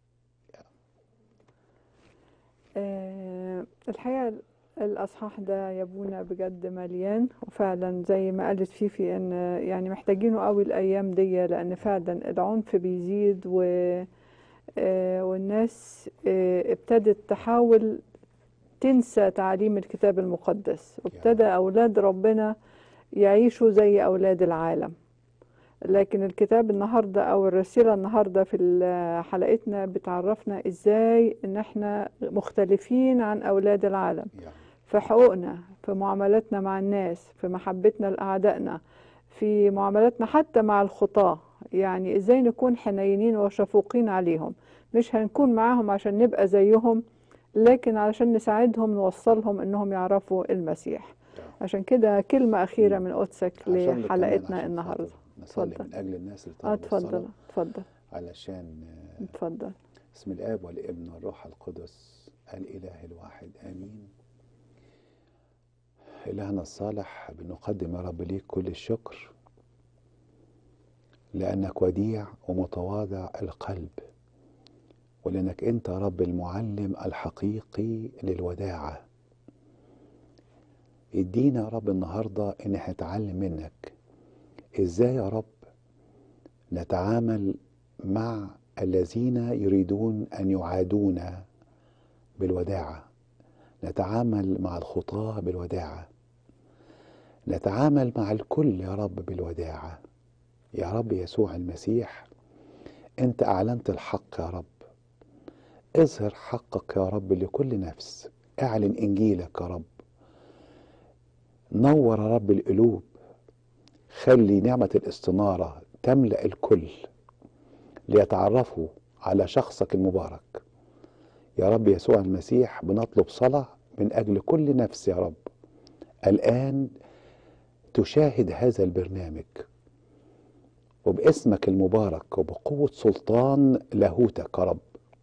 آه، الحقيقة الأصحاح ده يا ابونا بجد مليان وفعلا زي ما قالت فيفي إن يعني محتاجينه قوي الأيام دي لأن فعلا العنف بيزيد و آه، والناس آه، ابتدت تحاول تنسى تعاليم الكتاب المقدس وابتدى أولاد ربنا يعيشوا زي أولاد العالم لكن الكتاب النهاردة أو الرسالة النهاردة في ال- حلقتنا بتعرفنا إزاي إن إحنا مختلفين عن أولاد العالم يعني في حقوقنا في معاملاتنا مع الناس في محبتنا لأعدائنا في معاملاتنا حتى مع الخطاة يعني إزاي نكون حنينين وشفوقين عليهم مش هنكون معاهم عشان نبقى زيهم لكن علشان نساعدهم نوصلهم انهم يعرفوا المسيح عشان كده كلمة أخيرة من قدسك عشان كمان لحلقتنا عشان النهاردة نصلي اتفضل. من اجل الناس اللي اه طلبوا اتفضل الصلاة اتفضل علشان آه، اتفضل بسم الاب والابن والروح القدس الاله الواحد امين الهنا الصالح بنقدم يا رب ليك كل الشكر لانك وديع ومتواضع القلب ولانك انت يا رب المعلم الحقيقي للوداعه ادينا يا رب النهارده ان احنا نتعلم منك ازاي يا رب نتعامل مع الذين يريدون ان يعادونا بالوداعه نتعامل مع الخطاه بالوداعه نتعامل مع الكل يا رب بالوداعه يا رب يسوع المسيح انت اعلنت الحق يا رب اظهر حقك يا رب لكل نفس اعلن انجيلك يا رب نور يا رب القلوب خلي نعمه الاستناره تملا الكل ليتعرفوا على شخصك المبارك يا رب يسوع المسيح بنطلب صلاة من أجل كل نفس يا رب الآن تشاهد هذا البرنامج وباسمك المبارك وبقوة سلطان لاهوتك يا رب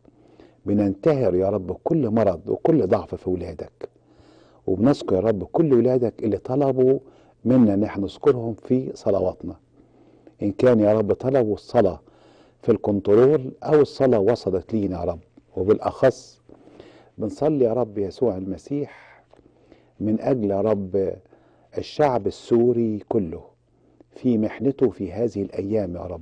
بننتهر يا رب كل مرض وكل ضعف في ولادك وبنذكر يا رب كل ولادك اللي طلبوا منا ان احنا نذكرهم في صلواتنا ان كان يا رب طلبوا الصلاه في الكنترول او الصلاه وصلت لينا يا رب وبالاخص بنصلي يا رب يسوع المسيح من اجل يا رب الشعب السوري كله في محنته في هذه الايام يا رب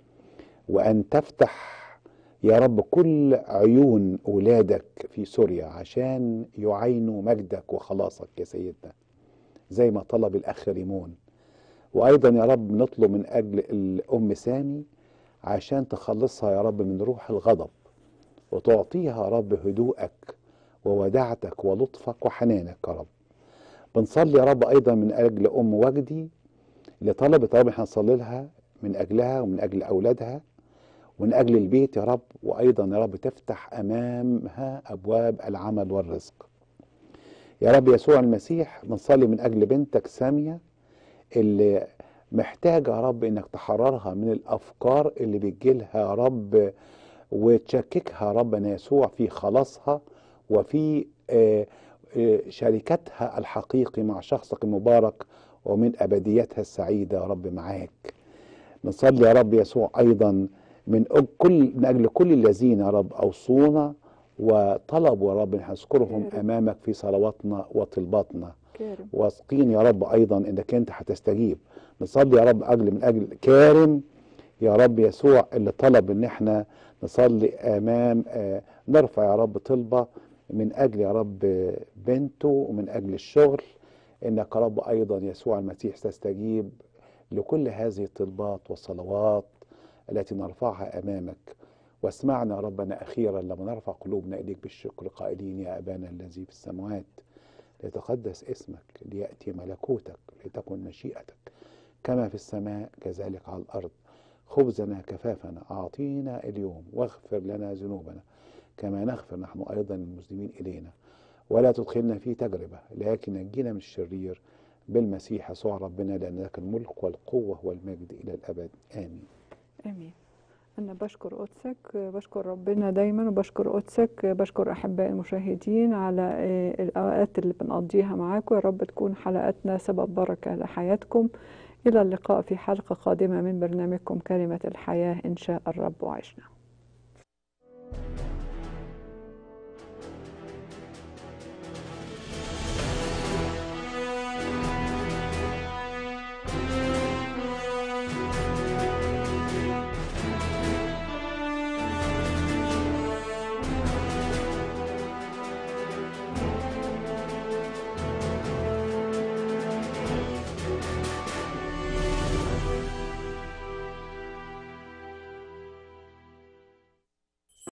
وان تفتح يا رب كل عيون اولادك في سوريا عشان يعينوا مجدك وخلاصك يا سيدنا زي ما طلب الاخ ريمون وايضا يا رب نطلب من اجل الام سامي عشان تخلصها يا رب من روح الغضب وتعطيها يا رب هدوءك ووداعتك ولطفك وحنانك يا رب بنصلي يا رب ايضا من اجل ام وجدي اللي طلبت يا رب احنا نصلي لها من اجلها ومن اجل اولادها ومن اجل البيت يا رب وايضا يا رب تفتح امامها ابواب العمل والرزق يا رب يسوع المسيح بنصلي من اجل بنتك ساميه اللي محتاجه يا رب انك تحررها من الافكار اللي بتجيلها يا رب وتشككها يا ربنا يسوع في خلاصها وفي آه، آه، شركتها الحقيقي مع شخصك المبارك ومن ابديتها السعيده يا رب معاك نصلي يا رب يسوع ايضا من أج- كل من اجل كل الذين يا رب اوصونا وطلبوا يا رب ان نذكرهم امامك في صلواتنا وطلباتنا كارم واثقين يا رب ايضا انك انت هتستجيب نصلي يا رب اجل من اجل كارم يا رب يسوع اللي طلب ان احنا نصلي امام آه، نرفع يا رب طلبه من اجل يا رب بنته ومن اجل الشغل انك يا رب ايضا يسوع المسيح تستجيب لكل هذه الطلبات والصلوات التي نرفعها امامك واسمعنا يا ربنا اخيرا لما نرفع قلوبنا اليك بالشكر قائلين يا ابانا الذي في السماوات ليتقدس اسمك لياتي ملكوتك لتكن مشيئتك كما في السماء كذلك على الارض خبزنا كفافنا اعطينا اليوم واغفر لنا ذنوبنا كما نغفر نحن ايضا المسلمين الينا ولا تدخلنا في تجربه لكن نجينا من الشرير بالمسيح يسوع ربنا لان لك الملك والقوه والمجد الى الابد امين امين انا بشكر قدسك بشكر ربنا دايما وبشكر قدسك بشكر احبائي المشاهدين على آه، الاوقات اللي بنقضيها معاكم يا رب تكون حلقاتنا سبب بركه لحياتكم الى اللقاء في حلقه قادمه من برنامجكم كلمه الحياه ان شاء الرب وعشنا